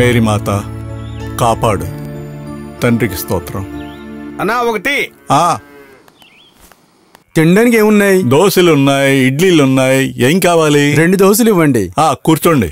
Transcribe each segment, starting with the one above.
Mary మాత కాపాడు తండ్రికి స్తోత్రం అన్నా ఒకటి ఆ తినడానికి ఏమున్నాయి దోశలు ఉన్నాయి ఇడ్లీలు ఉన్నాయి ఏం కావాలి రెండు దోశలు ఇవ్వండి ఆ కూర్చోండి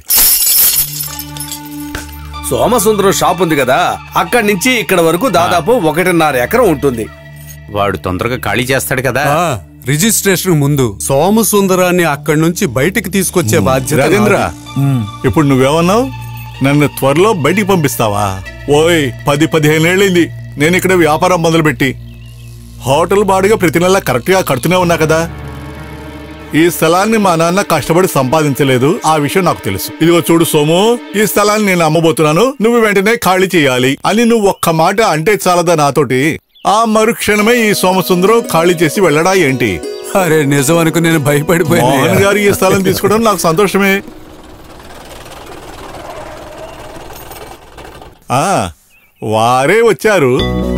సోమసుందరం షాప్ ఉంది కదా అక్కడి నుంచి ఇక్కడ వరకు దాదాపు ఒకటిన్నర ఎకరం ఉంటుంది వాడు తొందరగా ఖాళీ చేస్తాడు కదా ఆ, రిజిస్ట్రేషన్ ముందు సోమసుందరాన్ని అక్కడి నుంచి బయటికి తీసుకొచ్చే బాధ్యత రాజేంద్ర నాది. ఇప్పుడు నువ్వేమన్నావు నన్ను త్వరలో బయటికి పంపిస్తావా ఓయ్ పది పదిహేనేళ్ళైంది నేను ఇక్కడ వ్యాపారం మొదలుపెట్టి హోటల్ బాడుగా ప్రతి నెల కరెక్ట్గా కడుతూనే ఉన్నా కదా ఈ స్థలాన్ని మా నాన్న కష్టపడి సంపాదించలేదు ఆ విషయం నాకు తెలుసు ఇదిగో చూడు సోము ఈ స్థలాన్ని నేను అమ్మబోతున్నాను నువ్వు వెంటనే ఖాళీ చేయాలి అని నువ్వు ఒక్క మాట అంటే చాలదా నాతోటి ఆ మరుక్షణమే ఈ సోమసుందరం ఖాళీ చేసి వెళ్ళడా ఏంటి అరే నిజం అనుకు నేను మోహన్ భయపడిపోయాను గారు ఈ స్థలం తీసుకోవడం నాకు సంతోషమే ఆ వారే వచ్చారు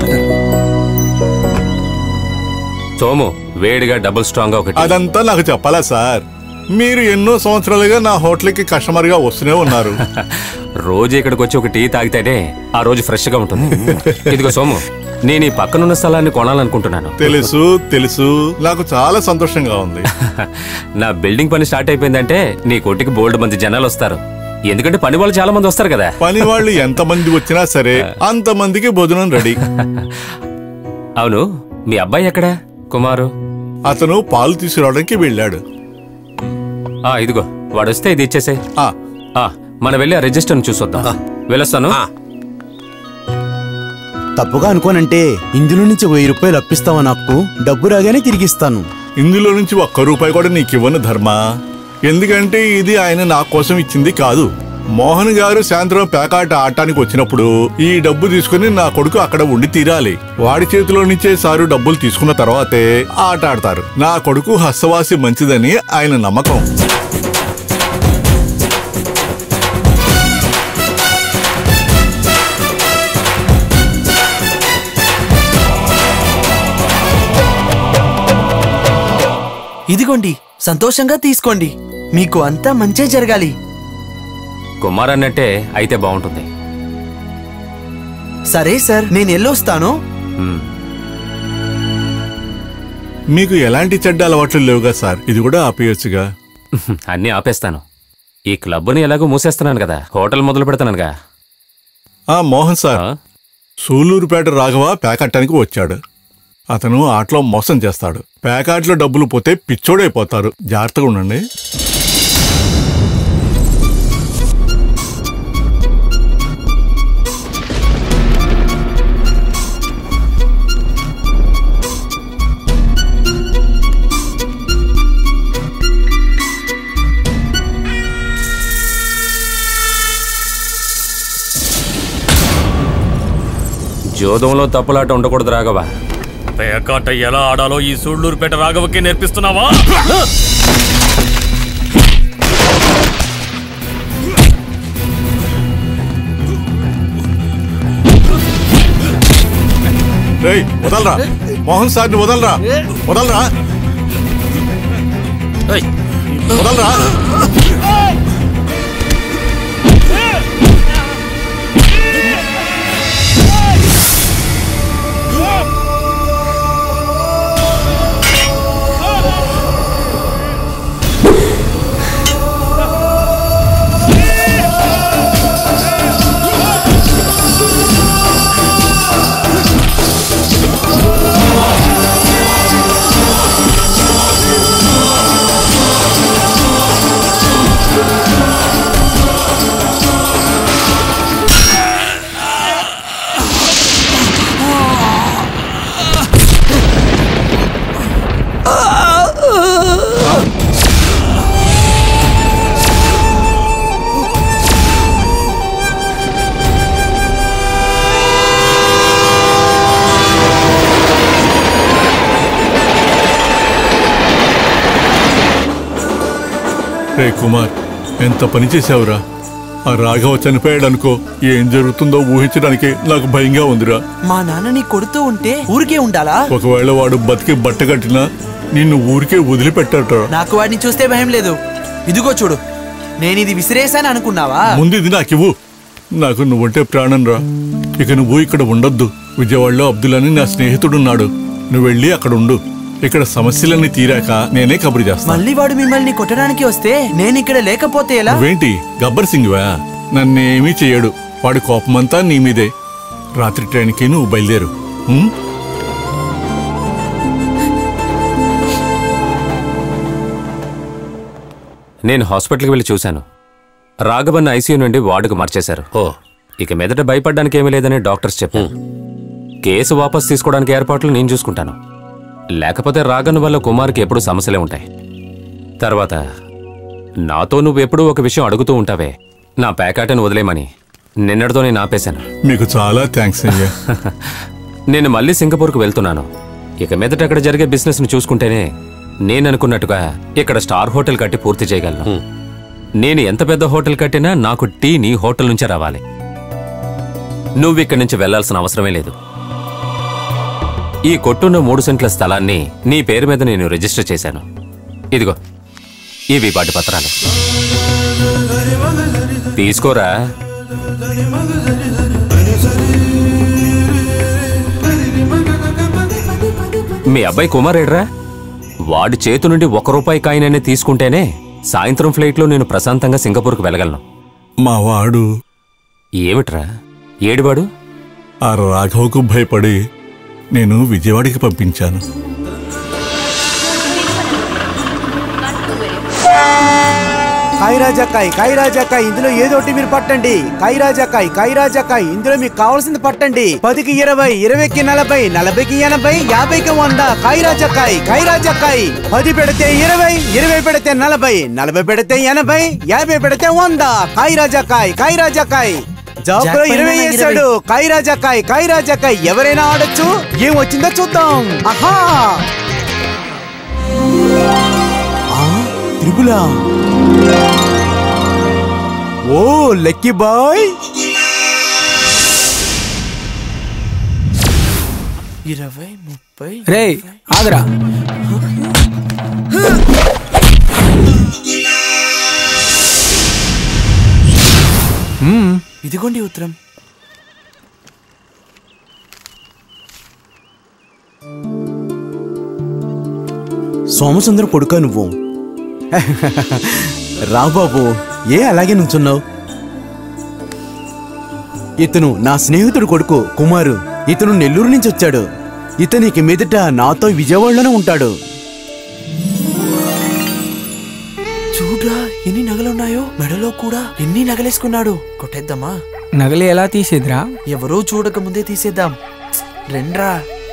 సోము వేడిగా డబుల్ స్ట్రాంగ్ గా ఒకటి అదంతా నాకు చెప్పాలా సార్ మీరు ఎన్నో సంవత్సరాలుగా నా హోటల్కి కస్టమర్ గా వస్తూనే ఉన్నారు రోజు ఇక్కడికి వచ్చి ఒక టీ తాగితేనే ఆ రోజు ఫ్రెష్ గా ఉంటుంది ఇదిగో సోము నేను ఈ పక్కనున్న స్థలాన్ని కొనాలనుకుంటున్నాను తెలుసు తెలుసు నాకు చాలా సంతోషంగా ఉంది నా బిల్డింగ్ పని స్టార్ట్ అయిపోయిందంటే నీ కొట్టికి బోల్డ్ మంది జనాలు వస్తారు ఎందుకంటే పని వాళ్ళు చాలా మంది వస్తారు కదా పని వాళ్ళు ఎంతమంది వచ్చినా సరే అంతమందికి భోజనం రెడీ అవును మీ అబ్బాయి ఎక్కడా కుమారు అతను పాలు తీసుకురావడానికి వెళ్ళాడు ఆ ఇదిగో వాడు వస్తే ఇది ఇచ్చేసే ఆ మనం వెళ్ళి ఆ రిజిస్టర్ని చూసొద్దాం వెళ్ళొస్తాను తప్పుగా అనుకోనంటే ఇందులో నుంచి వెయ్యి రూపాయలు అప్పిస్తావా నాకు డబ్బు రాగానే తిరిగిస్తాను ఇందులో నుంచి ఒక్క రూపాయి కూడా నీకు ఇవ్వను ధర్మ ఎందుకంటే ఇది ఆయన నా కోసం ఇచ్చింది కాదు మోహన్ గారు సాయంత్రం పేకాట ఆడటానికి వచ్చినప్పుడు ఈ డబ్బు తీసుకుని నా కొడుకు అక్కడ ఉండి తీరాలి వాడి చేతిలో నుంచే సారు డబ్బులు తీసుకున్న తర్వాతే ఆట ఆడతారు నా కొడుకు హస్తవాసి మంచిదని ఆయన నమ్మకం ఇదిగోండి సంతోషంగా తీసుకోండి మీకు అంతా మంచే జరగాలి కుమార్ అన్నట్టే అయితే బాగుంటుంది సరే సార్ నేను ఎల్లొస్తాను ఉమ్. మీకు ఎలాంటి చెడ్డ అలవాట్లు లేవుగా సార్ ఇది కూడా ఆపేయొచ్చుగా అన్నీ ఆపేస్తాను ఈ క్లబ్ని ఎలాగో మూసేస్తున్నాను కదా హోటల్ మొదలు పెడతానుగా ఆ మోహన్ సార్ సూలూరుపేట రాఘవ పేకాటానికి వచ్చాడు అతను ఆటలో మోసం చేస్తాడు పేకాట్లో డబ్బులు పోతే పిచ్చోడైపోతారు జాగ్రత్తగా ఉండండి జోదంలో తప్పులాట ఉండకూడదు రాఘవ పేకాట ఎలా ఆడాలో ఈ సూళ్లూరుపేట రాఘవకి నేర్పిస్తున్నావా రేయ్ వదలరా మోహన్ సార్ని వదలరా వదలరా వదలరా రే కుమార్ ఎంత పని చేశావురా ఆ రాఘవ చనిపోయాడు అనుకో ఏం జరుగుతుందో ఊహించడానికి నాకు భయంగా ఉందిరా మా నాన్నని కొడుతూ ఉంటే ఊరికే ఉండాలా ఒకవేళ వాడు బతికి బట్ట కట్టినా నిన్ను ఊరికే వదిలిపెట్టాడు నాకు వాడిని చూస్తే భయం లేదు ఇదిగో చూడు నేను ఇది విసిరేసాను అనుకున్నావా ముందు ఇది నాకివ్వు నాకు నువ్వంటే ప్రాణం రా ఇక నువ్వు ఇక్కడ ఉండొద్దు విజయవాడలో అబ్దుల్ అని నా స్నేహితుడున్నాడు నువ్వు వెళ్ళి అక్కడ ఉండు ఇక్కడ సమస్యలన్నీ తీరాక నేనే కబురు చేస్తాను మళ్ళీ వాడు మిమ్మల్ని కొట్టడానికి వస్తే నేను ఇక్కడ లేకపోతే ఎలా నువ్వేంటి గబ్బర్ సింగ్వా నన్నేమీ చెయ్యడు వాడి కోపమంతా నీ మీదే రాత్రి ట్రైన్కి నువ్వు బయలుదేరు ఉం? నేను హాస్పిటల్కి వెళ్ళి చూశాను రాఘవన్ ఐసీయూ నుండి వార్డుకు మార్చేశారు ఓ ఇక మీదట భయపడడానికి ఏమీ లేదని డాక్టర్స్ చెప్పారు కేసు వాపస్ తీసుకోవడానికి ఏర్పాట్లు నేను చూసుకుంటాను లేకపోతే రాగన్ వల్ల కుమార్కి ఎప్పుడు సమస్యలే ఉంటాయి తర్వాత నాతో నువ్వు ఎప్పుడూ ఒక విషయం అడుగుతూ ఉంటావే నా ప్యాకాటను వదిలేమని నిన్నటితో నేను ఆపేశాను మీకు చాలా థ్యాంక్స్ అయ్యా నేను మళ్ళీ సింగపూర్కు వెళ్తున్నాను ఇక మీదట అక్కడ జరిగే బిజినెస్ను చూసుకుంటేనే నేను అనుకున్నట్టుగా ఇక్కడ స్టార్ హోటల్ కట్టి పూర్తి చేయగలను నేను ఎంత పెద్ద హోటల్ కట్టినా నాకు టీ నీ హోటల్ నుంచే రావాలి నువ్వు ఇక్కడి నుంచి వెళ్లాల్సిన అవసరమే లేదు ఈ కొట్టున్న మూడు సెంట్ల స్థలాన్ని నీ పేరు మీద నేను రిజిస్టర్ చేశాను ఇదిగో ఇవి వాటి పత్రాలు తీసుకోరా మీ అబ్బాయి కుమార్ ఏడ్రా వాడి చేతి నుండి ఒక రూపాయి కాయిననే తీసుకుంటేనే సాయంత్రం ఫ్లైట్లో నేను ప్రశాంతంగా సింగపూర్కు వెళ్ళగలను మా వాడు ఏమిట్రా ఏడివాడు ఆ రాఘవకు భయపడి నేను విజయవాడకి పంపించాను కాయరాజాకాయ్ కాయరాజాకాయ్ ఇందులో ఏదో ఒకటి మీరు పట్టండి కాయరాజాకాయ్ కాయరాజాకాయ్ ఇందులో మీకు కావాల్సింది పట్టండి పదికి ఇరవై ఇరవైకి నలభై నలభైకి ఎనభై యాభైకి వంద కాయరాజాకాయ్ కాయరాజాకాయ్ పది పెడితే ఇరవై ఇరవై పెడితే నలభై నలభై పెడితే ఎనభై యాభై పెడితే వంద కాయరాజాకాయ్ కాయరాజాకాయ్ జాబ్లో జాక్ పైన ఇరవై ఇరవై. వేసాడు కాయరాజాకాయ్ కాయరాజాకాయ్ ఎవరైనా ఆడొచ్చు ఏం వచ్చిందో చూద్దాం ఆహా ఆ, త్రిపుల ఓ లక్కీ బాయ్ ఇరవై ముప్పై రే ఆగరా ఇదిగోండి ఉత్తరం సోమసుందరం కొడుకా నువ్వు రా బాబు ఏ అలాగే నుంచున్నావు ఇతను నా స్నేహితుడు కొడుకు కుమారు ఇతను నెల్లూరు నుంచి వచ్చాడు ఇతనికి మీదట నాతో విజయవాడలోనే ఉంటాడు చూడ్రా ఎన్ని నగలున్నాయో మెడలో కూడా ఎన్ని నగలేసుకున్నాడు కొట్టేద్దామా నగలు ఎలా తీసేదిరా ఎవరూ చూడక ముందే తీసేద్దాం రెండ్రా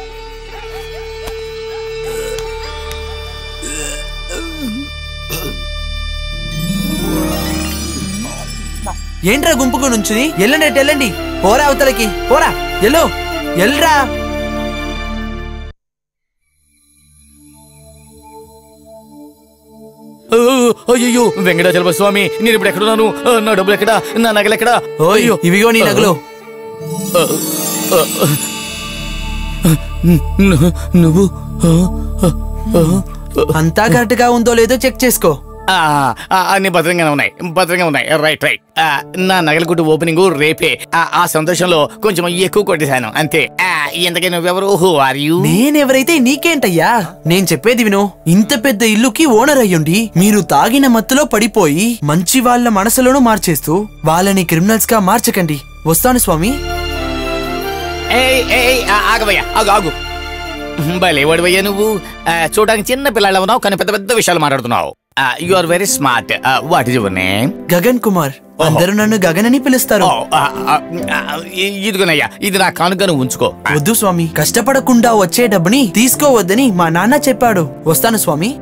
ఏంట్రా గుంపుకు నుంచి వెళ్ళండి అటు వెళ్ళండి పోరా అవతలకి పోరా ఎల్లో ఎల్రా అయ్యో వెంకటాచలప స్వామి నేను ఇప్పుడు ఎక్కడున్నాను ఆ, నా డబ్బులు ఎక్కడా నా నగలు ఎక్కడా ఓయ్ ఇవిగో నీ నగలు ను- నువ్వు ఆ, ఆ, అంతా కరెక్ట్ గా ఉందో లేదో చెక్ చేసుకో ఆ, ఆ, అన్ని భద్రంగానే ఉన్నాయి భద్రంగా ఉన్నాయి రైట్ రైట్ ఆ, నా నగల కొట్టు ఓపెనింగ్ రేపే ఆ, ఆ సంతోషంలో కొంచెం ఎక్కువ కొట్టేశాను అంతే ఆ, ఇంతకీ నువ్వెవరు హూ ఆర్ యూ నేనెవరైతే నీకేంటయ్యా నేను చెప్పేది విను ఇంత పెద్ద ఇల్లుకి ఓనర్ అయ్యుండి మీరు తాగిన మత్తులో పడిపోయి మంచి వాళ్ళ మనసులను మార్చేస్తూ వాళ్ళని క్రిమినల్స్ గా మార్చకండి వస్తాను స్వామి ఏయ్ ఏయ్ ఆ, ఆగవయ్యా ఆగు ఆగు భలే వాడివయ్యా నువ్వు ఆ, చూడడానికి చిన్న పిల్లలు ఉన్నావు కానీ పెద్ద పెద్ద విషయాలు మాట్లాడుతున్నావు you are very smart what is your name Gagan Kumar అందరూ నన్ను గగన్ అని పిలుస్తారు ఇదిగోనయ్యా ఇది నా కానుకను ఉంచుకో ఆ, వద్దు స్వామి కష్టపడకుండా వచ్చే డబ్బుని తీసుకోవద్దని మా నాన్న చెప్పాడు వస్తాను స్వామి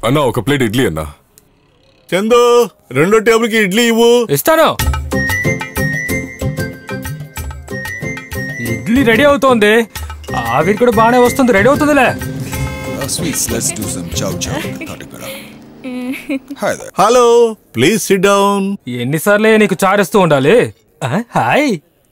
అన్నా ఒక ప్లేట్ ఇడ్లీ అన్నా చందు రెండో టేబుల్ కి ఇడ్లీ ఇవ్వు ఇస్తాను ఇడ్లీ రెడీ అవుతోంది ఆవిరి కూడా బాగానే వస్తుంది రెడీ అవుతుందిలే Oh, sweets, let's do some chow chow. Katakara. Hi there. Hello please sit down ఎన్నిసార్లే నీకు చారేస్తూ ఉండాలి ఆ, హాయ్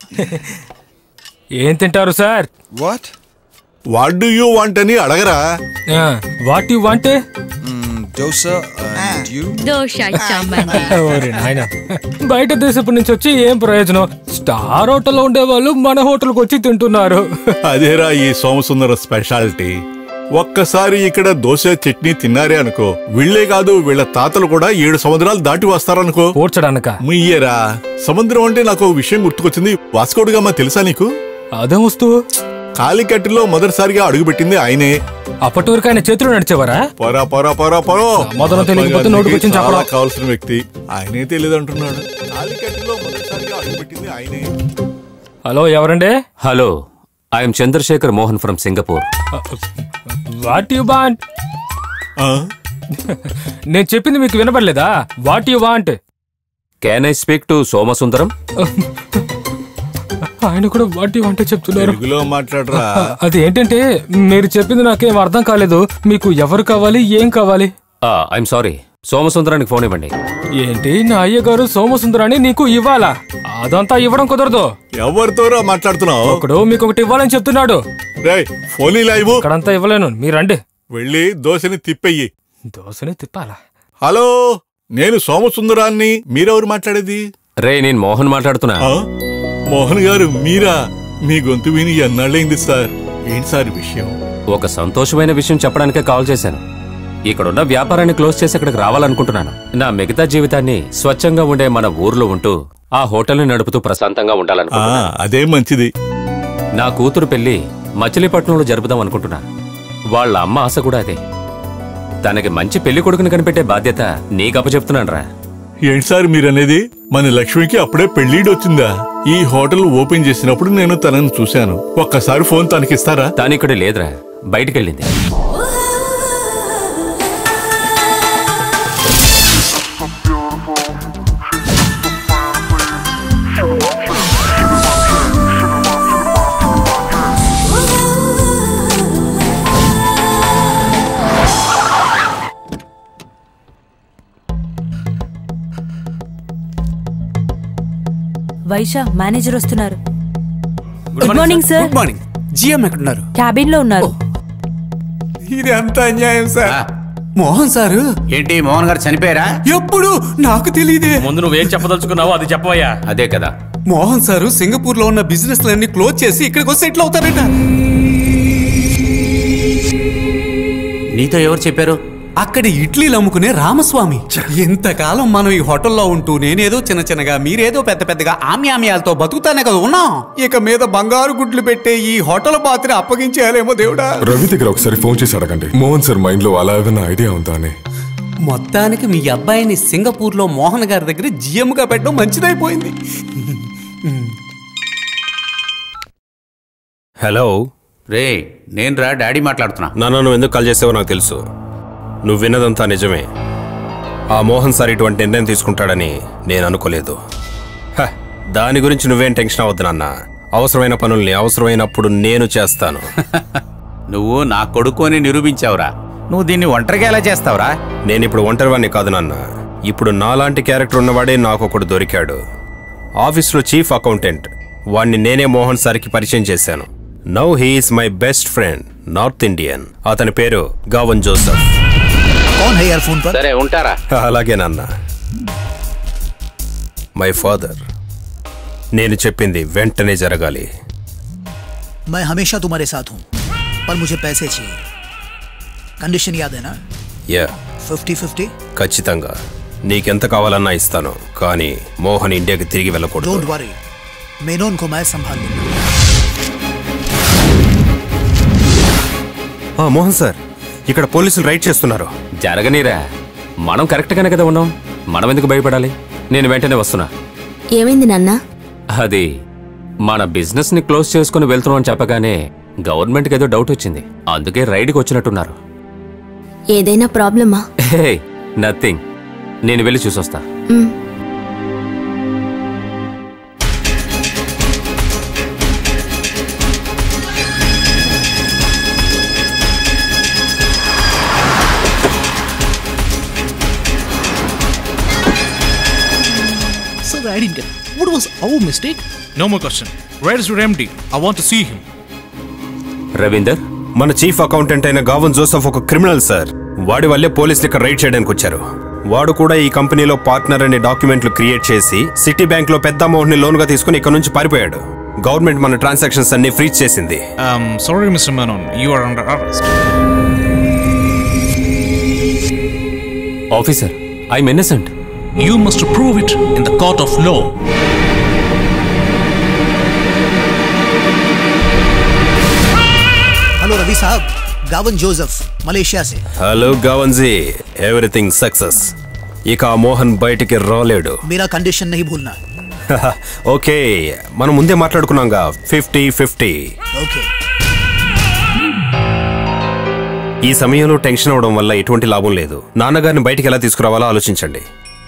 ఏం తింటారు sir What? What do you want అని అడగరా what you want Mm, dosa and you? Dosa చమ్మని ఓరి నాయన బయట దేశపు నుంచి వచ్చి ఏం ప్రయోజనం స్టార్ హోటల్లో ఉండేవాళ్ళు మన హోటల్కి వచ్చి తింటున్నారు అదేరా ఈ సోమసుందర స్పెషాలిటీ ఒక్కసారి ఇక్కడ దోశ చట్నీ తిన్నారే అనుకో వీళ్ళే కాదు వీళ్ళ తాతలు కూడా ఏడు సముద్రాలు దాటి వస్తారనుకో కూర్చడానిక ముయ్యరా సముద్రం అంటే నాకు ఓ విషయం గుర్తుకొచ్చింది వాస్కోడుగామా తెలుసా నీకు అదే వస్తువు కాలికట్టులో మొదటిసారిగా అడుగుపెట్టింది ఆయనే అప్పటి వరకు ఆయన చేతులు నడిచేవారా పొరా పొరా పొరా పొరో సమాధానం తెలియకపోతే నోటికొచ్చింది చాలా చెప్పడం. కావాల్సిన వ్యక్తి ఆయనే తెలియదు అంటున్నాడు కాలికట్టులో మొదటిసారిగా అడుగుపెట్టింది ఆయనే హలో ఎవరండి hello I'm Chandrasekhar Mohan from Singapore what you want ఆ? నేను చెప్పింది మీకు వినపడలేదా what you want can I speak to Somasundaram ఆయన కూడా వాట్ యు వాంట్ చెప్తున్నారు తెలుగులో మాట్లాడరా అది ఏంటంటే మీరు చెప్పింది నాకేం అర్థం కాలేదు మీకు ఎవరు కావాలి ఏం కావాలి ఐఎమ్ సారీ సోమసుందరానికి ఫోన్ ఇవ్వండి ఏంటి నా అయ్య గారు సోమసుందరాన్ని నీకు ఇవ్వాలా అదంతా ఇవ్వడం కుదరదు ఎవరితోరా మాట్లాడుతున్నావు ఒకడు మీకు ఒకటి ఇవ్వాలని చెప్తున్నాడు రే ఫోన్ ఇలా ఇవ్వు ఇక్కడంతా ఇవ్వలేను మీరండి వెళ్ళి దోశని తిప్పెయ్యి దోశని తిప్పాలా హలో నేను సోమసుందరాన్ని మీరెవరు మాట్లాడేది రే నేను మోహన్ మాట్లాడుతున్నా ఆ? మోహన్ గారు మీరా మీ గొంతు విని ఎన్నాళ్ళైంది సార్ ఏంటి సార్ విషయం ఒక సంతోషమైన విషయం చెప్పడానికే కాల్ చేశాను ఇక్కడున్న వ్యాపారాన్ని క్లోజ్ చేసి ఇక్కడికి రావాలనుకుంటున్నాను నా మిగతా జీవితాన్ని స్వచ్ఛంగా ఉండే మన ఊర్లో ఉంటూ ఆ హోటల్ని నడుపుతూ ప్రశాంతంగా ఆ ఉండాలనుకుంటున్నాను అదే మంచిది నా కూతురు పెళ్లి మచిలీపట్నంలో జరుపుదాం అనుకుంటున్నా వాళ్ళ అమ్మ ఆశ కూడా అదే తనకి మంచి పెళ్లి కొడుకుని కనిపెట్టే బాధ్యత నీకు అప్పచెప్తున్నాను రా ఏంటి సార్ మీరనేది మన లక్ష్మికి అప్పుడే పెళ్లిడి వచ్చిందా ఈ హోటల్ ఓపెన్ చేసినప్పుడు నేను తనని చూశాను ఒక్కసారి ఫోన్ తనకిస్తారా తాను ఇక్కడ లేదురా బయటికెళ్ళింది వైశా మేనేజర్ వస్తున్నారు good morning sir good morning GM ఎక్కడున్నారు క్యాబిన్ లో ఉన్నారు ఇది అంత అన్యాయం సార్ మోహన్ సారు ఏంటి మోహన్ గారు చనిపోయారా ఎప్పుడు నాకు తెలియదే ముందు నువ్వేం చెప్పదలుచుకున్నావో అది చెప్పవయ్యా అదే కదా మోహన్ సారు సింగపూర్ లో ఉన్న బిజినెస్ లన్నీ క్లోజ్ చేసి ఇక్కడికి వస్తే ఎట్లా అవుతారట నీతో ఎవరు చెప్పారు అక్కడ ఇడ్లీలు అమ్ముకునే రామస్వామి ఎంతకాలం మనం ఈ హోటల్లో ఉంటూ నేనేదో చిన్న చిన్నగా మీరేదో పెద్ద పెద్దగా ఆమ్యామ్యాలతో బతుకుతానే కదా ఉన్నాం ఇక మీద బంగారు గుడ్లు పెట్టే ఈ హోటల్ పాత్ర అప్పగించేయాలేమో దేవుడా రవి దగ్గర ఒకసారి ఫోన్ చేసి అడగండి మోహన్ సార్ మైండ్ లో అలా ఏదైనా ఐడియా ఉందా అని మొత్తానికి మీ అబ్బాయిని సింగపూర్ లో మోహన్ గారి దగ్గర GM గా పెట్టడం మంచిదైపోయింది హలో రే నేను రా డాడీ మాట్లాడుతున్నా నాన్న నువ్వు ఎందుకు కాల్ చేసావో నాకు తెలుసు నువ్వు విన్నదంతా నిజమే ఆ మోహన్ సార్ ఇటువంటి నిర్ణయం తీసుకుంటాడని నేను అనుకోలేదు హ, దాని గురించి నువ్వేం టెన్షన్ అవ్వద్దు నాన్న అవసరమైన పనుల్ని అవసరమైనప్పుడు నేను చేస్తాను నువ్వు నా కొడుకు అని నిరూపించావురా నువ్వు దీన్ని ఒంటరిగా ఎలా చేస్తావురా నేను ఇప్పుడు ఒంటరివాణ్ణి కాదు నాన్న ఇప్పుడు నాలాంటి క్యారెక్టర్ ఉన్నవాడే నాకు ఒకడు దొరికాడు ఆఫీస్లో చీఫ్ అకౌంటెంట్ వాణ్ణి నేనే మోహన్ సార్కి పరిచయం చేశాను now he is my best friend north Indian అతని పేరు గావన్ జోసఫ్ कौन है यार फोन पर సరే ఉంటారా అలాగే నాన్న మై ఫాదర్ నేను చెప్పింది వెంటనే జరగాలి मैं हमेशा तुम्हारे साथ हूँ पर मुझे पैसे चाहिए कंडीशन याद है ना యా फिफ्टी फिफ्टी ఖచ్చితంగా నీకెంత కావాలన్నా ఇస్తాను కానీ మోహన్ ఇండియాకి తిరిగి వెళ్ళకూడదు डोंट वरी मेनोन को मैं संभाल लूंगा ఆ, మోహన్ సార్ ఇక్కడ పోలీసులు రైడ్ చేస్తున్నారు జరగనీరా మనం కరెక్ట్ గానే కదా ఉన్నాం మనం ఎందుకు భయపడాలి నేను వెంటనే వస్తున్నా ఏమైంది నాన్న అది మన బిజినెస్ ని క్లోజ్ చేసుకుని వెళ్తున్నాం అని చెప్పగానే గవర్నమెంట్కి ఏదో డౌట్ వచ్చింది అందుకే రైడ్కి వచ్చినట్టున్నారు ఏదైనా ప్రాబ్లమా హే నథింగ్ నేను వెళ్ళి చూసొస్తా మ్. Sir, I didn't get. What was our mistake? No more question. Where is your MD? I want to see him. Ravinder మన చీఫ్ అకౌంటెంట్ అయిన గావన్ జోసఫ్ ఒక క్రిమినల్ సార్ వాడి వల్లే పోలీసులు ఇక్కడ రైడ్ చేయడానికి వచ్చారు వాడు కూడా ఈ కంపెనీలో పార్ట్నర్ అనే డాక్యుమెంట్లు క్రియేట్ చేసి సిటీ బ్యాంక్ లో పెద్ద అమౌంట్ ని లోన్ గా తీసుకుని ఇక్కడ నుంచి పారిపోయాడు గవర్నమెంట్ మన ట్రాన్సాక్షన్స్ అన్ని ఫ్రీజ్ చేసింది Um, sorry, Mr. Menon. You are under arrest. Officer I'm innocent You must prove it in the court of law. Hello Ravi Sahab Gavan Joseph Malaysia से హలో గావన్జీ ఎవ్రీథింగ్ సక్సెస్ ఇక ఆ మోహన్ బయటికి రాలేడు मेरा कंडीशन नहीं भूलना ఓకే మనం ముందే మాట్లాడుకున్నాంగా ఫిఫ్టీ ఫిఫ్టీ ओके ఈ సమయంలో టెన్షన్ అవడం వల్ల ఎటువంటి లాభం లేదు నాన్నగారిని బయటికి ఎలా తీసుకురావాలో ఆలోచించండి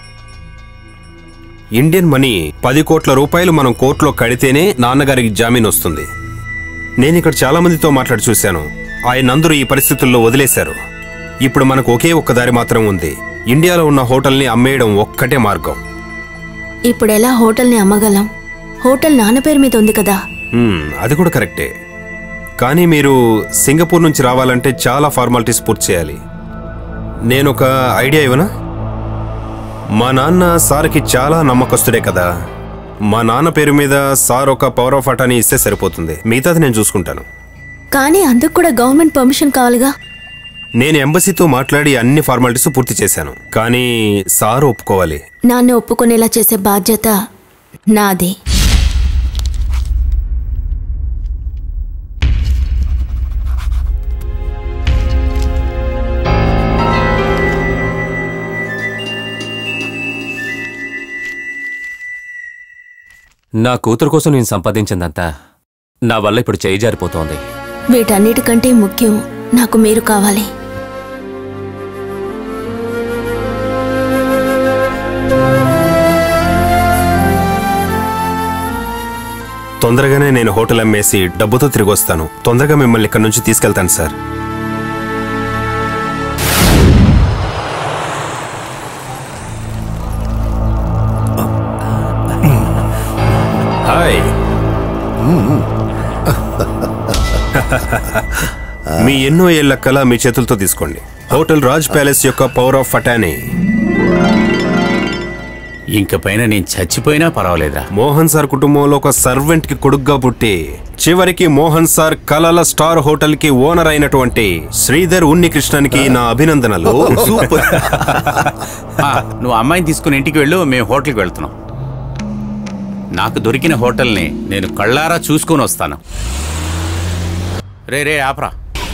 ఇండియన్ మనీ పది కోట్ల రూపాయలు మనం కోర్టులో కడితేనే నాన్నగారికి జామీన్ వస్తుంది నేను ఇక్కడ చాలా మందితో మాట్లాడి చూశాను ఆయన అందరూ ఈ పరిస్థితుల్లో వదిలేశారు ఇప్పుడు మనకు ఒకే ఒక్క దారి మాత్రం ఉంది ఇండియాలో ఉన్న హోటల్ని అమ్మేయడం ఒక్కటే మార్గం ఇప్పుడు ఎలా హోటల్ని అమ్మగలం హోటల్ నాన్న పేరు మీద ఉంది కదా మ్మ్, అది కూడా కరెక్టే కానీ మీరు సింగపూర్ నుంచి రావాలంటే చాలా ఫార్మాలిటీస్ పూర్తి చేయాలి నేను ఒక ఐడియా ఇవ్వనా మా నాన్న సార్కి చాలా నమ్మకస్తుడే కదా మా నాన్న పేరు మీద సార్ ఒక పవర్ ఆఫ్ అటాని ఇస్తే సరిపోతుంది మిగతాది నేను చూసుకుంటాను కానీ అందుకు కూడా గవర్నమెంట్ పర్మిషన్ కావాలిగా నేను ఎంబసీతో మాట్లాడి అన్ని ఫార్మాలిటీస్ పూర్తి చేశాను కానీ సార్ ఒప్పుకోవాలి నాన్న ఒప్పుకునేలా చేసే బాధ్యత నాది నా కూతురు కోసం నేను సంపాదించిందంతా నా వల్ల ఇప్పుడు చేయి జారిపోతోంది వీటన్నిటికంటే ముఖ్యం నాకు మీరు కావాలి తొందరగానే నేను హోటల్ అమ్మేసి డబ్బుతో తిరిగి వస్తాను తొందరగా మిమ్మల్ని ఇక్కడ నుంచి తీసుకెళ్తాను సార్ హాయ్ మీ ఎన్నో ఏళ్ల కళ మీ చేతులతో తీసుకోండి హోటల్ రాజ్ ప్యాలెస్ యొక్క పవర్ ఆఫ్ ఫటానీ ఇంక పైన నేను చచ్చిపోయినా పర్వాలేదా మోహన్ సార్ కుటుంబంలో ఒక సర్వెంట్ కి కొడుగ్గా పుట్టి చివరికి మోహన్ సార్ కలల స్టార్ హోటల్ కి ఓనర్ అయినటువంటి శ్రీధర్ ఉన్నికృష్ణన్కి నా అభినందనలు సూపర్ ఆ, నువ్వు అమ్మాయిని తీసుకుని ఇంటికి వెళ్ళు మేము హోటల్కి వెళ్తున్నాం నాకు దొరికిన హోటల్ని నేను కళ్ళారా చూసుకొని వస్తాను రే రే ఆపరా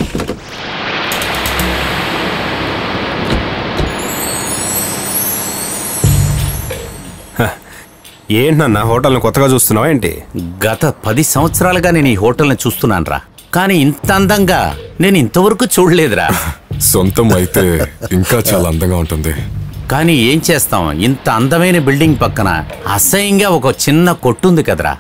ఏంటన్నా హోటల్ని కొత్తగా చూస్తున్నావా ఏంటి గత పది సంవత్సరాలుగా నేను ఈ హోటల్ని చూస్తున్నాను రా కానీ ఇంత అందంగా నేను ఇంతవరకు చూడలేదురా సొంతం అయితే ఇంకా చాలా అందంగా ఉంటుంది కానీ ఏం చేస్తాం ఇంత అందమైన బిల్డింగ్ పక్కన అసహ్యంగా ఒక చిన్న కొట్టుంది కదరా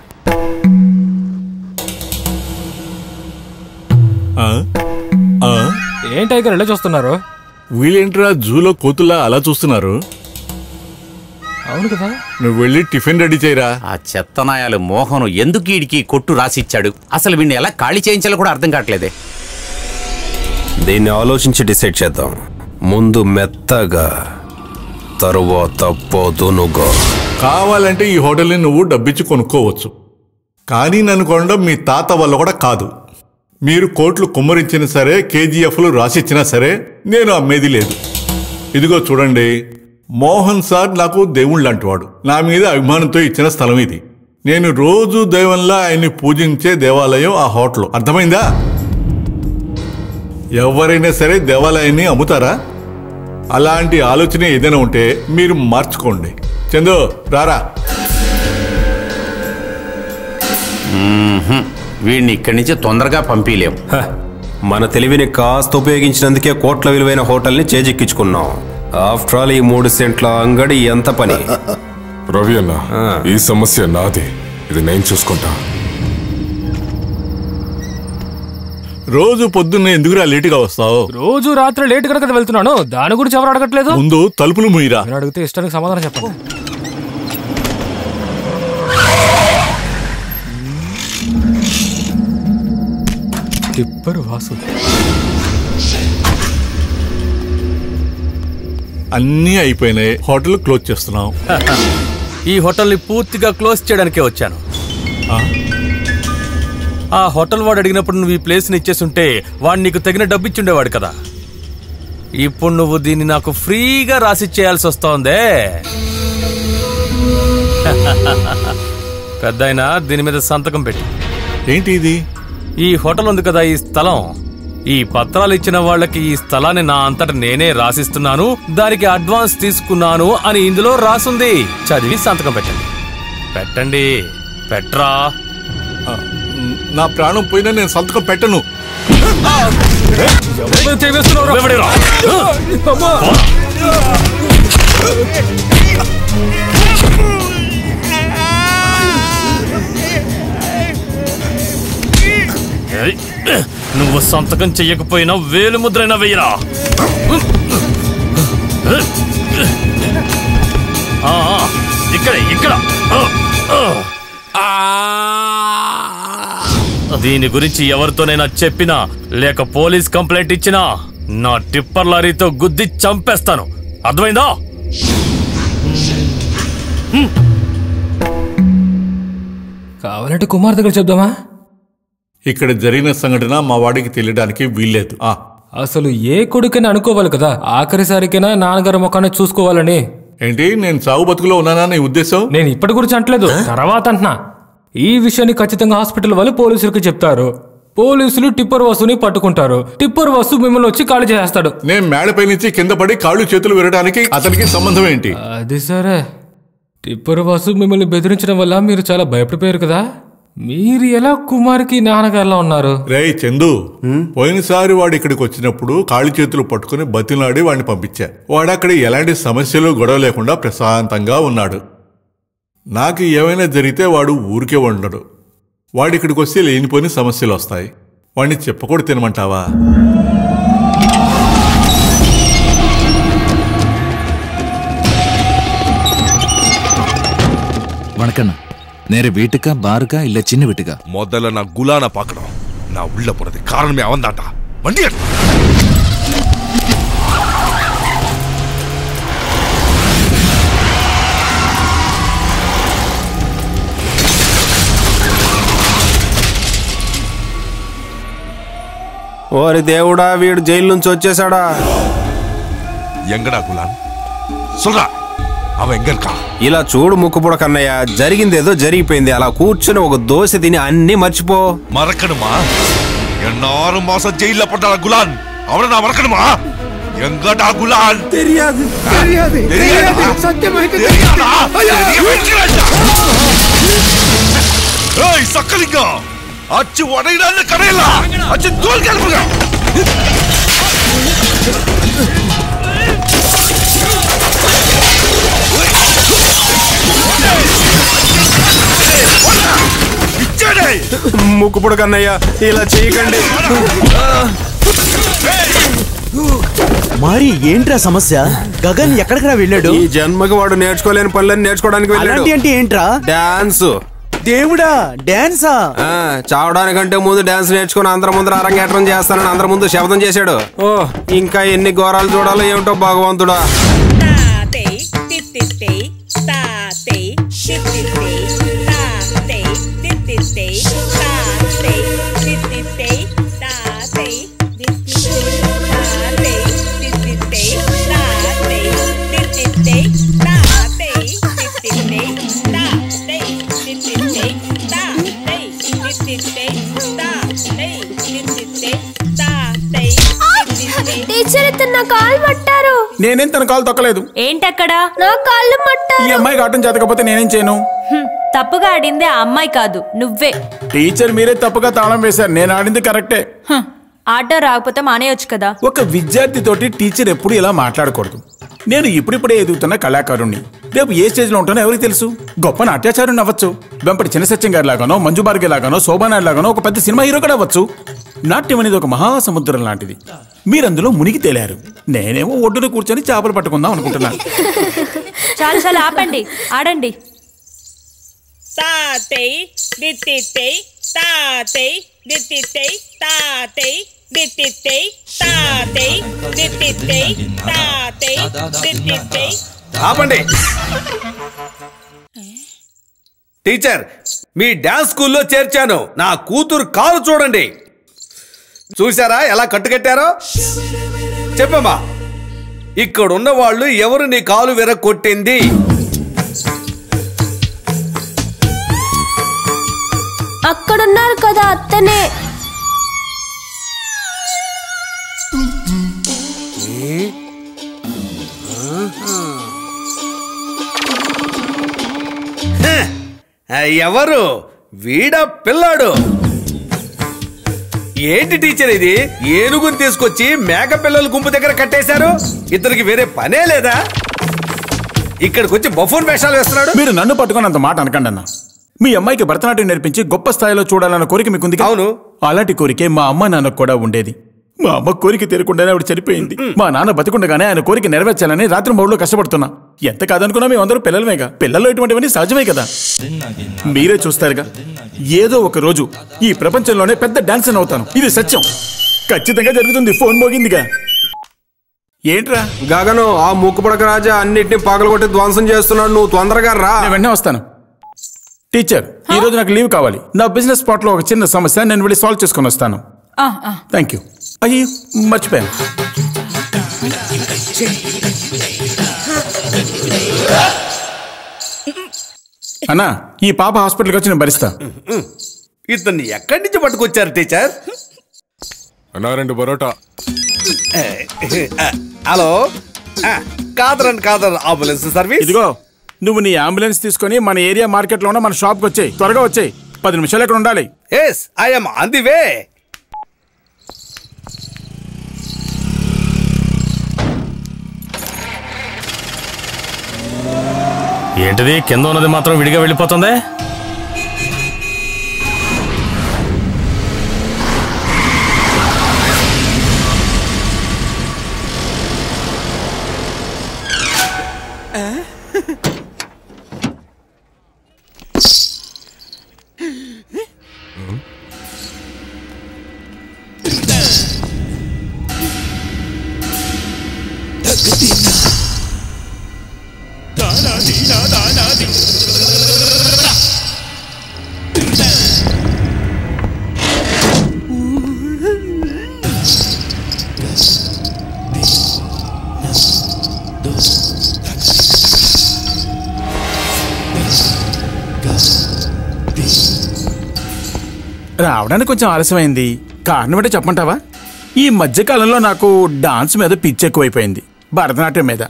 ఏం టైగర్ ఎలా చూస్తున్నారు వీళ్ళేంట్రా జూలో కోతుల్లా అలా చూస్తున్నారు అవును కదా నువ్వు వెళ్ళి టిఫిన్ రెడీ చేయరా ఆ చెత్తనాయాలు మోహన్ ఎందుకు వీడికి కొట్టు రాసిచ్చాడు అసలు వీడిని ఎలా ఖాళీ చేయించాలో కూడా అర్థం కావట్లేదే దీన్ని ఆలోచించి డిసైడ్ చేద్దాం ముందు మెత్తగా తరువాత పోదునుగా కావాలంటే ఈ హోటల్ని నువ్వు డబ్బిచ్చి కొనుక్కోవచ్చు కానీ నన్ను కొనడం మీ తాత వల్ల కూడా కాదు మీరు కోట్లు కుమ్మరించినా సరే కేజీఎఫ్లు రాసిచ్చినా సరే నేను అమ్మేది లేదు ఇదిగో చూడండి మోహన్ సార్ నాకు దేవుళ్ళు అంటువాడు నా మీద అభిమానంతో ఇచ్చిన స్థలం ఇది నేను రోజు దైవంలా ఆయన్ని పూజించే దేవాలయం ఆ హోటల్ అర్థమైందా ఎవరైనా సరే దేవాలయాన్ని అమ్ముతారా అలాంటి ఆలోచన ఏదైనా ఉంటే మీరు మార్చుకోండి చందు రారా మ్మ్హ్మ్. వీడిని ఇక్కడి నుంచి తొందరగా పంపించలేం మన తెలివిని కాస్త ఉపయోగించినందుకే కోట్ల విలువైన హోటల్ని చేజిక్కించుకున్నాం ఆఫ్టర్ ఆల్ ఈ మూడు సెంట్ల అంగడి ఎంత పని రవి అన్న ఈ సమస్య నాది ఇది నేను చూసుకుంటా రోజు పొద్దున్నే ఎందుకురా లేటుగా వస్తావు రోజు రాత్రి లేట్ కనుక వెళ్తున్నాను దాని గురించి ఎవరు అడగట్లేదు ముందు తలుపులు ముయిరా నేను అడిగితే ఇష్టానికి సమాధానం చెప్పండి టిప్పర్ వాసు అన్నీ అయిపోయినాయి హోటల్ క్లోజ్ చేస్తున్నాం ఈ హోటల్ని పూర్తిగా క్లోజ్ చేయడానికే వచ్చాను ఆ హోటల్ వాడు అడిగినప్పుడు నువ్వు ఈ ప్లేస్ని ఇచ్చేస్తుంటే వాడు నీకు తగిన డబ్బు ఇచ్చుండేవాడు కదా ఇప్పుడు నువ్వు దీన్ని నాకు ఫ్రీగా రాసి చేయాల్సి వస్తోందే పెద్దాయన దీని మీద సంతకం పెట్టి ఏంటి ఇది ఈ హోటల్ ఉంది కదా ఈ స్థలం ఈ పత్రాలు ఇచ్చిన వాళ్ళకి ఈ స్థలాన్ని నా అంతట నేనే రాసిస్తున్నాను దానికి అడ్వాన్స్ తీసుకున్నాను అని ఇందులో రాసుంది చదివి సంతకం పెట్టండి పెట్టండి పెట్రా నా ప్రాణం పోయినా నేను సంతకం పెట్టను ఎవడిరా? ఏయ్, నువ్వు సంతకం చెయ్యకపోయినా వేలు ముద్రైనా వెయ్యరా ఆ, ఆ, ఇక్కడ ఇక్కడ ఆ, ఆ. దీని గురించి ఎవరితోనైనా చెప్పినా లేక పోలీస్ కంప్లైంట్ ఇచ్చినా నా టిప్పర్ లారీతో గుద్ది చంపేస్తాను అర్థమైందా కావాలంటే కుమార్ దగ్గర చెప్దామా ఇక్కడ జరిగిన సంఘటన మా వాడికి తెలియడానికి వీల్లేదు ఆ అసలు ఏ కొడుకని అనుకోవాలి కదా ఆఖరిసారికైనా నాన్నగారి ముఖాన్ని చూసుకోవాలని ఏంటి నేను సాగు బతుకులో ఉన్నానా నీ ఉద్దేశం నేను ఇప్పటి గురించి అంటలేదు తర్వాత అంటున్నా ఈ విషయాన్ని ఖచ్చితంగా హాస్పిటల్ వాళ్ళు పోలీసులకు చెప్తారు పోలీసులు టిప్పర్ వస్తుని పట్టుకుంటారు టిప్పర్ వస్తు మిమ్మల్ని వచ్చి ఖాళీ చేస్తాడు నేను మేడపై నుంచి కింద పడి కాళ్ళు చేతులు విరడానికి అతనికి సంబంధం ఏంటి అది సరే టిప్పర్ వాసు మిమ్మల్ని బెదిరించడం వల్ల మీరు చాలా భయపడిపోయారు కదా మీరు ఎలా కుమార్కి నాన్నగారులా ఉన్నారు రేయ్ చందు పోయినసారి వాడు ఇక్కడికి వచ్చినప్పుడు కాళ్ళు చేతులు పట్టుకుని బతిలాడి వాడిని పంపించా వాడు అక్కడ ఎలాంటి సమస్యలు గొడవ లేకుండా ప్రశాంతంగా ఉన్నాడు నాకు ఏమైనా జరిగితే వాడు ఊరికే ఉండడు వాడు ఇక్కడికి వస్తే లేనిపోని సమస్యలు వస్తాయి వాడిని చెప్పకూడదు తినమంటావా வணக்கண்ணா நேர வீட்டுக்கா பாருக்கா இல்ல சின்ன வீட்டுக்கா முதல்ல நான் குலான பார்க்கணும் நான் உள்ள போறது காரணமே அவன் தான்டா வண்டி எடு. ఓరి దేవుడా వీడు జైలు నుంచి వచ్చేసాడా எங்கடா குலான் சொல்றா அவன் எங்க இருக்கான் ఇలా చూడు ముక్కుపుడ కన్నయ్య జరిగిందేదో జరిగిపోయింది అలా కూర్చుని ఒక దోశ తిని అన్ని మర్చిపో மறக்கணுமா என்னாறு மாசம் ஜெயில போட்டாளா குலான் அவனை நான் மறக்கணுமா எங்கடா குலான் தெரியாது தெரியாது தெரியாதா தெரியாதா தெரிய வைக்கிறேன்டா. ஏய் சக்கலிங்கம் அச்சு உடையிடாத கடையில அச்சு தோல் கிளம்புங்க ముక్కుపుడ కన్నయ్య ఇలా చేయకండి మరి ఏంట్రా సమస్య గగన్ ఎక్కడికి వెళ్ళాడు ఈ జన్మకి వాడు నేర్చుకోలేని పనులని నేర్చుకోవడానికి అలాంటి అంటే ఏంట్రా డాన్స్ దేవుడా డాన్సా చావడానికంటే ముందు డాన్స్ నేర్చుకుని అందరి ముందర అరంగేట్రం చేస్తానని అందరి ముందు శబ్దం చేశాడు ఓ ఇంకా ఎన్ని ఘోరాలు చూడాలో ఏమిటో భగవంతుడా టీచర్ ఇతను నా కాలు పట్టారు నేనేం తన కాలు తొక్కలేదు ఏంటక్కడ నా కాళ్ళు ఈ మట్టారు అమ్మాయి ఆటం చేతకపోతే నేనేం చేయను హ్మ్, తప్పుగా ఆడింది ఆ అమ్మాయి కాదు నువ్వే టీచర్ మీరే తప్పుగా తాళం వేశారు నేను ఆడింది కరెక్టే హ్మ్, ఆట రాకపోతే మానేయొచ్చు కదా ఒక విద్యార్థితోటి టీచర్ ఎప్పుడు ఇలా మాట్లాడకూడదు నేను ఇప్పుడిప్పుడే ఎదుగుతున్న కళాకారుణ్ణి రేపు ఏ స్టేజ్లో ఉంటానో ఎవరికి తెలుసు గొప్ప నాట్యాచారుని అవ్వచ్చు వెంపటి చిన్న సత్యం గారి లాగానో మంజు బార్గే లాగానో శోభానాయుడు లాగానో ఒక పెద్ద సినిమా హీరో కూడా అవ్వచ్చు నాట్యం అనేది ఒక మహాసముద్రం లాంటిది మీరందులో మునిగి తేలారు నేనేమో ఒడ్డున కూర్చొని చేపలు పట్టుకుందాం అనుకుంటున్నాను చాలు చాలు ఆపండి ఆడండి తాతై దిత్తిత్తై తాతై దిత్తిత్తై తాతై దిత్తిత్తై తాతై దిత్తిత్తై తాతై దిత్తిత్తై ఆపండి టీచర్ మీ డాన్స్ స్కూల్లో చేర్చాను నా కూతురు కాలు చూడండి చూసారా ఎలా కట్టుకట్టారో చెప్పమ్మా ఇక్కడున్న వాళ్ళు ఎవరు నీ కాలు విరగొట్టింది అక్కడున్నారు కదా అత్తనే హ, ఎవరు వీడ పిల్లాడు ఏంటి టీచర్ ఇది ఏనుగుని తీసుకొచ్చి మేక పిల్లల గుంపు దగ్గర కట్టేశారు ఇతనికి వేరే పనే లేదా ఇక్కడికి వచ్చి బఫూన్ వేషాలు వేస్తున్నాడు మీరు నన్ను పట్టుకొని అంత మాట అనకండి అన్న మీ అమ్మాయికి భరతనాట్యం నేర్పించి గొప్ప స్థాయిలో చూడాలన్న కోరిక మీకుంది అవును అలాంటి కోరికే మా అమ్మ నాన్నకు కూడా ఉండేది మా అమ్మ కోరిక తీరకుండానే ఆవిడ చనిపోయింది మా నాన్న బతికుండగానే ఆయన కోరిక నెరవేర్చాలని రాత్రి మూడులో కష్టపడుతున్నా ఎంత కాదనుకున్నా మేమందరూ పిల్లలమేగా పిల్లల్లో ఇటువంటివన్నీ సహజమే కదా మీరే చూస్తారుగా ఏదో ఒక రోజు ఈ ప్రపంచంలోనే పెద్ద డాన్సర్ అవుతాను ఇది సత్యం ఖచ్చితంగా జరుగుతుంది ఫోన్ మోగిందిగా ఏంట్రా గగను ఆ ముక్కుపడక రాజా అన్నిటిని పగలగొట్టి ధ్వంసం చేస్తున్నాడు నువ్వు తొందరగా రా నేను వెంటనే వస్తాను టీచర్ ఈ రోజు నాకు లీవ్ కావాలి నా బిజినెస్ స్పాట్ లో ఒక చిన్న సమస్య నేను వెళ్ళి సాల్వ్ చేసుకొని వస్తాను ఆ, ఆ. థ్యాంక్ యూ అయ్యో మర్చిపోయాను అన్నా ఈ పాప హాస్పిటల్కి వచ్చి నేను భరిస్తా ఇతన్ని ఎక్కడి నుంచి పట్టుకొచ్చారు టీచర్ అన్నా రెండు పరోటా హలో ఆ, కాదరండి కాదర్ అంబులెన్స్ సర్వీస్ ఇదిగో నువ్వు నీ అంబులెన్స్ తీసుకొని మన ఏరియా మార్కెట్ లో ఉన్న మన షాప్ కి వచ్చాయి త్వరగా వచ్చాయి పది నిమిషాలు ఇక్కడ ఉండాలి yes I'm on the way ఏంటిది కింద ఉన్నది మాత్రం విడిగా వెళ్ళిపోతుంది రావడానికి కొంచెం ఆలస్యమైంది కారణం ఏంటో చెప్పమంటావా ఈ మధ్య కాలంలో నాకు డాన్స్ మీద పిచ్చి ఎక్కువైపోయింది భరతనాట్యం మీద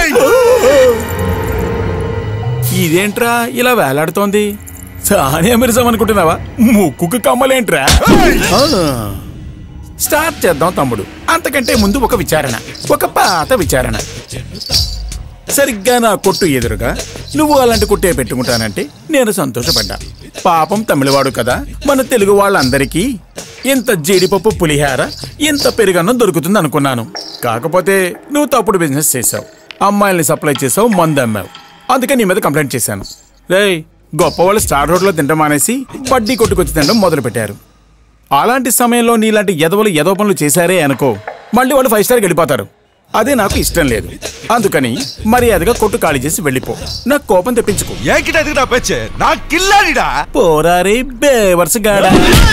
ఇదేంట్రా ఇలా వేలాడుతోంది సానియా మిర్జాం అనుకుంటున్నావా ముక్కుకు కమ్మలేంట్రా ఆ. స్టార్ట్ చేద్దాం తమ్ముడు అంతకంటే ముందు ఒక విచారణ ఒక పాత విచారణ సరిగ్గా నా కొట్టు ఎదురుగా నువ్వు అలాంటి కొట్టే పెట్టుకుంటానంటే నేను సంతోషపడ్డా పాపం తమిళవాడు కదా మన తెలుగు వాళ్ళందరికీ ఇంత జీడిపప్పు పులిహార ఇంత పెరుగన్నం దొరుకుతుంది అనుకున్నాను కాకపోతే నువ్వు తప్పుడు బిజినెస్ చేసావు అమ్మాయిల్ని సప్లై చేసావు మందు అమ్మావు అందుకే నీ మీద కంప్లైంట్ చేశాను రేయ్ గొప్ప వాళ్ళు స్టార్ రోడ్లో తినడం మానేసి బడ్డీ కొట్టుకొచ్చి తినడం మొదలు పెట్టారు అలాంటి సమయంలో నీలాంటి ఎదవలు ఎదవ పనులు చేశారే అనుకో మళ్ళీ వాళ్ళు ఫైవ్ స్టార్కి వెళ్ళిపోతారు అదే నాకు ఇష్టం లేదు అందుకని మర్యాదగా కొట్టు ఖాళీ చేసి వెళ్ళిపో నాకు కోపం తెప్పించుకో ஏன்கிட்ட எதுக்குடா பேச்சு நான் கில்லாடிடா పోరారే బేవర్స్ గాడా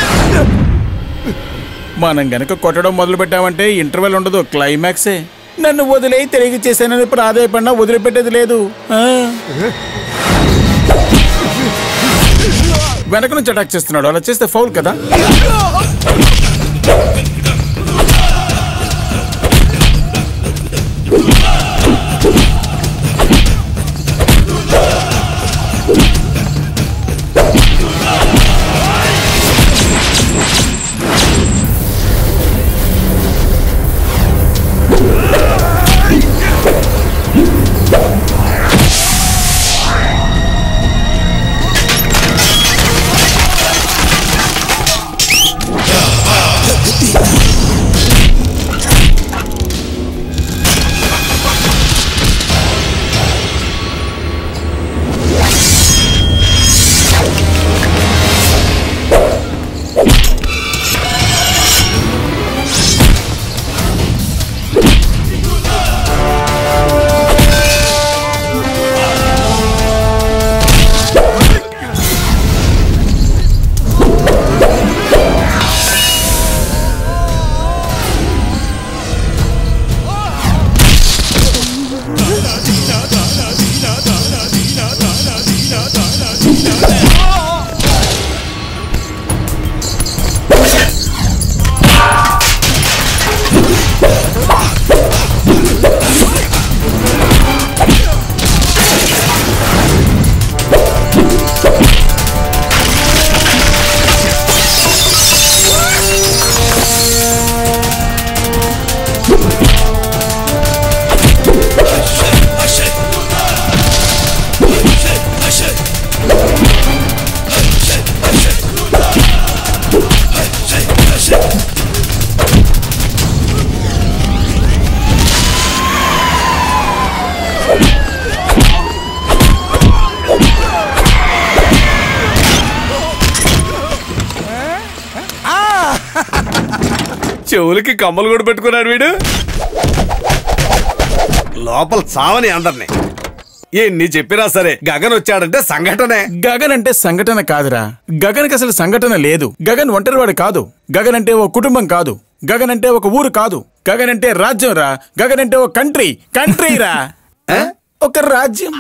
మనం గనక కొట్టడం మొదలు పెట్టామంటే ఇంటర్వెల్ ఉండదు క్లైమాక్సే నన్ను వదిలే తిరిగి చేశానని ప్రాధాయపడినా వదిలిపెట్టేది లేదు ఆ. వెనక నుంచి అటాక్ చేస్తున్నాడు అలా చేస్తే ఫౌల్ కదా చెవులకి కమ్మలు కూడా పెట్టుకున్నాడు వీడు లోపల చావని అందరిని ఎన్ని చెప్పినా సరే గగన్ వచ్చాడంటే సంఘటనే గగన్ అంటే సంఘటన కాదురా గగన్కి అసలు సంఘటన లేదు గగన్ ఒంటరివాడు కాదు గగన్ అంటే ఓ కుటుంబం కాదు గగన్ అంటే ఒక ఊరు కాదు గగన్ అంటే రాజ్యం రా గగన్ అంటే ఓ కంట్రీ కంట్రీ రా ఆ? ఒక రాజ్యం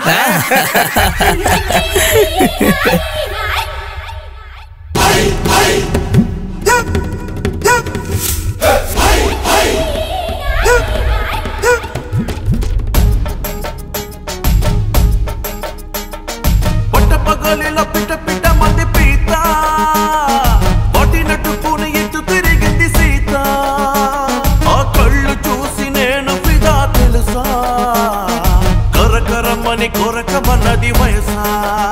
పగలిలో పిట పిట మంది పీత పట్టినట్టు పూని ఎత్తు తిరిగింది సీత ఆ కళ్ళు చూసి నేను ఫిదా తెలుసా కరకరమని కొరకమన్నది వయసా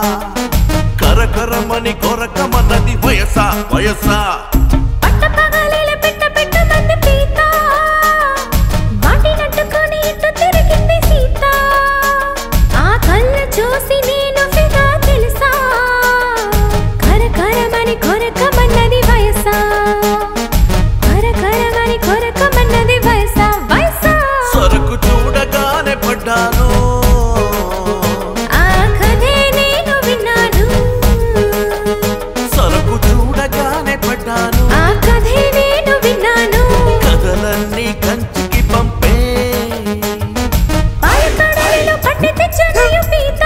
కరకరమని కొరకమన్నది వయసా వయసా పట్టపగలిల పిట్ట పిట్ట మంది పీత వాటినట్టుకొని ఇటు తిరిగింది సీత ఆ కళ్ళు చూసి నేను ఫిదా తెలుసా కరకరమని కొరకమన్నది వయసా కరకరమని కొరకమన్నది వయసా వయసా సరుకు చూడగానే పడ్డాను ఆ కథే నేను విన్నాను సరుకు చూడగానే పడ్డాను ఆ కథే నేను విన్నాను కథలన్నీ కంచికి పంపే పాలకడలిలో పట్టి తెచ్చనయు పీత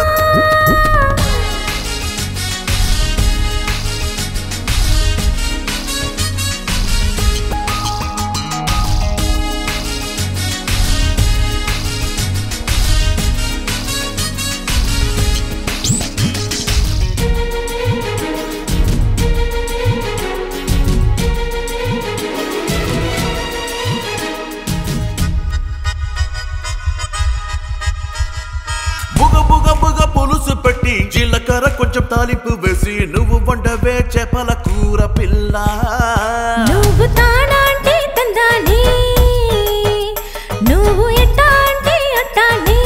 బుగ బుగ బుగ పులుసు పెట్టి జీలకర్ర కొంచెం తాలింపు వేసి నువ్వు వండవే చేపల కూర పిల్ల నువ్వు తానా అంటే తందాని నువ్వు ఎట్టా అంటే అట్టాని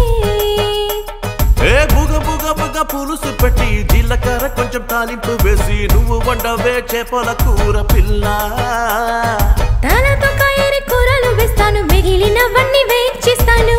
ఏ బుగ బుగ బుగ పులుసు పెట్టి జీలకర్ర కొంచెం తాలింపు వేసి నువ్వు వండవే చేపల కూర పిల్ల తలతో కయరి కూరలు వేస్తాను మిగిలినవన్నీ వేచిస్తాను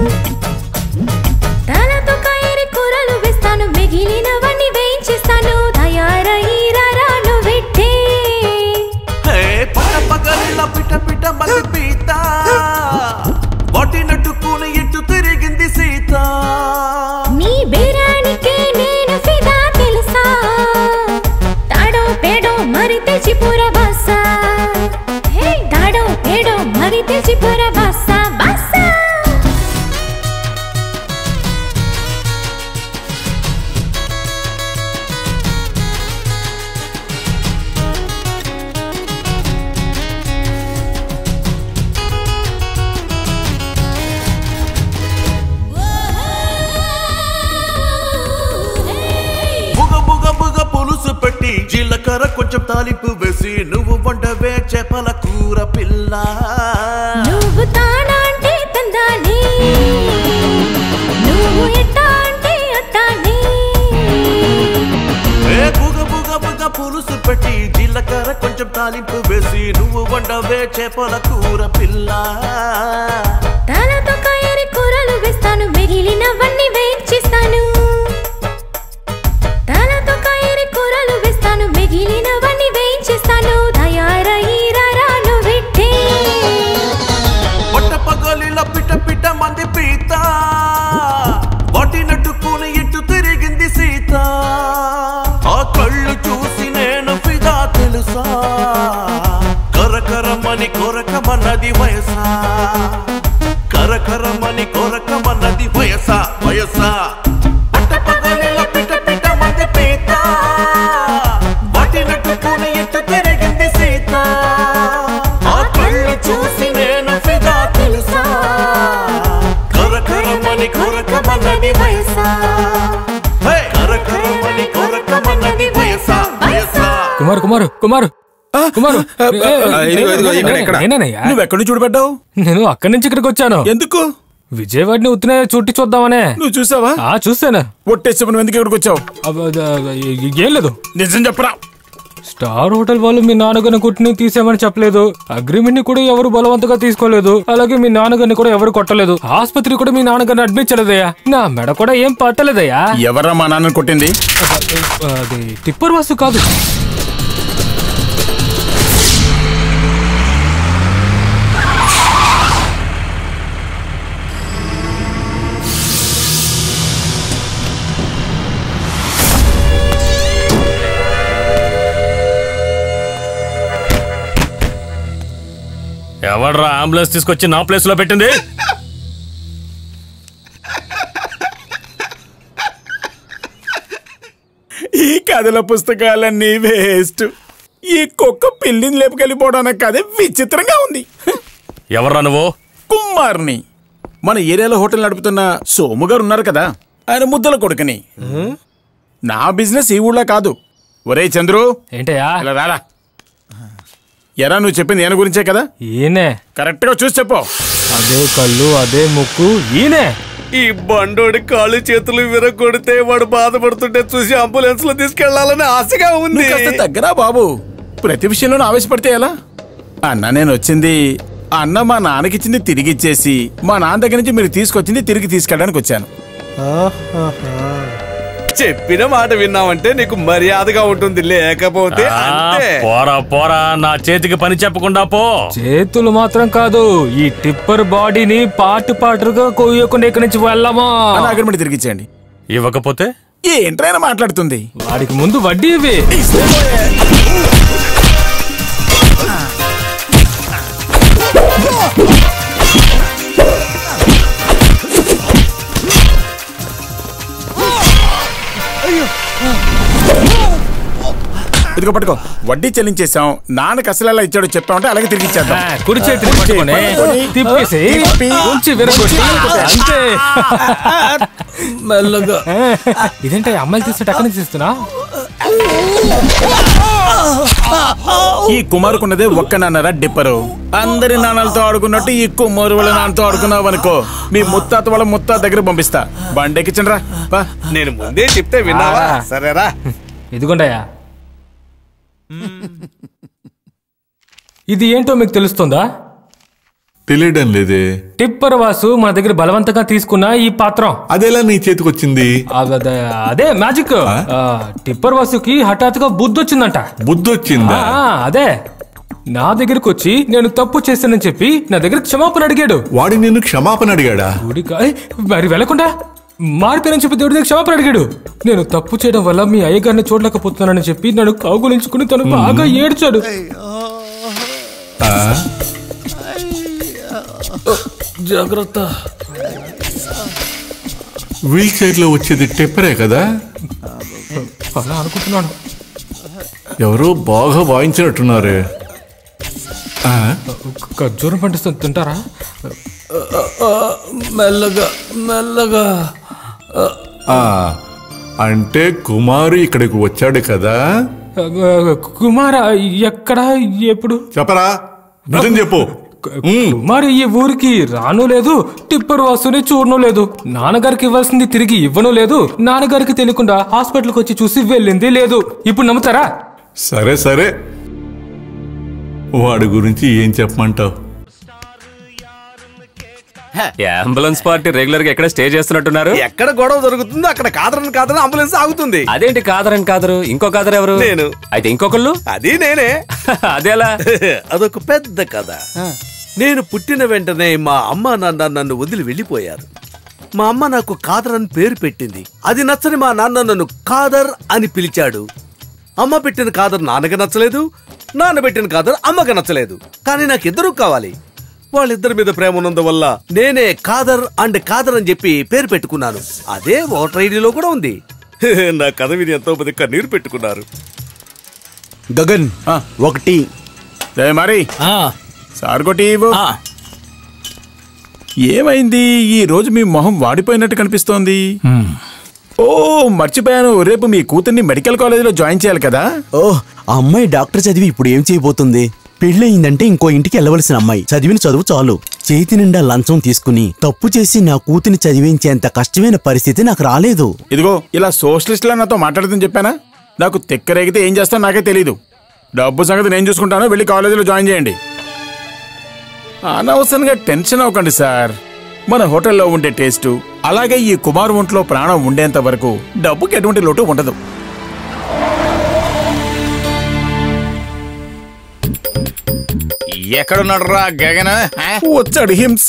తలతో కయరి కూరలు వేస్తాను మిగిలినవన్నీ వేయించిస్తాను తయారయ్యి రాను పెట్టే హే పట పగలిలా పిట పిట మంది పీత వాటినట్టు కూని ఇటు తిరిగింది సీత నీ బేరానికే నేను ఫిదా తెలుసా తాడో పేడో మరి తెచ్చిపుర బాస హే తాడో పేడో మరి తెచ్చిపుర బాస బాస బుగ బుగ బుగ పులుసు పెట్టి జీలకర్ర కొంచెం తాలింపు వేసి నువ్వు వండవే చేపల కూర పిల్ల నువ్వు తానా అంటే తందాని నువ్వు ఎట్టా అంటే అట్టాని ఏ బుగ బుగ బుగ పులుసు పెట్టి జీలకర్ర కొంచెం తాలింపు వేసి నువ్వు వండవే చేపల కూర పిల్ల తలతో కయరి కూరలు వేస్తాను మిగిలినవన్నీ వేచిస్తాను తలతో కయరి కూరలు వేస్తాను మిగిలినవన్నీ వేయించిస్తాను తయారయ్యి రాను పెట్టే పొట్ట పగలిలో పిట పిట మంది పీత వాటినట్టు కూని ఇటు తిరిగింది సీత ఆ కళ్ళు చూసి నేను ఫిదా తెలుసా కరకరమని కొరకమన్నది వయసా కరకరమని కొరకమన్నది వయసా వయసా పొట్ట పగలిలో పిట పిట మంది పీత వాటినట్టు కూని ఇటు తిరిగింది సీత ఆ కళ్ళు చూసి నేను ఫిదా తెలుసా కరకరమని కొరకమన్నది వయసా హే! కరకరమని కొరకమన్నది వయసా వయసా కుమార్ కుమార్ కుమార్ కుమార్ ఇదిగో, ఇదిగో, ఇక్కడ, ఇక్కడ. నువ్వు ఎక్కడి నుంచి చూడబడ్డావు నేను అక్కడి నుంచి ఇక్కడికి వచ్చాను ఎందుకు విజయవాడని ఉత్తినే చుట్టి చూద్దామనే నువ్వు చూసావా ఆ చూసాను ఒట్టేసి నువ్వు ఎందుకు ఇక్కడికి వచ్చావు ఏం లేదు నిజం చెప్పరా స్టార్ హోటల్ వాళ్ళు మీ నాన్నగారిని కుట్టిని తీసేమని చెప్పలేదు అగ్రిమెంట్ ని కూడా ఎవరు బలవంతంగా తీసుకోలేదు అలాగే మీ నాన్నగారిని కూడా ఎవరు కొట్టలేదు ఆసుపత్రి కూడా మీ నాన్నగారిని అడ్మిట్ చేయలేదయ్యా నా మెడ కూడా ఏం పట్టలేదయ్యా ఎవరా మా నాన్న కొట్టింది అది టిప్పర్ వాసు కాదు ఎవడ్రా అంబులెన్స్ తీసుకొచ్చి నా ప్లేస్ లో పెట్టింది ఈ కథల పుస్తకాలన్నీ వేస్ట్ ఈ కుక్క పిల్లిని లేపుకెళ్ళిపోవడానికి కథ విచిత్రంగా ఉంది ఎవర్రా నువ్వు కుమ్మార్ని మన ఏరియాలో హోటల్ నడుపుతున్న సోము గారు ఉన్నారు కదా ఆయన ముద్దల కొడుకుని నా బిజినెస్ ఈ ఊళ్ళో కాదు ఒరే చంద్రు ఏంటయ్యా ఇలా రారా ఎరా నువ్వు చెప్పింది ఈయన గురించే కదా ఈయనే కరెక్ట్ గా చూసి చెప్పు అదే కళ్ళు అదే ముక్కు ఈయనే ఈ బండోడి కాళ్ళు చేతులు విరగొడితే వాడు బాధపడుతుంటే చూసి అంబులెన్స్ లో తీసుకెళ్లాలని ఆశగా ఉంది నువ్వు కాస్త తగ్గరా బాబు ప్రతి విషయంలోనూ ఆవేశపడితే ఎలా అన్న నేను వచ్చింది అన్న మా నాన్నకిచ్చింది తిరిగి ఇచ్చేసి మా నాన్న దగ్గర నుంచి మీరు తీసుకొచ్చింది తిరిగి తీసుకెళ్ళడానికి వచ్చాను చెప్పిన మాట విన్నావంటే నీకు మర్యాదగా ఉంటుంది లేకపోతే ఆ, అంతే పోరా పోరా నా చేతికి పని చెప్పకుండా పో చేతులు మాత్రం కాదు ఈ టిప్పర్ బాడీని పార్ట్ పార్ట్గా కొయ్యకుండా ఇక్కడి నుంచి వెళ్ళమా అగ్రిమెంట్ తిరిగి ఇచ్చేయండి ఇవ్వకపోతే ఏంట్రైనా మాట్లాడుతుంది వాడికి ముందు వడ్డీ ఇవి ఇదిగో పట్టుకో వడ్డీ చెల్లించేసాం నాన్నకి అసలు ఎలా ఇచ్చాడో చెప్పామంటే అలాగే తిరిగి ఇచ్చేద్దాం ఆ, కుడి చేతిని పట్టుకొని తిప్పేసి ఉంచి విరగొట్టి అంతే మెల్లగా ఇదేంటి అమ్మాయిలు తీస్తే టక్కన తీస్తున్నా ఈ కుమారుకున్నదే ఒక్క నాన్నరా డిప్పరు అందరి నాన్నలతో ఆడుకున్నట్టు ఈ కుమారు వాళ్ళ నాన్నతో ఆడుకున్నావు అనుకో మీ ముత్తాత వాళ్ళ ముత్తాత దగ్గర పంపిస్తా బండెక్కించండి రా నేను ముందే చెప్తే విన్నావా ఆ. సరేరా ఇదిగోండయ్యా ఇది ఏంటో మీకు తెలుస్తుందా తెలియడం లేదే టిప్పర్ వాసు మన దగ్గర బలవంతంగా తీసుకున్న ఈ పాత్రం అదెలా నీ చేతికొచ్చింది అదే అదే మ్యాజిక్ ఆ, టిప్పర్ వాసుకి హఠాత్తుగా బుద్ధి వచ్చిందంట బుద్ధి వచ్చిందా ఆ, అదే నా దగ్గరకు వచ్చి నేను తప్పు చేశానని చెప్పి నా దగ్గర క్షమాపణ అడిగాడు వాడి నిన్ను క్షమాపణ అడిగాడా గుడికా ఏయ్, మరి వెళ్ళకుండా మారిపోయానని చెప్పి దేవుడి దగ్గర క్షమాపణ అడిగాడు నేను తప్పు చేయడం వల్ల మీ అయ్యగారిని చూడలేకపోతున్నానని చెప్పి నన్ను కౌగులించుకుని తను బాగా ఏడ్చాడు ఆ? జాగ్రత్త వీల్ చైర్ లో వచ్చేది టెప్పరే కదా అలా అనుకుంటున్నాను ఎవరో బాగా వాయించినట్టున్నారే ఆ? ఖర్జూరం పండిస్తుంది తింటారా మెల్లగా మెల్లగా ఆ, అంటే కుమారు ఇక్కడికి వచ్చాడు కదా కుమార ఎక్కడ ఎప్పుడు చెప్పరా నిజం చెప్పు కుమార్ ఈ ఊరికి రాను లేదు టిప్పర్ వాసుని చూడను లేదు నాన్నగారికి ఇవ్వాల్సింది తిరిగి ఇవ్వను లేదు నాన్నగారికి తెలియకుండా హాస్పిటల్కి వచ్చి చూసి వెళ్ళింది లేదు ఇప్పుడు నమ్ముతారా సరే సరే వాడి గురించి ఏం చెప్పమంటావు అంబులెన్స్ పార్టీ రెగ్యులర్ గా ఎక్కడ స్టే చేస్తున్నట్టున్నారు ఎక్కడ గొడవ జరుగుతుందో అక్కడ కాదరని కాదని అంబులెన్స్ ఆగుతుంది అదేంటి కాదరని కాదరు ఇంకో కాదరు ఎవరు నేను. అయితే ఇంకొకళ్ళు అది నేనే అదేలా అదొక పెద్ద కథ నేను పుట్టిన వెంటనే మా అమ్మ నాన్న నన్ను వదిలి వెళ్ళిపోయారు మా అమ్మ నాకు కాదర్ అని పేరు పెట్టింది అది నచ్చని మా నాన్న నన్ను కాదర్ అని పిలిచాడు అమ్మ పెట్టిన కాదర్ నాన్నకి నచ్చలేదు నాన్న పెట్టిన కాదర్ అమ్మకి నచ్చలేదు కానీ నాకు ఇద్దరు కావాలి వాళ్ళిద్దరి మీద ప్రేమ ఉన్నందువల్ల నేనే కాదర్ అండ్ కాదర్ అని చెప్పి పేరు పెట్టుకున్నాను అదే ఓటర్ ఐడిలో కూడా ఉంది నా కథ విని ఎంతో మంది కన్నీరు పెట్టుకున్నారు గగన్ ఒకటి మరి సార్ కొట్టి ఇవ్వు. ఏమైంది ఈ రోజు మీ మొహం వాడిపోయినట్టు కనిపిస్తోంది ఓ మర్చిపోయాను రేపు మీ కూతుర్ని మెడికల్ కాలేజీలో జాయిన్ చేయాలి కదా ఓ ఆ అమ్మాయి డాక్టర్ చదివి ఇప్పుడు ఏం చేయబోతుంది పెళ్ళయిందంటే ఇంకో ఇంటికి వెళ్ళవలసిన అమ్మాయి చదివిన చదువు చాలు చేతి నిండా లంచం తీసుకుని తప్పు చేసి నా కూతుని చదివించేంత కష్టమైన పరిస్థితి నాకు రాలేదు ఇదిగో ఇలా సోషలిస్టులా నాతో మాట్లాడుతుందని చెప్పానా నాకు తెక్కరేగితే ఏం చేస్తాను నాకే తెలీదు డబ్బు సంగతి నేను చూసుకుంటాను వెళ్ళి కాలేజీలో జాయిన్ చేయండి అనవసరంగా టెన్షన్ అవ్వకండి సార్ మన హోటల్లో ఉండే టేస్టు అలాగే ఈ కుమార్ ఒంట్లో ప్రాణం ఉండేంత వరకు డబ్బుకి ఎటువంటి లోటు ఉండదు ఎక్కడున్నాడు రా గగన వచ్చాడు హింస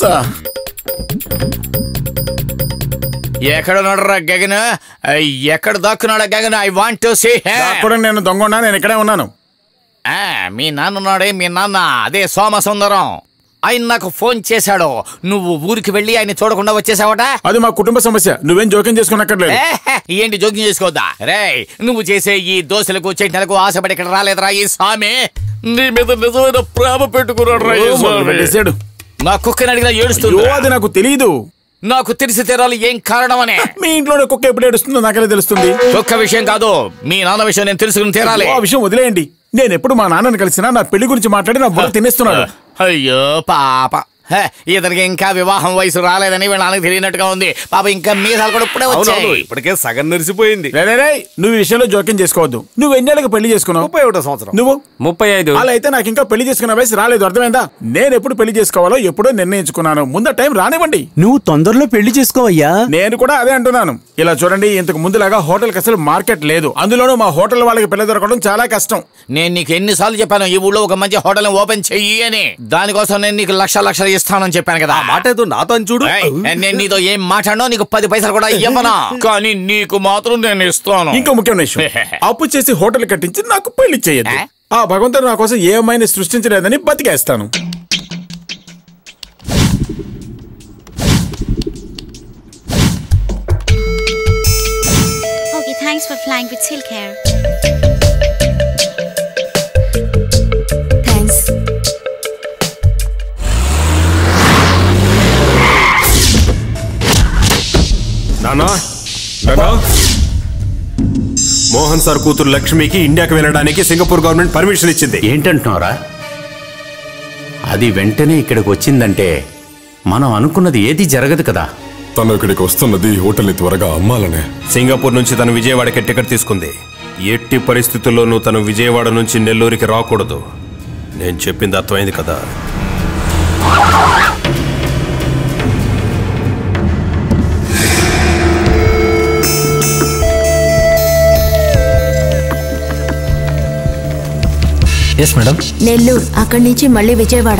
ఎక్కడున్నాడు రా గగన ఎక్కడ దాక్కున్నాడా గగన ఐ వాంట్ టు సీ కూడా నేను దొంగ నేను ఇక్కడే ఉన్నాను మీ నాన్న ఉన్నాడే మీ నాన్న అదే సోమసుందరం ఆయన నాకు ఫోన్ చేశాడు నువ్వు ఊరికి వెళ్ళి ఆయన చూడకుండా వచ్చేసావట అది మా కుటుంబ సమస్య నువ్వేం జోక్యం చేసుకున్నక్కర్లేదు ఏహే, ఏంటి జోక్యం చేసుకోవద్దా రే నువ్వు చేసే ఈ దోశలకు చట్నీలకు ఆశపడి ఇక్కడ రాలేదురా ఈ స్వామి నీ మీద నిజమైన ప్రేమ పెట్టుకున్నాడు రా ఈ ఓ, స్వామి. పెట్టేశాడు. నా కుక్కని అడిగినా ఏడుస్తుంది అయ్యో, అది నాకు తెలియదు నాకు తెలిసి తీరాలి ఏం కారణమనే మీ ఇంట్లోనే కుక్క ఎప్పుడు ఏడుస్తుందో నాకెలా తెలుస్తుంది కుక్క విషయం కాదు మీ నాన్న విషయం నేను తెలుసుకుని తీరాలి ఆ విషయం వదిలేయండి నేను ఎప్పుడు మా నాన్నని కలిసినా నా పెళ్లి గురించి మాట్లాడి నా బుర్ర తినేస్తున్నాడు అయ్యో పాప హే, ఇతనికి ఇంకా వివాహం వయసు రాలేదని వీళ్ళ నాన్నకి తెలియనట్టుగా ఉంది పాప ఇంకా మీసాలు కూడా ఇప్పుడే అవునవును వచ్చాయి ఇప్పటికే సగం నెరిసిపోయింది రే, రే, రే, నువ్వు ఈ విషయంలో జోక్యం చేసుకోవద్దు నువ్వు ఎన్నేళ్ళకి పెళ్లి చేసుకున్నావు ముప్పై ఒకటో సంవత్సరం నువ్వు ముప్పై ఐదు అలా అయితే నాకు ఇంకా పెళ్లి చేసుకున్న వయసు రాలేదు అర్థమైందా నేను ఎప్పుడు పెళ్లి చేసుకోవాలో ఎప్పుడో నిర్ణయించుకున్నాను ముందు టైం రానివ్వండి నువ్వు తొందరలో పెళ్లి చేసుకోవయ్యా నేను కూడా అదే అంటున్నాను ఇలా చూడండి ఇంతకు ముందులాగా హోటల్కి అసలు మార్కెట్ లేదు అందులోనూ మా హోటల్ వాళ్ళకి పిల్ల దొరకడం చాలా కష్టం నేను నీకు ఎన్నిసార్లు చెప్పాను ఈ ఊళ్ళో ఒక మంచి హోటల్ ఓపెన్ చెయ్యి అని దానికోసం నేను నీకు లక్ష లక్షలు ఇస్తానని చెప్పాను కదా మాట ఏదో నాతో అని చూడు ఏయ్, నేను నీతో ఏం మాట్లాడినో నీకు పది పైసలు కూడా ఇవ్వనా కానీ నీకు మాత్రం నేను ఇస్తాను ఇంకో ముఖ్యమైన విషయం అప్పు చేసి హోటల్ కట్టించి నాకు పెళ్లి చేయొద్దు ఆ భగవంతుడు నా కోసం ఏ అమ్మాయిని సృష్టించలేదని బతికేస్తాను Okay, thanks for flying with Silk Air. Thanks నానా నానా మోహన్ సార్ కూతురు లక్ష్మికి ఇండియాకి వెళ్ళడానికి సింగపూర్ గవర్నమెంట్ పర్మిషన్ ఇచ్చింది ఏంటంటున్నారా అది వెంటనే ఇక్కడికి వచ్చిందంటే మనం అనుకున్నది ఏది జరగదు కదా తను ఇక్కడికి వస్తున్నది ఈ హోటల్ని త్వరగా అమ్మాలనే సింగపూర్ నుంచి తను విజయవాడకి టికెట్ తీసుకుంది ఎట్టి పరిస్థితుల్లోనూ తను విజయవాడ నుంచి నెల్లూరుకి రాకూడదు నేను చెప్పింది అర్థమైంది కదా ఎస్ మేడం నెల్లూరు అక్కడి నుంచి మళ్ళీ విజయవాడ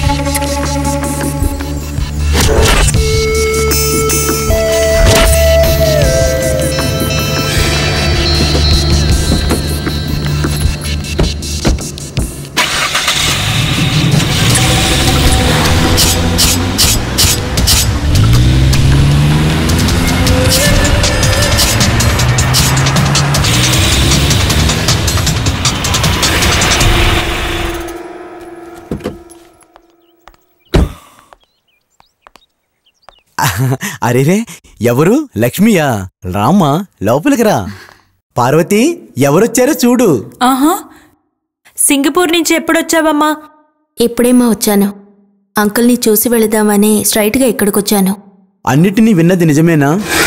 అరేరే ఎవరు లక్ష్మియా రామ్మా లోపలికి రా పార్వతి ఎవరొచ్చారో చూడు ఆహా సింగపూర్ నుంచి ఎప్పుడొచ్చావమ్మా ఇప్పుడేమో వచ్చాను అంకుల్ని చూసి వెళదామని స్ట్రైట్గా ఇక్కడికొచ్చాను అన్నిటినీ విన్నది నిజమేనా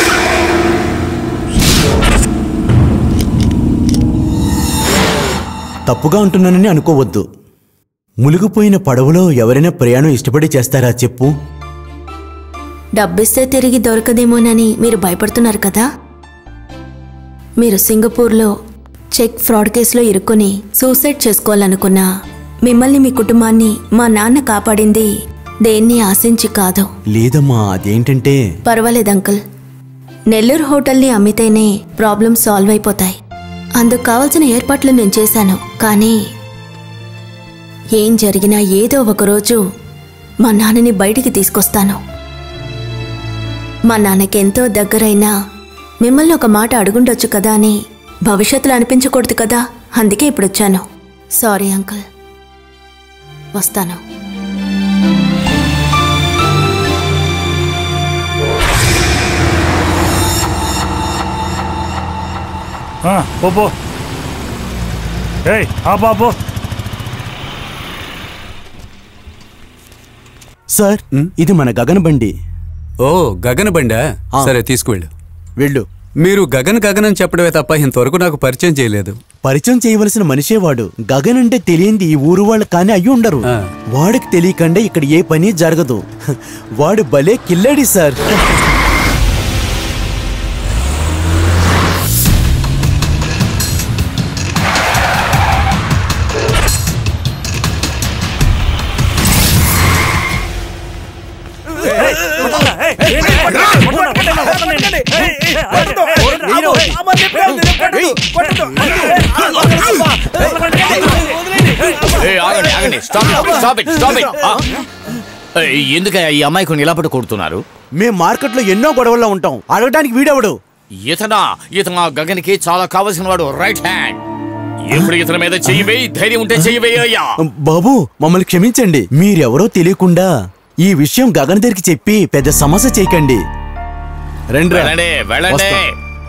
తప్పుగా ఉంటున్నానని అనుకోవద్దు మునిగిపోయిన పడవలో ఎవరైనా ప్రయాణం ఇష్టపడి చేస్తారా చెప్పు డబ్బిస్తే తిరిగి దొరకదేమోనని మీరు భయపడుతున్నారు కదా మీరు సింగపూర్లో చెక్ ఫ్రాడ్ కేసులో ఇరుక్కొని సూసైడ్ చేసుకోవాలనుకున్నా మిమ్మల్ని మీ కుటుంబాన్ని మా నాన్న కాపాడింది దేన్ని ఆశించి కాదు లేదమ్మా అదేంటంటే పర్వాలేదు అంకుల్ నెల్లూరు హోటల్ని అమ్మితేనే ప్రాబ్లం సాల్వ్ అయిపోతాయి అందుకు కావాల్సిన ఏర్పాట్లు నేను చేశాను కానీ ఏం జరిగినా ఏదో ఒకరోజు మా నాన్నని బయటికి తీసుకొస్తాను మా నాన్నకి ఎంతో దగ్గరైనా మిమ్మల్ని ఒక మాట అడుగుండొచ్చు కదా అని భవిష్యత్తులో అనిపించకూడదు కదా అందుకే ఇప్పుడు వచ్చాను సారీ అంకుల్ వస్తాను పో పో ఏయ్ ఆ బాబు సార్ ఇది మన గగన బండి ఓ గగన బండా సరే తీసుకువెళ్ళు వెళ్ళు మీరు గగన్ గగన్ అని చెప్పడమే తప్ప ఇంతవరకు నాకు పరిచయం చేయలేదు పరిచయం చేయవలసిన మనిషే వాడు గగన్ అంటే తెలియంది ఈ ఊరు వాళ్ళు కానీ అయ్యి ఉండరు వాడికి తెలియకుండా ఇక్కడ ఏ పని జరగదు వాడు భలే కిల్లడి సార్ ఆగండి ఆగండి stop stop it stop it ఎందుకయ్యా ఈ అమ్మాయి కొన్ని ఇలా పట్టు కొడుతున్నారు మేము మార్కెట్లో ఎన్నో గొడవల్లో ఉంటాం అడగడానికి వీడెవడు ఇతనా ఇతను ఆ గగన్కి చాలా కావలసిన వాడు రైట్ హ్యాండ్ ఎప్పుడు ఇతని మీద చెయ్యి వేయి ధైర్యం ఉంటే చెయ్యి వేయ్యా బాబు మమ్మల్ని క్షమించండి మీరెవరో తెలియకుండా ఈ విషయం గగన్ దగ్గరికి చెప్పి పెద్ద సమస్య చేయకండి రండి రా. వెళ్ళండి వెళ్ళండి వస్తాం.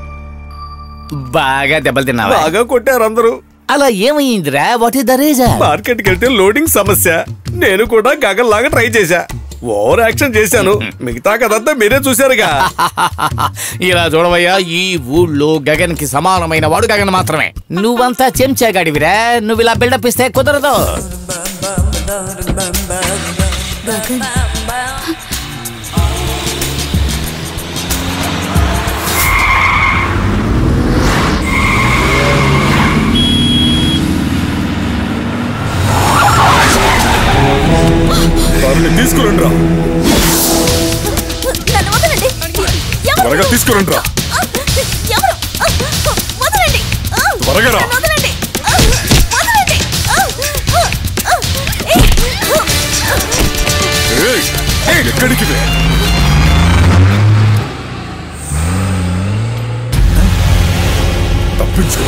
బాగా దెబ్బలు తిన్నావా బాగా కొట్టారు అందరూ అలా ఏమైందిరా వాట్ ఇస్ ద రీజన్ మార్కెట్కి వెళ్తే లోడింగ్ సమస్య నేను కూడా గగన్ లాగా ట్రై చేశా ఓవర్ యాక్షన్ చేశాను మిగతా కదంతా మీరే చూశారుగా ఇలా చూడవయ్యా ఈ ఊళ్ళో గగన్ కి సమానమైన వాడు గగన్ మాత్రమే నువ్వంతా చెంచాగాడివిరా నువ్వు ఇలా బిల్డప్ ఇస్తే కుదరదు వారిని తీసుకురండి రా నన్ను వదలండి ఎవరు? త్వరగా తీసుకురండి రా ఎవరు? వదలండి త్వరగా రా నన్ను వదలండి వదలండి ఏయ్, ఎక్కడికి వే? తప్పించు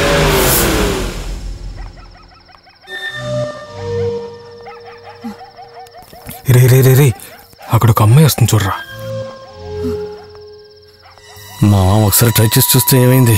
రే రే రే రే అక్కడ ఒక అమ్మాయి వస్తుంది చూడరా మా ఒకసారి ట్రై చేసి చూస్తే ఏమైంది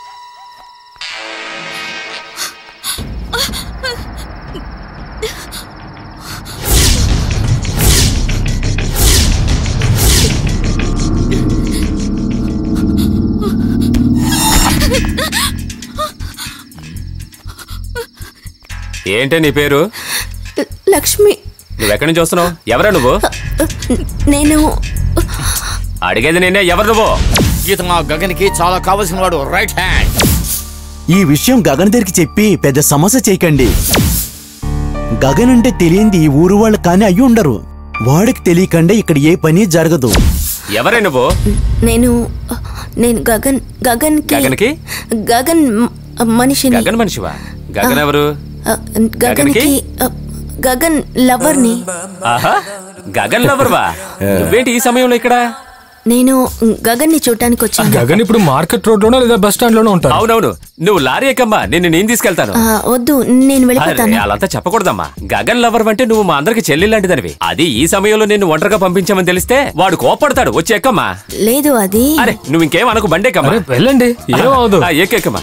ఏంటే నీ పేరు లక్ష్మి నువ్వెక్కడి నుంచి వస్తున్నావు ఎవరా నువ్వు నేను అడిగేది నేనే ఎవరు నువ్వు ఇతను ఆ గగన్ కి చాలా కావలసిన వాడు రైట్ హ్యాండ్ ఈ విషయం గగన్ దగ్గరికి చెప్పి పెద్ద సమస్య చేయకండి గగన్ అంటే తెలియంది ఈ ఊరు వాళ్ళు కానీ అయ్యి ఉండరు వాడికి తెలియకుండా ఇక్కడ ఏ పని జరగదు ఎవరే నువ్వు నేను నేను గగన్ గగన్ గగన్కి గగన్ మ- మనిషిని గగన్ మనిషివా గగన్ ఎవరు ఆ, గగన్కి ఆ, గగన్ లవర్ని ఆహా గగన్ లవర్వా నువ్వేంటి ఈ సమయంలో ఇక్కడ నేను గగన్ని చూడటానికి వచ్చాను గగన్ ఇప్పుడు మార్కెట్ రోడ్ లోనో లేదా బస్ స్టాండ్ లోనో ఉంటారు అవునవును నువ్వు లారీ ఎక్కమ్మా నిన్ను నేను తీసుకెళ్తాను ఆ, వద్దు నేను అరే, వెళ్ళిపోతాను అలాంతా చెప్పకూడదమ్మా గగన్ లవర్ అంటే నువ్వు మా అందరికి చెల్లి లాంటిదనివి అది ఈ సమయంలో నిన్ను ఒంటరిగా పంపించామని తెలిస్తే వాడు కోపడతాడు వచ్చి ఎక్కమ్మా లేదు అది అరే నువ్వు ఇంకేం అనకు బండి ఎక్కమ్మా అరే, వెళ్ళండి ఏమవదు ఆ, ఎక్కెక్కమ్మా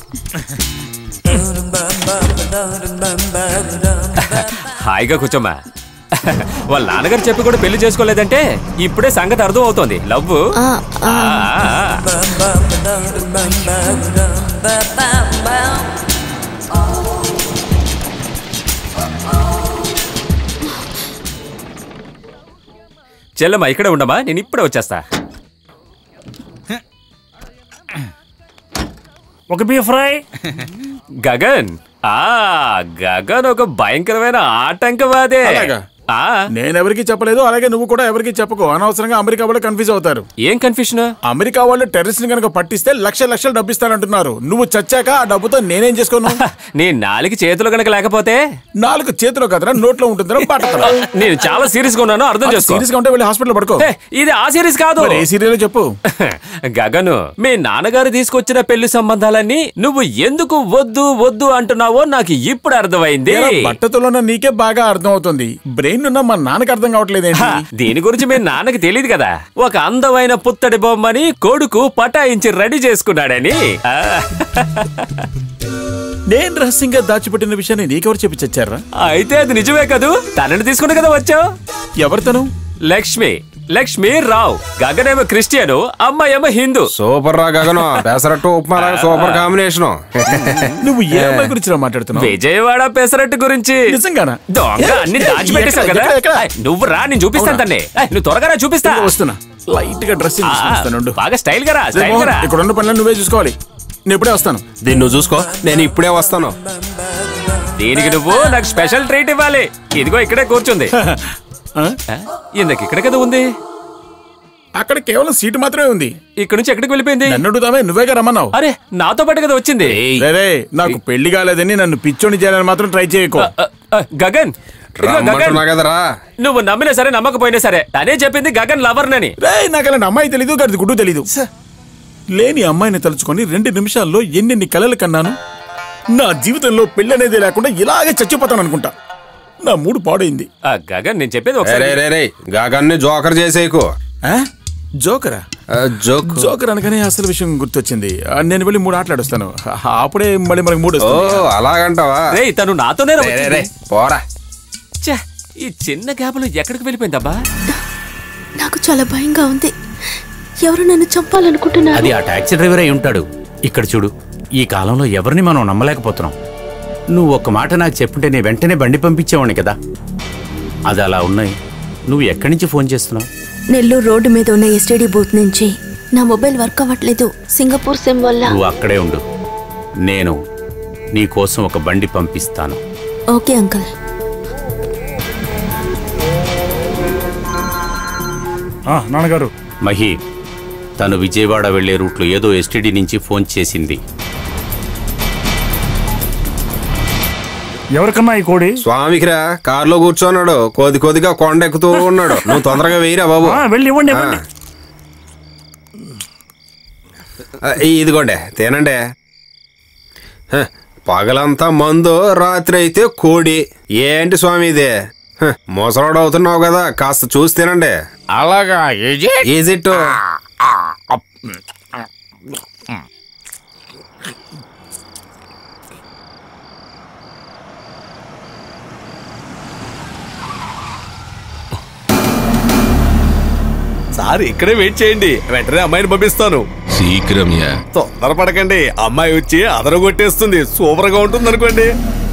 హాయిగా కూర్చోమ్మా వాళ్ళ నాన్నగారు చెప్పి కూడా పెళ్లి చేసుకోలేదంటే ఇప్పుడే సంగతి అర్థం అవుతోంది లవ్ ఆ, ఆ. చెల్లమ్మా ఇక్కడే ఉండమ్మా నేను ఇప్పుడే వచ్చేస్తా ఒక బీఫ్ ఫ్రై గగన్ ఆ గగన్ ఒక భయంకరమైన ఆటంకవాదే అలాగా? ఆ నేనెవరికి చెప్పలేదు అలాగే నువ్వు కూడా ఎవరికి చెప్పకు అనవసరంగా అమెరికా వాళ్ళు కన్ఫ్యూజ్ అవుతారు ఏం కన్ఫ్యూషన్ అమెరికా వాళ్ళు టెర్రరిస్ట్ కనుక పట్టిస్తే లక్ష లక్షలు డబ్బు ఇస్తానంటున్నారు నువ్వు చచ్చాక ఆ డబ్బుతో నేనేం చేసుకోను నీ నాలుగు చేతులు గనక లేకపోతే నాలుగు చేతిలో కదరా నోట్లో ఉంటుందిరా పట్టతరా నేను చాలా సీరియస్ గా ఉన్నాను అర్థం చేసుకో సీరియస్ గా ఉంటే వెళ్ళి హాస్పిటల్ పడుకో హే, ఇది ఆ సిరీస్ కాదు మరి ఏ సీరియల్ చెప్పు గగను మీ నాన్నగారు తీసుకొచ్చిన పెళ్లి సంబంధాలన్నీ నువ్వు ఎందుకు వద్దు వద్దు అంటున్నావో నాకు ఇప్పుడు అర్థమైంది ఏరా, బట్టతలో ఉన్న నీకే బాగా అర్థం అవుతుంది బ్రెయిన్ ఉన్న మా నాన్నకి అర్థం కావట్లేదేంటి హా, దీని గురించి మీ నాన్నకి తెలియదు కదా ఒక అందమైన పుత్తడి బొమ్మని కొడుకు పటాయించి రెడీ చేసుకున్నాడని ఆ, నేను రహస్యంగా దాచిపెట్టిన విషయాన్ని నీకెవరు చెప్పి చచ్చారా అయితే అది నిజమే కదూ తనని తీసుకుని కదా వచ్చావు ఎవరు తను లక్ష్మి లక్ష్మీ రావు గగనేమో క్రిస్టియను అమ్మాయేమో హిందూ సూపర్ రా గగనం పెసరట్టు ఉప్మా లాగా సూపర్ కాంబినేషన్ నువ్వు ఏ అమ్మాయి గురించి రా మాట్లాడుతున్నావు విజయవాడ పెసరట్టు గురించి నిజంగానా దొంగ అన్ని దాచిపెట్టేశావు కదా ఎక్కడ, ఎక్కడ? ఏయ్, నువ్వు రా నేను చూపిస్తాను అవునా? తన్నే ఏయ్, నువ్వు త్వరగా రా చూపిస్తా ఇదిగో వస్తున్నా లైట్ గా డ్రెస్ ఆ, బాగా స్టైల్ గా రా రే స్టైల్ గా మోహన్, రా ఇక్కడ ఉన్న పనులను నువ్వే చూసుకోవాలి నేను ఇప్పుడే వస్తాను దీన్ని నువ్వు చూసుకో నేను ఇప్పుడే వస్తాను దీనికి నువ్వు నాకు స్పెషల్ ట్రీట్ ఇవ్వాలి ఇదిగో ఇక్కడే కూర్చుంది ఆ, ఇందకి ఇక్కడ కదా ఉంది అక్కడ కేవలం సీటు మాత్రమే ఉంది ఇక్కడ నుంచి ఎక్కడికి వెళ్ళిపోయింది నన్ను అడుగుతావే నువ్వేగా రమ్మన్నావు అరే నాతో పాటు కదా వచ్చింది రే నాకు పెళ్లి కాలేదని నన్ను పిచ్చోని చేయాలని మాత్రం ట్రై చేయకు ఆ, గగన్ ఇదిగో గగన్ రమ్మంటున్నా కదరా నువ్వు నమ్మినా సరే నమ్మకపోయినా సరే తనే చెప్పింది గగన్ లవర్ నని రే నాకు అలాంటి అమ్మాయి తెలీదు గడిది గుడ్డు తెలీదు లేని అమ్మాయిని తలుచుకొని రెండు నిమిషాల్లో ఎన్నెన్ని కలలు కన్నాను నా జీవితంలో పెళ్లి అనేది లేకుండా ఇలాగే చచ్చిపోతాను అనుకుంటా నా మూడు పాడైంది ఆ, గగన్ నేను చెప్పేది రే ఒకసారి రే రే గగన్ని జోకర్ చేసేయకు జోకరా జోక్ జోకర్ అనగానే అసలు విషయం గుర్తొచ్చింది ఆ, నేను వెళ్ళి మూడు ఆటలాడొస్తాను ఆ, అప్పుడే మళ్ళీ మనకి మూడు ఓ వస్తుంది అలాగంటావా రేయ్ తను నాతోనే రా రే, రే, వచ్చింది. రే, పోరా ఛే, ఈ చిన్న గ్యాప్ లో ఎక్కడికి వెళ్ళిపోయిందబ్బా నాకు చాలా భయంగా ఉంది ఎవరు నన్ను చంపాలనుకుంటున్నారు అది ఆ టాక్సీ డ్రైవర్ అయి ఉంటాడు ఇక్కడ చూడు ఈ కాలంలో ఎవరిని మనం నమ్మలేకపోతున్నాం నువ్వు ఒక్క మాట నాకు చెప్పుంటే నేను వెంటనే బండి పంపించేవాడిని కదా అది అలా ఉన్నాయి నువ్వు ఎక్కడి నుంచి ఫోన్ చేస్తున్నావు నెల్లూరు రోడ్డు మీద ఉన్న ఎస్టీడీ బూత్ నుంచి నా మొబైల్ వర్క్ అవ్వట్లేదు సింగపూర్ సిమ్ వల్ల నువ్వు అక్కడే ఉండు నేను నీ కోసం ఒక బండి పంపిస్తాను ఓకే అంకుల్ నాన్నగారు మహి తను విజయవాడ వెళ్లే రూట్లో ఏదో ఎస్టీడీ నుంచి ఫోన్ చేసింది ఎవరికన్నా ఈ కోడి స్వామికిరా కారులో కూర్చోన్నాడు కొద్ది కొద్దిగా కొండ ఎక్కుతూ ఉన్నాడు నువ్వు తొందరగా వేయిరా బాబు ఆ, వెళ్ళి ఇవ్వండి, ఆ. ఇవ్వండి. ఆ, ఇదిగోండి తినండి హ, పగలంతా మందు రాత్రి అయితే కోడి ఏంటి స్వామి ఇది హ, ముసలోడు అవుతున్నావు కదా కాస్త చూసి తినండి అలాగా ఈజిట్ సార్ ఇక్కడే వెయిట్ చేయండి వెంటనే అమ్మాయిని పంపిస్తాను శీఘ్రమ్యా తొందరపడకండి అమ్మాయి వచ్చి అదరగొట్టేస్తుంది సూపర్ గా ఉంటుంది అనుకోండి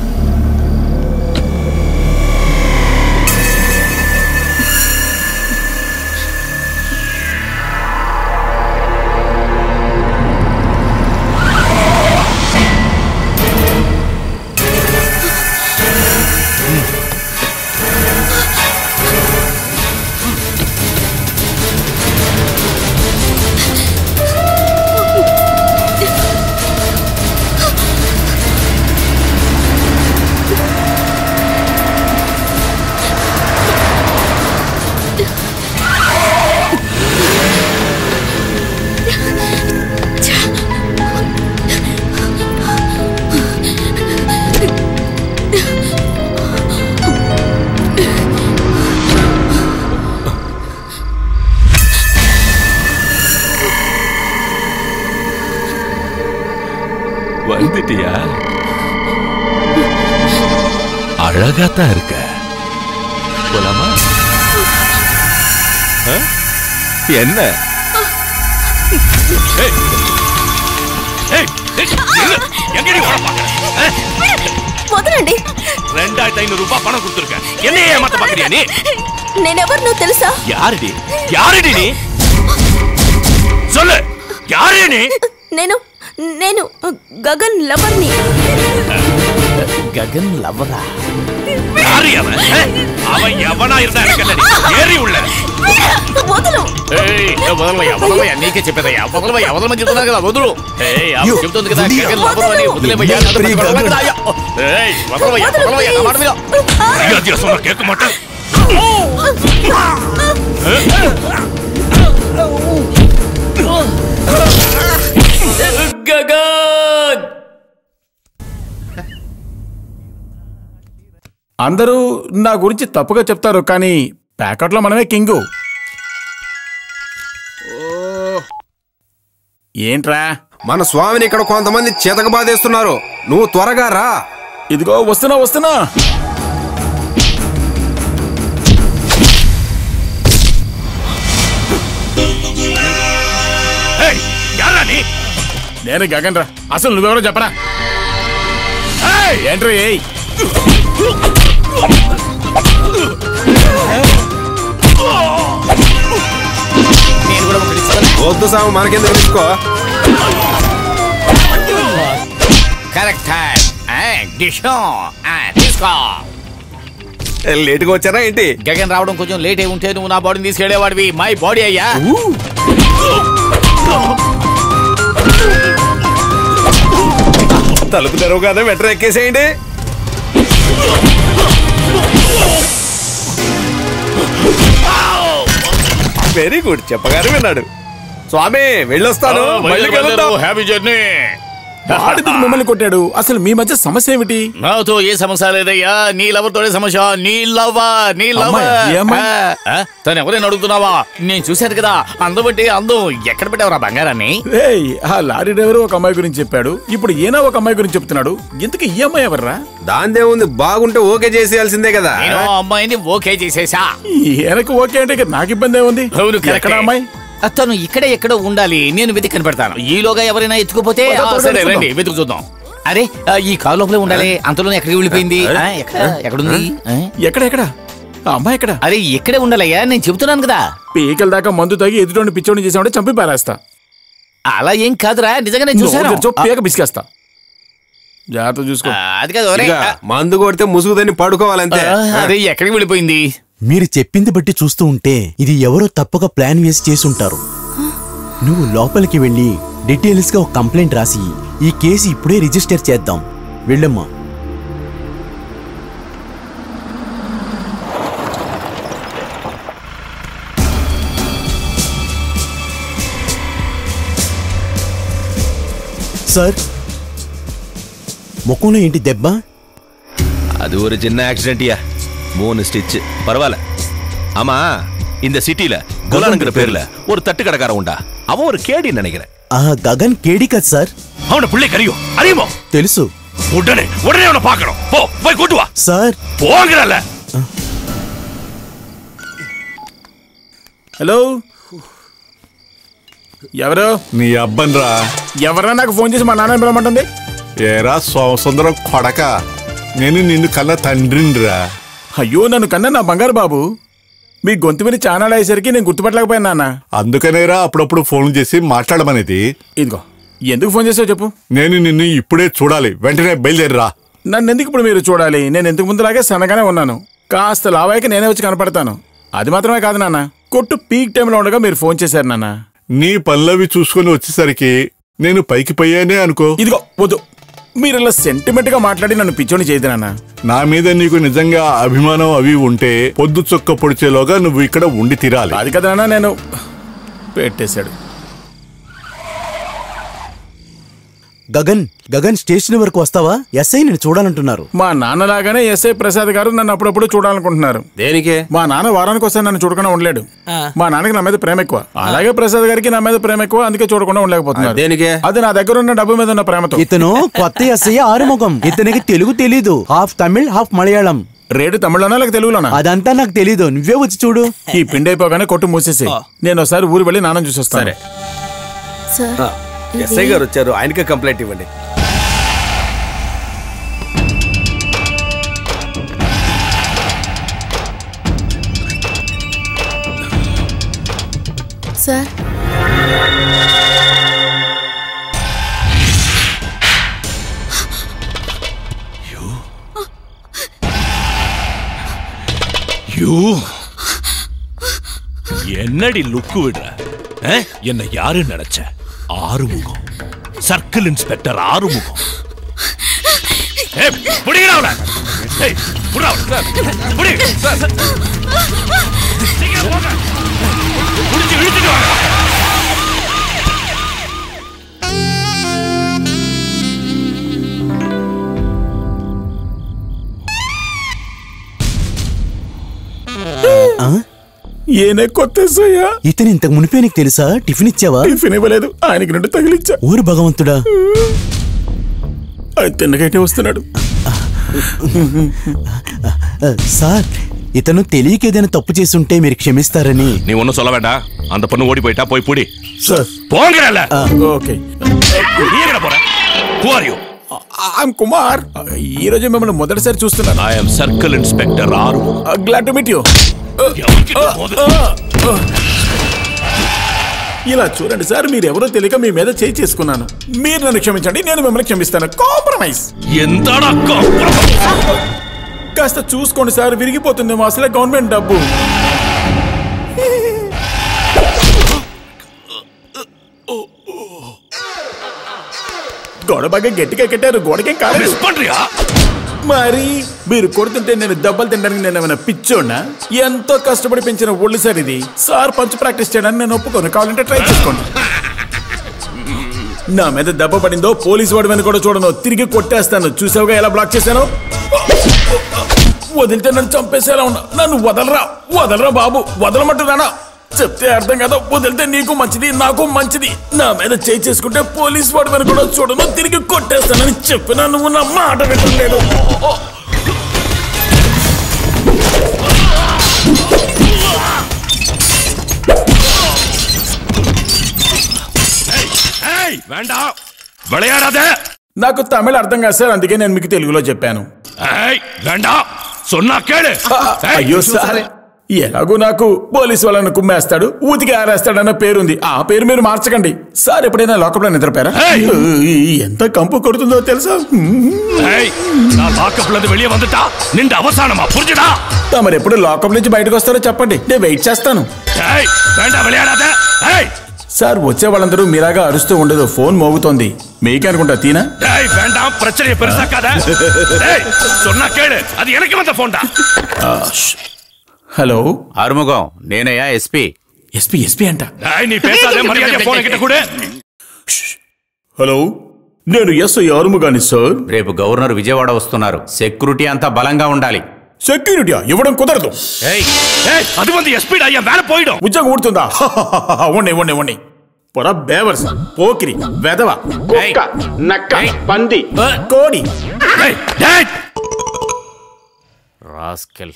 வந்துட்டியா அழகாத்தான் இருக்க போலாமா ஆ? என்ன ஏய். ஏய், ஏய், நில்லு. எங்கடி ஓட பாக்குற? ஆ? వదలండి ரெண்டாயிரத்தி ஐநூறு ரூபாய் பணம் கொடுத்துருக்கேன் என்னையே ஏமாத்த பாக்குறியா நீ నేనెవరు నువ్వు తెలుసా யாருடி யாருடி நீ சொல்லு யாரு நீ నేను నేను గగన్ లవర్ని గగన్ లవరా யாரு அவன் ஆ? அவன் எவனா இருந்தா எனக்கு என்னடி? ஏறி உள்ள వదలు ఏయ్, ఏ వదలవయ్యా వదలవయ్యా నీకే చెప్పేదయ్యా వదలవయ్యా వదలమని చెప్తున్నాను కదా వదులు ఏయ్ ఆమె చెప్తుంది కదా గగన్ లవరు అని వదిలేవయ్యా నన్ను పెద్ద గొడవ కదా, అయ్యా. ఏయ్ వదలవయ్యా వదలవయ్యా నా మాట మీద மரியாதையா சொன்னா கேட்க மாட்டேன் గగన్ అందరూ నా గురించి తప్పుగా చెప్తారు కానీ ప్యాకెట్లో మనమే కింగు ఏంట్రా మన స్వామిని ఇక్కడ కొంతమంది చితక బాధేస్తున్నారు నువ్వు త్వరగా రా ఇదిగో వస్తున్నా వస్తున్నా నేను గగన్ రా అసలు నువ్వెవరో చెప్పరా ఏయ్, ఏంట్రా ఏయ్ వద్దు సాము మనకెందుకు తీసుకో కరెక్ట్ టైం డిషో తీసుకో లేటుగా వచ్చారా ఏంటి గగన్ రావడం కొంచెం లేట్ అయి ఉంటే నువ్వు నా బాడీని తీసుకెళ్లేవాడివి మై బాడీ అయ్యా తలుపు తెరవగానే వెంటనే ఎక్కేసేయండి వెరీ గుడ్ చెప్పగానే విన్నాడు స్వామి వెళ్ళొస్తాను మళ్ళీ కలుద్దాం హ్యాపీ జర్నీ వాడెందుకు మిమ్మల్ని కొట్టాడు అసలు మీ మధ్య సమస్య ఏమిటి నాతో ఏ సమస్య లేదయ్యా నీ లవర్ తోనే సమస్య నీ లవ్వర్ నీ లవ్వర్ అమ్మాయి, ఏ అమ్మాయి? తను ఎవరైనా అడుగుతున్నావా నేను చూశాను కదా అందం బట్టి అందం ఎక్కడ పెట్టావురా బంగారాన్ని ఏయ్ ఆ లారీ డ్రైవర్ ఒక అమ్మాయి గురించి చెప్పాడు ఇప్పుడు ఈయన ఒక అమ్మాయి గురించి చెప్తున్నాడు ఇంతకు ఈ అమ్మాయి ఎవర్రా దాందే ఉంది బాగుంటే ఓకే చేసేయాల్సిందే కదా నేను ఆ అమ్మాయిని ఓకే చేసేసా ఈయనకు ఓకే అంటే ఇక నాకు ఇబ్బంది ఏముంది అవును ఎక్కడ అమ్మాయి తను ఇక్కడే ఎక్కడో ఉండాలి నేను వెతికి కనిపెడతాను ఈలోగా ఎవరైనా ఎత్తుకుపోతే పద, ఆ, పద, సరే చూద్దాం. రండి వెతుకు చూద్దాం అరే ఆ, ఈ కారు లోపలే ఉండాలి అంతలోనే ఎక్కడికి వెళ్ళిపోయింది ఆ, ఎక్కడ ఎక్కడుంది ఆ? ఎక్కడ ఎక్కడ ఆ అమ్మాయి ఎక్కడ అరే ఇక్కడే ఉండాలయ్యా నేను చెబుతున్నాను కదా పీకల దాకా మందు తాగి ఎదుటి పిచ్చోడిని చేసామంటే చంపి పారేస్తా అలా ఏం కాదురా నిజంగా నేను చూసాను నోరు తెరిచో పీక బిసికేస్తా జాగ్రత్త చూసుకో అది కాదు ఒరేయ్. ఇక మందు కొడితే ముసుగుదని పడుకోవాలంతే ఆ, అరే ఎక్కడికి వెళ్ళిపోయింది మీరు చెప్పింది బట్టి చూస్తూ ఉంటే ఇది ఎవరో తప్పక ప్లాన్ వేసి చేసుంటారు నువ్వు లోపలికి వెళ్ళి డీటెయిల్స్ గా ఒక కంప్లైంట్ రాసి ఈ కేసు ఇప్పుడే రిజిస్టర్ చేద్దాం వెళ్ళమ్మా సార్ ముఖంలో ఏంటి దెబ్బ அது ஒரு சின்ன ஆக்சிடென்ட்யா மூணு ஸ்டிச் பரவாயில்ல ஆமா இந்த சிட்டில குலானுங்கிற பேர்ல ஒரு தட்டு கடைக்காரன் உண்டா அவன் ஒரு கேடி நினைக்கிறேன் ఆ గగన్ కేడి కదా సార్ அவன பிள்ளை கரியும் அறியுமோ తెలుసు உடனே உடனே அவனை பார்க்கணும் போ போய் கூட்டு வா సార్ போங்கறல హలో ఎవరు నీ అబ్బన్రా ఎవరా నాకు ఫోన్ చేసి మా నాన్న పిలవమంటుంది ఏరా సోమసుందరం కొడక నేను నిన్ను కన్న తండ్రినిరా అయ్యో నన్ను కన్నా నా బంగారు బాబు మీ గొంతు మీద చాలా అయ్యేసరికి నేను గుర్తుపట్టలేకపోయాను నాన్న అందుకనేరా అప్పుడప్పుడు ఫోన్ చేసి మాట్లాడమనేది ఇదిగో ఎందుకు ఫోన్ చేసావు చెప్పు నేను నిన్ను ఇప్పుడే చూడాలి వెంటనే బయలుదేరిరా నన్ను ఎందుకు ఇప్పుడు మీరు చూడాలి నేను ఎందుకు ముందులాగే సన్నగానే ఉన్నాను కాస్త లావాయికి నేనే వచ్చి కనపడతాను అది మాత్రమే కాదు నాన్న కొట్టు పీక్ టైంలో ఉండగా మీరు ఫోన్ చేశారు నాన్న నీ పనులవి చూసుకొని వచ్చేసరికి నేను పైకి పోయానే అనుకో ఇదిగో వద్దు మీరు ఇలా సెంటిమెంట్ గా మాట్లాడి నన్ను పిచ్చోని చేయదు నాన్న నా మీద నీకు నిజంగా అభిమానం అవి ఉంటే పొద్దు చొక్క పొడిచేలోగా నువ్వు ఇక్కడ ఉండి తీరాలి అది కదా నాన్న నేను పెట్టేశాడు గగన్ గగన్ స్టేషన్ వరకు వస్తావా ఎస్ఐ నేను చూడాలంటున్నారు మా నాన్నలాగానే ఎస్ఐ ప్రసాద్ గారు నన్ను అప్పుడప్పుడు చూడాలనుకుంటున్నారు దేనికి మా నాన్న వారానికి ఒకసారి నన్ను చూడకుండా ఉండలేడు మా నాన్నకి నా మీద ప్రేమ ఎక్కువ అలాగే ప్రసాద్ గారికి నా మీద ప్రేమ ఎక్కువ అందుకే చూడకుండా ఉండలేకపోతున్నారు దేనికి అది నా దగ్గర ఉన్న డబ్బు మీద ఉన్న ప్రేమతో ఇతను కొత్త ఎస్ఐ ఆరుముఖం ఇతనికి తెలుగు తెలీదు half Tamil half Malayalam rate తమిళలోనా లేక తెలుగులోనా అదంతా నాకు తెలీదు నువ్వే వచ్చి చూడు ఈ పిండి అయిపోగానే కొట్టు మూసేసి నేను ఒకసారి ఊరు వెళ్ళి నాన్న చూసి వస్తాను సార్ ఎస్ఐ గారు వచ్చారు ఆయనకే కంప్లైంట్ ఇవ్వండి సార్ யூ என்னடி லுக்கு விடுற ஆ? என்ன யாரு நினைச்ச ஆறுமுகம் சர்க்கிள் இன்ஸ்பெக்டர் ஆறுமுகம் ஏய், புடிங்கடா அவனை. ஏய், புடிடா அவனை. புடி. சீக்கிரம் போங்க. புடிச்சு இழுத்துட்டு வாங்க. ఆ? ఏనే కొత్త ఎస్ఐయా ఇతను ఇంతకు మునిపే నీకు తెలుసా టిఫిన్ ఇచ్చావా టిఫిన్ ఇవ్వలేదు ఆయనకి రెండు తగిలిచ్చా ఊరు భగవంతుడా ఆయన తిన్నకైతే వస్తున్నాడు ఆ, సార్ ఇతను తెలియక ఏదైనా తప్పు చేసుంటే మీరు క్షమిస్తారని நீ ஒன்னும் சொல்ல வேண்டாம் அந்த பொண்ணு ஓடி போயிட்டா போய் புடி సార్ போங்கறல ఓకే நீ எங்கடா போற who are you I'm Kumar ఈ రోజు మిమ్మల్ని మొదటిసారి చూస్తున్నాను ఐ యామ్ సర్కిల్ ఇన్స్పెక్టర్ ఆరు గ్లాడ్ టు మీట్ యు ఇలా చూడండి సార్ మీరు ఎవరో తెలియక మీ మీద చేయి చేసుకున్నాను మీరు నన్ను క్షమించండి నేను మిమ్మల్ని క్షమిస్తాను కాంప్రమైజ్ ఎంతడా కాస్త చూసుకోండి సార్ విరిగిపోతుందేమో అసలే గవర్నమెంట్ డబ్బు గోడ బాగా గట్టిగా కట్టారు గోడకేం కాలేదు మరి మీరు కొడుతుంటే నేను దెబ్బలు తినడానికి నేను ఏమైనా పిచ్చోడ్నా ఎంతో కష్టపడి పెంచిన ఒళ్ళు సార్ ఇది సార్ పంచ్ ప్రాక్టీస్ చేయడానికి నేను ఒప్పుకోను కావాలంటే ట్రై చేసుకోండి నా మీద దెబ్బ పడిందో పోలీసు వాడి మీద కూడా చూడను తిరిగి కొట్టేస్తాను చూసావుగా ఎలా బ్లాక్ చేశాను వదిలితే నన్ను చంపేసేలా ఉన్నా నన్ను వదలరా వదలరా బాబు వదలమంటున్నానా చెప్తే అర్థం కదా వదిలితే నీకు మంచిది నాకు మంచిది నా మీద చేయి చేసుకుంటే పోలీస్ వాడి మీద కూడా చూడను తిరిగి కొట్టేస్తానని చెప్పినా నువ్వు నా మాట వినలేదు ஏய் வேண்டாம் விளையாடாத నాకు తమిళ అర్థం కాదు సార్ అందుకే నేను మీకు తెలుగులో చెప్పాను ஏய் வேண்டாம் சொன்னா கேளு ஏய், అయ్యో సార్ ఎలాగో నాకు పోలీస్ వాళ్ళని కుమ్మేస్తాడు ఊతికి ఆరేస్తాడన్న పేరుంది ఆ పేరు మీరు మార్చకండి సార్ ఎప్పుడైనా లోకంలో నిద్రపోయారా ఎంత కంపు కొడుతుందో తెలుసా ஏய் நான் லாக்கப்ல இருந்து வெளியே வந்துட்டா நின்று அவசானமா புரிஞ்சுடா తమరు ఎప్పుడు లోకం నుంచి బయటకు వస్తారో చెప్పండి నేను వెయిట్ చేస్తాను ஏய் வேண்டாம் விளையாடாத ஏய் సార్ వచ్చే వాళ్ళందరూ మీరాగా అరుస్తూ ఉండదు ఫోన్ మోగుతోంది మీకే అనుకుంటా తీనా ஏய் வேண்டாம் பிரச்சனையை பெருசாக்காத ஏய் சொன்னா கேளு அது எனக்கு வந்த போன்டா హలో ఆరుముఖం నేనయ్యా ఎస్పీ ఎస్పీ ఎస్పీ అంట ஏய் நீ பேசாத மரியாதை போன் கிட்ட கொடு హలో నేను ఎస్ ఆరుము గాని సార్ రేపు గవర్నర్ విజయవాడ వస్తున్నారు సెక్యూరిటీ అంతా బలంగా ఉండాలి సెక్యూరిటీయా ఇవ్వడం కుదరదు ஏய் ஏய் அது வந்து எஸ்பி டா என் வேலை போயிடும் ఉద్యోగం ఊడుతుందా ఉండి ఉండి ఉండి పొర బేవర్స్ పోకిరి వెదవ కుక్క నక్క పంది కోడి ஏய் டேய் రాస్కెల్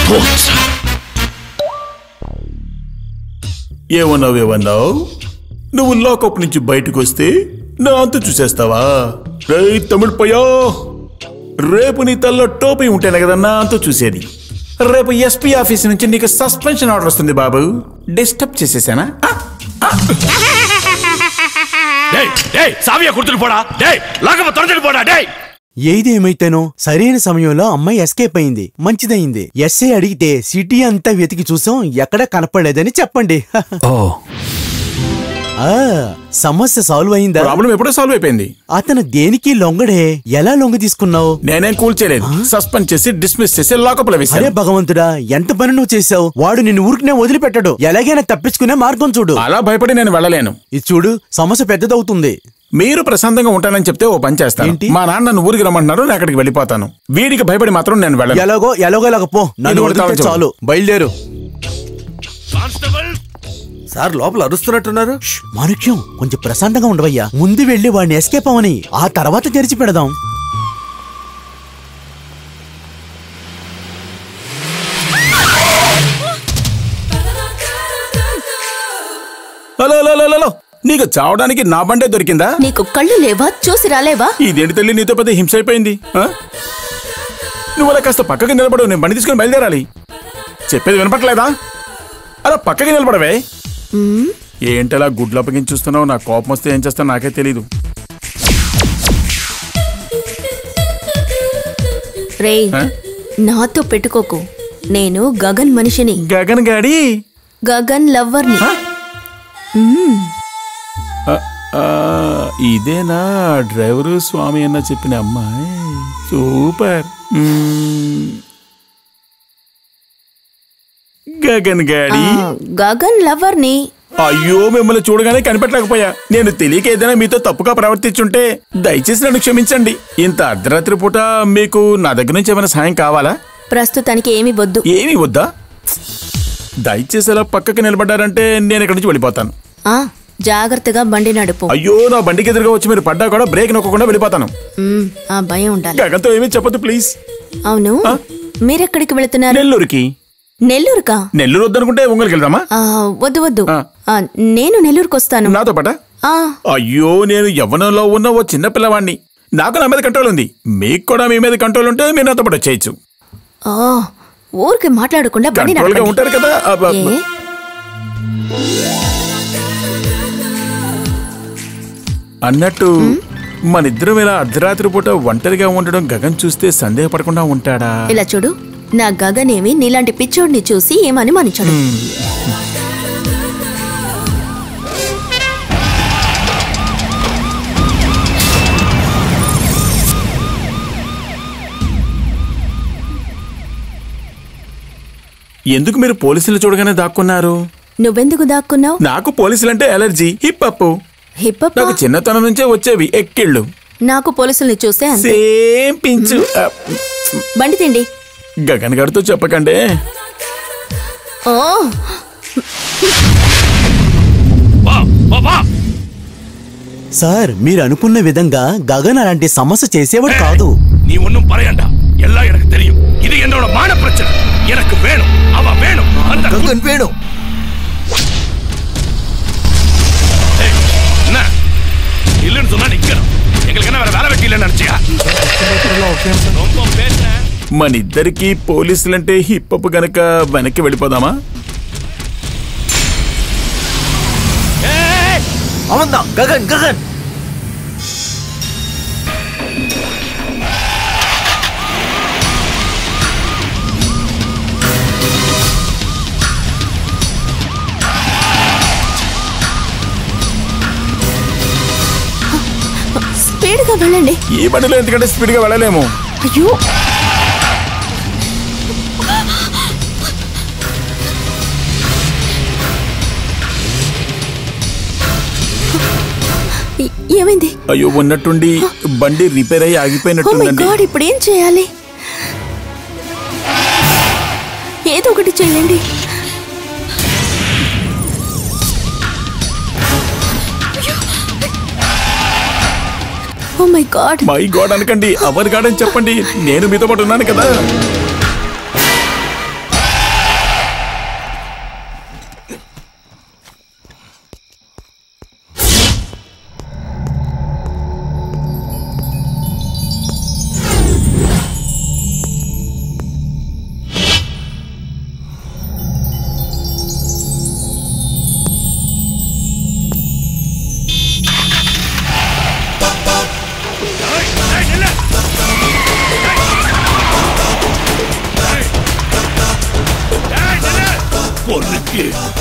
ఏమన్నావు ఏమన్నావు నువ్వు లాకప్ నుంచి బయటకు వస్తే నా అంత చూసేస్తావా రే తమిళ పోయా రేపు నీ తల్లో టోపీ ఉంటేనే కదా నా అంత చూసేది రేపు ఎస్పీ ఆఫీస్ నుంచి నీకు సస్పెన్షన్ ఆర్డర్ వస్తుంది బాబు డిస్టర్బ్ చేసేసానా டேய் டேய் சாவியை கொடுத்துட்டு போடா டேய் லாக்கப்ப திறந்துட்டு போடா டேய் ఏది ఏమైతేనో సరైన సమయంలో అమ్మాయి ఎస్కేప్ అయింది మంచిదయింది ఎస్ఐ అడిగితే సిటీ అంతా వెతికి చూసాం ఎక్కడ కనపడలేదని చెప్పండి ఆ, సమస్య సాల్వ్ అయిందా ప్రాబ్లం ఎప్పుడో సాల్వ్ అయిపోయింది అతను దేనికి లొంగడే ఎలా లొంగ తీసుకున్నావు నేనేం కూల్చేలేదు సస్పెండ్ చేసి డిస్మిస్ చేసి లాకప్ లో అరే వేశాను భగవంతుడా ఎంత పని నువ్వు చేసావు వాడు నిన్ను ఊరికినే వదిలిపెట్టడు ఎలాగైనా తప్పించుకునే మార్గం చూడు అలా భయపడి నేను వెళ్ళలేను ఇది చూడు సమస్య పెద్దదవుతుంది మీరు ప్రశాంతంగా ఉంటానని చెప్తే ఓ పని చేస్తాను మా నాన్న నన్ను ఊరికి రమ్మంటున్నారు నేను అక్కడికి వెళ్ళిపోతాను వీడికి భయపడి మాత్రం నేను వెళ్ళను ఎలాగో ఎలాగో ఎలాగ పో నన్ను ఇది కూడా వదిలితే తాళం చాలు బయలుదేరు సార్ లోపల అరుస్తున్నట్టున్నారు మాణిక్యం కొంచెం ప్రశాంతంగా ఉండవయ్యా ముందు వెళ్ళి వాడిని ఎస్కేప్ అవని ఆ తర్వాత తెరిచి పెడదాం హలో హలో హలో, హలో నీకు చావడానికి నా బండే దొరికిందా నీకు కళ్ళు లేవా చూసి రాలేవా ఇదేంటి తల్లి నీతో పెద్ద హింస అయిపోయింది ఆ? నువ్వు అలా కాస్త పక్కకి నిలబడు నేను బండి తీసుకుని బయలుదేరాలి చెప్పేది వినపట్లేదా అలా పక్కకి నిలబడవే మ్మ్. ఏంటలా గుడ్లు అప్పగించి చూస్తున్నావు నా కోపం వస్తే ఏం చేస్తావు నాకే తెలీదు రేయ్ ఆ? నాతో పెట్టుకోకు నేను గగన్ మనిషిని గగన్ గాడి గగన్ లవ్వర్ని మ్మ్. ఆ, ఆ, ఇదేనా డ్రైవరు స్వామి అన్న చెప్పిన అమ్మాయి సూపర్ మ్మ్. గగన్ గాడి ఆ, గగన్ లవ్వర్ని అయ్యో మిమ్మల్ని చూడగానే కనిపెట్టలేకపోయా నేను తెలియక ఏదైనా మీతో తప్పుగా ప్రవర్తించుంటే దయచేసి నన్ను క్షమించండి ఇంత అర్ధరాత్రి పూట మీకు నా దగ్గర నుంచి ఏమైనా సాయం కావాలా ప్రస్తుతానికి ఏమి వద్దు ఏమీ వద్దా దయచేసి అలా పక్కకి నిలబడ్డారంటే నేను ఇక్కడి నుంచి వెళ్ళిపోతాను ఆ జాగ్రత్తగా బండి నడుపు అయ్యో నా బండికి ఎదురుగా వచ్చి మీరు పడ్డా కూడా బ్రేక్ నొక్కకుండా వెళ్ళిపోతాను మ్మ్, ఆ భయం ఉండాలి గగన్తో ఏమీ చెప్పదు ప్లీజ్ అవును మీరెక్కడికి వెళుతున్నారు నెల్లూరుకి నెల్లూరుకా నెల్లూరు వద్దనుకుంటే ఒంగోలుకి వెళ్దామా ఆ, వద్దు వద్దు ఆ, నేను నెల్లూరుకు వస్తాను నాతో పాట ఆ, అయ్యో నేను యవ్వనంలో ఉన్న ఓ చిన్న పిల్లవాడిని నాకు నా మీద కంట్రోల్ ఉంది మీకు కూడా మీ మీద కంట్రోల్ ఉంటే మీరు నాతో పాటు వచ్చేయచ్చు ఆ, ఊరికి మాట్లాడకుండా బండి కంట్రోల్ గా నడపండి. ఉంటారు కదా అబ్బ, అబ్బ. ఏ? అన్నట్టు మనిద్దరం ఇలా అర్ధరాత్రి పూట ఒంటరిగా ఉండడం గగన్ చూస్తే సందేహపడకుండా ఉంటాడా ఇలా చూడు నా గగనేమి నీలాంటి పిచ్చోడిని చూసి ఏమని మనిచాడు ఎందుకు మీరు పోలీసులు చూడగానే దాక్కున్నారు నువ్వెందుకు దాక్కున్నావు నాకు పోలీసులంటే ఎలర్జీ హిప్ అప్ హిప్ నాకు చిన్నతనం నుంచే వచ్చేవి ఎక్కిళ్ళు నాకు పోలీసుల్ని చూస్తే అంతే సేమ్ పించు ఆ, బండి తిండి గగన్ గారితో చెప్పకండి ఓ సార్ మీరు అనుకున్న విధంగా గగన్ అలాంటి సమస్య చేసేవాడు కాదు நீ ஒன்னும் பறையண்டா எல்லாம் எனக்கு தெரியும் இது என்னோட மான பிரச்சனை எனக்கு வேணும் அவ வேணும் அந்த கங்கன் வேணும் என்ன இல்லைன்னு சொன்னா நிக்கணும் எங்களுக்கு என்ன வேற வேலை வெட்டி இல்லைன்னு நினைச்சியா ரொம்ப பேசுறேன் మన ఇద్దరికి పోలీసులంటే హిప్ అప్ గనక వెనక్కి వెళ్ళిపోదామా அவன்தான் ககன் ககன் స్పీడ్గా వెళ్ళండి ఈ బండిలో ఎందుకంటే స్పీడ్ గా వెళ్ళలేము అయ్యో ఏ- ఏమైంది అయ్యో ఉన్నట్టుండి బండి రిపేర్ అయ్యి ఓ మై ఆగిపోయినట్టుందండి గాడ్ ఇప్పుడు ఏం చేయాలి ఏదో ఒకటి చేయండి oh my god my god అనకండి అవర్ గాడ్ అని చెప్పండి నేను మీతో పాటు ఉన్నాను కదా பொண்ணுக்கு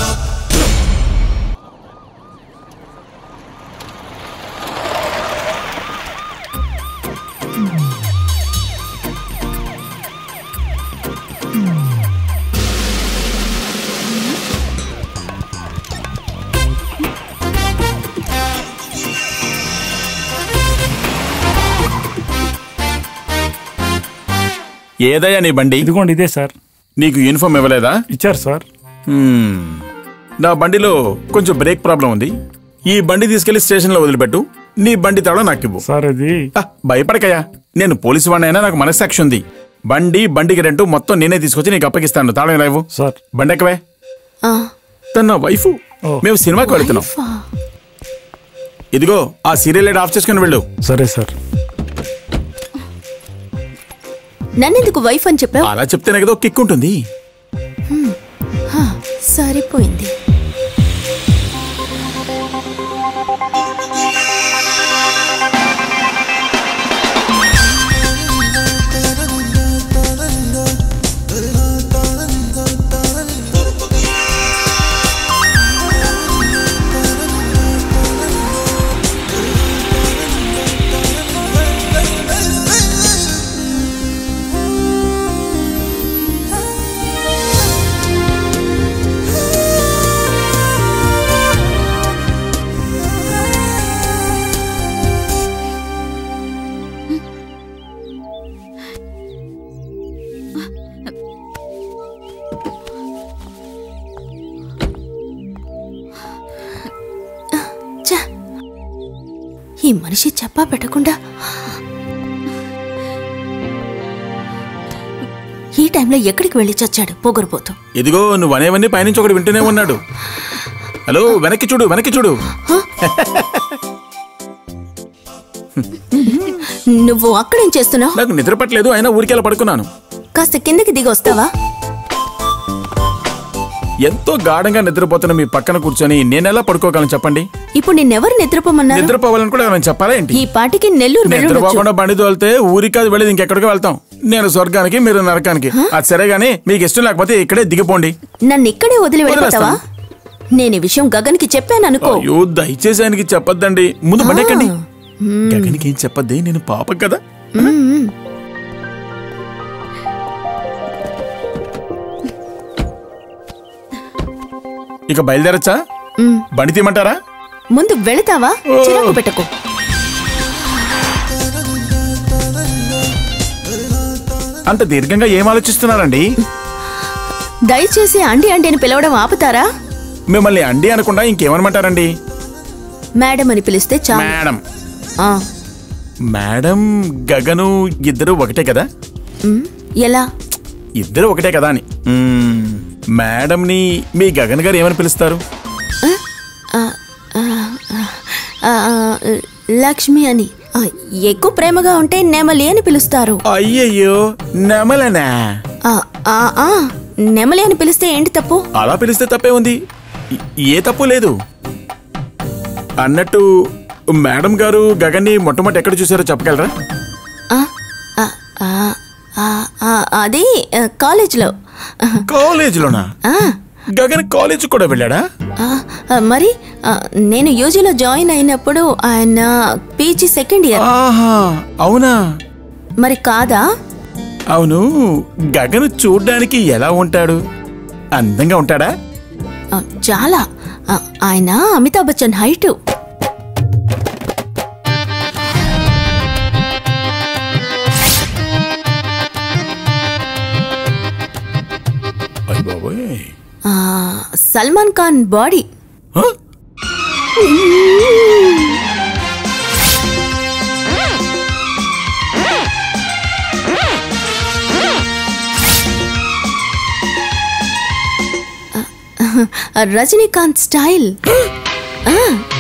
ఏదయ్యా నీ బండి ఇదిగోండి ఇదే సార్ నీకు యూనిఫామ్ ఇవ్వలేదా ఇచ్చారు సార్ హ్మ్. నా బండిలో కొంచెం బ్రేక్ ప్రాబ్లం ఉంది ఈ బండి తీసుకెళ్లి స్టేషన్లో వదిలిపెట్టు నీ బండి తాళం నాకు ఇవ్వు సార్ అది భయపడకయ్యా నేను పోలీసు వాడినైనా నాకు మనస్సాక్షి ఉంది బండి బండికి రెంటు మొత్తం నేనే తీసుకొచ్చి నీకు అప్పగిస్తాను తాళం లేవు సార్ బండి ఎక్కవే ఆ, తన నా వైఫ్ మేము సినిమాకి వెళుతున్నాం ఫా. ఇదిగో ఆ సీరియల్ లైట్ ఆఫ్ చేసుకుని వెళ్ళు సరే సార్ నన్నెందుకు వైఫ్ అని చెప్పావు అలా చెప్తేనే కదా కిక్ ఉంటుంది హ్మ్. హా, సరిపోయింది ఛ! ఈ మనిషి చెప్పా పెట్టకుండా ఈ టైంలో ఎక్కడికి వెళ్ళి చచ్చాడు పొగరుపోతూ ఇదిగో నువ్వు అనేవన్నీ పైనుంచి ఒకటి వింటూనే ఉన్నాడు హలో వెనక్కి చూడు వెనక్కి చూడు నువ్వు అక్కడేం చేస్తున్నావు నాకు నిద్ర పట్టలేదు అయినా ఊరికెలా పడుకున్నాను కాస్త కిందకి దిగి వస్తావా ఎంతో గాఢంగా నిద్రపోతున్న మీ పక్కన కూర్చొని నేనెలా పడుకోగలను చెప్పండి ఇప్పుడు నిన్నెవరు నిద్రపోమన్నారు నిద్రపోవాలని కూడా ఏమైనా చెప్పాలా ఏంటి ఈ పాటికి నెల్లూరు వెళ్ళొచ్చు నిద్రపోకుండా బండి తోలితే ఊరికి కాదు వెళ్ళేది ఇంకెక్కడికి వెళ్తాం నేను స్వర్గానికి మీరు నరకానికి అది సరే గానీ మీకు ఇష్టం లేకపోతే ఇక్కడే దిగిపోండి నన్ను ఇక్కడే వదిలి వెళ్ళిపోతావా నేను ఈ విషయం గగన్కి చెప్పాను అనుకో అయ్యో దయచేసి ఆయనకి చెప్పొద్దండి ముందు బండి ఎక్కండి గగనికి ఏం చెప్పొద్ది నేను పాపం కదా మ్మ్. ఇక బయలుదేరచ్చా మ్మ్. బండి తీయమంటారా ముందు వెళతావా చిరాకు పెట్టకు అంత దీర్ఘంగా ఏం ఆలోచిస్తున్నారండి దయచేసి అండి అండి అని పిలవడం ఆపుతారా మిమ్మల్ని అండి అనకుండా ఇంకేమనమంటారండి మేడం అని పిలిస్తే చాలు మేడం ఆ, మేడం గగను ఇద్దరు ఒకటే కదా మ్, ఎలా ఇద్దరు ఒకటే కదా అని మ్మ్. మేడంని మీ గగన్ గారు ఏమని పిలుస్తారు ఆ, ఆ, ఆ, ఆ, లక్ష్మి అని ఆ, ఎక్కువ ప్రేమగా ఉంటే నెమలి అని పిలుస్తారు అయ్యయ్యో నెమలనా ఆ, ఆ, ఆ, నెమలి అని పిలిస్తే ఏంటి తప్పు అలా పిలిస్తే తప్పే ఉంది ఈ- ఏ తప్పు లేదు అన్నట్టు మేడం గారు గగన్ని మొట్టమొదటి ఎక్కడ చూసారో చెప్పగలరా ఆ, ఆ, ఆ, ఆ, ఆ, అది ఆ, కాలేజ్లో కాలేజీలోనా గగన్ కాలేజ్ కూడా వెళ్ళాడా ఆ, ఆ, మరి ఆ, నేను యూజీలో జాయిన్ అయినప్పుడు ఆయన పీజీ సెకండ్ ఇయర్ ఆహా అవునా మరి కాదా అవును గగన్ చూడ్డానికి ఎలా ఉంటాడు అందంగా ఉంటాడా ఆ, చాలా ఆ, ఆయన అమితాబ్ బచ్చన్ హైట్ ఆ, సల్మాన్ ఖాన్ బాడీ ఆ, రజనీకాంత్ స్టైల్ ఆ.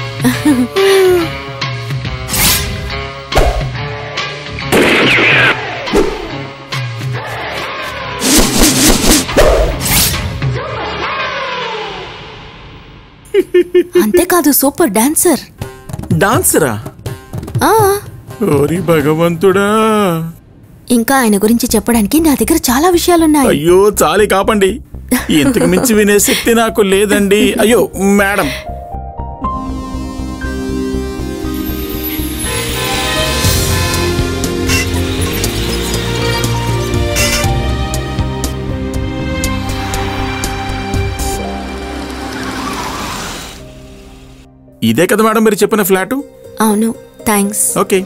అంతేకాదు సూపర్ డాన్సర్ డాన్సరా ఆ ఓరి భగవంతుడా ఇంకా ఆయన గురించి చెప్పడానికి నా దగ్గర చాలా విషయాలున్నాయి అయ్యో చాలే కాపండి ఇంతకు మించి వినే శక్తి నాకు లేదండి అయ్యో మేడం ఇదే కదా మేడం మీరు చెప్పిన ఫ్లాటు అవును థ్యాంక్స్ ఓకే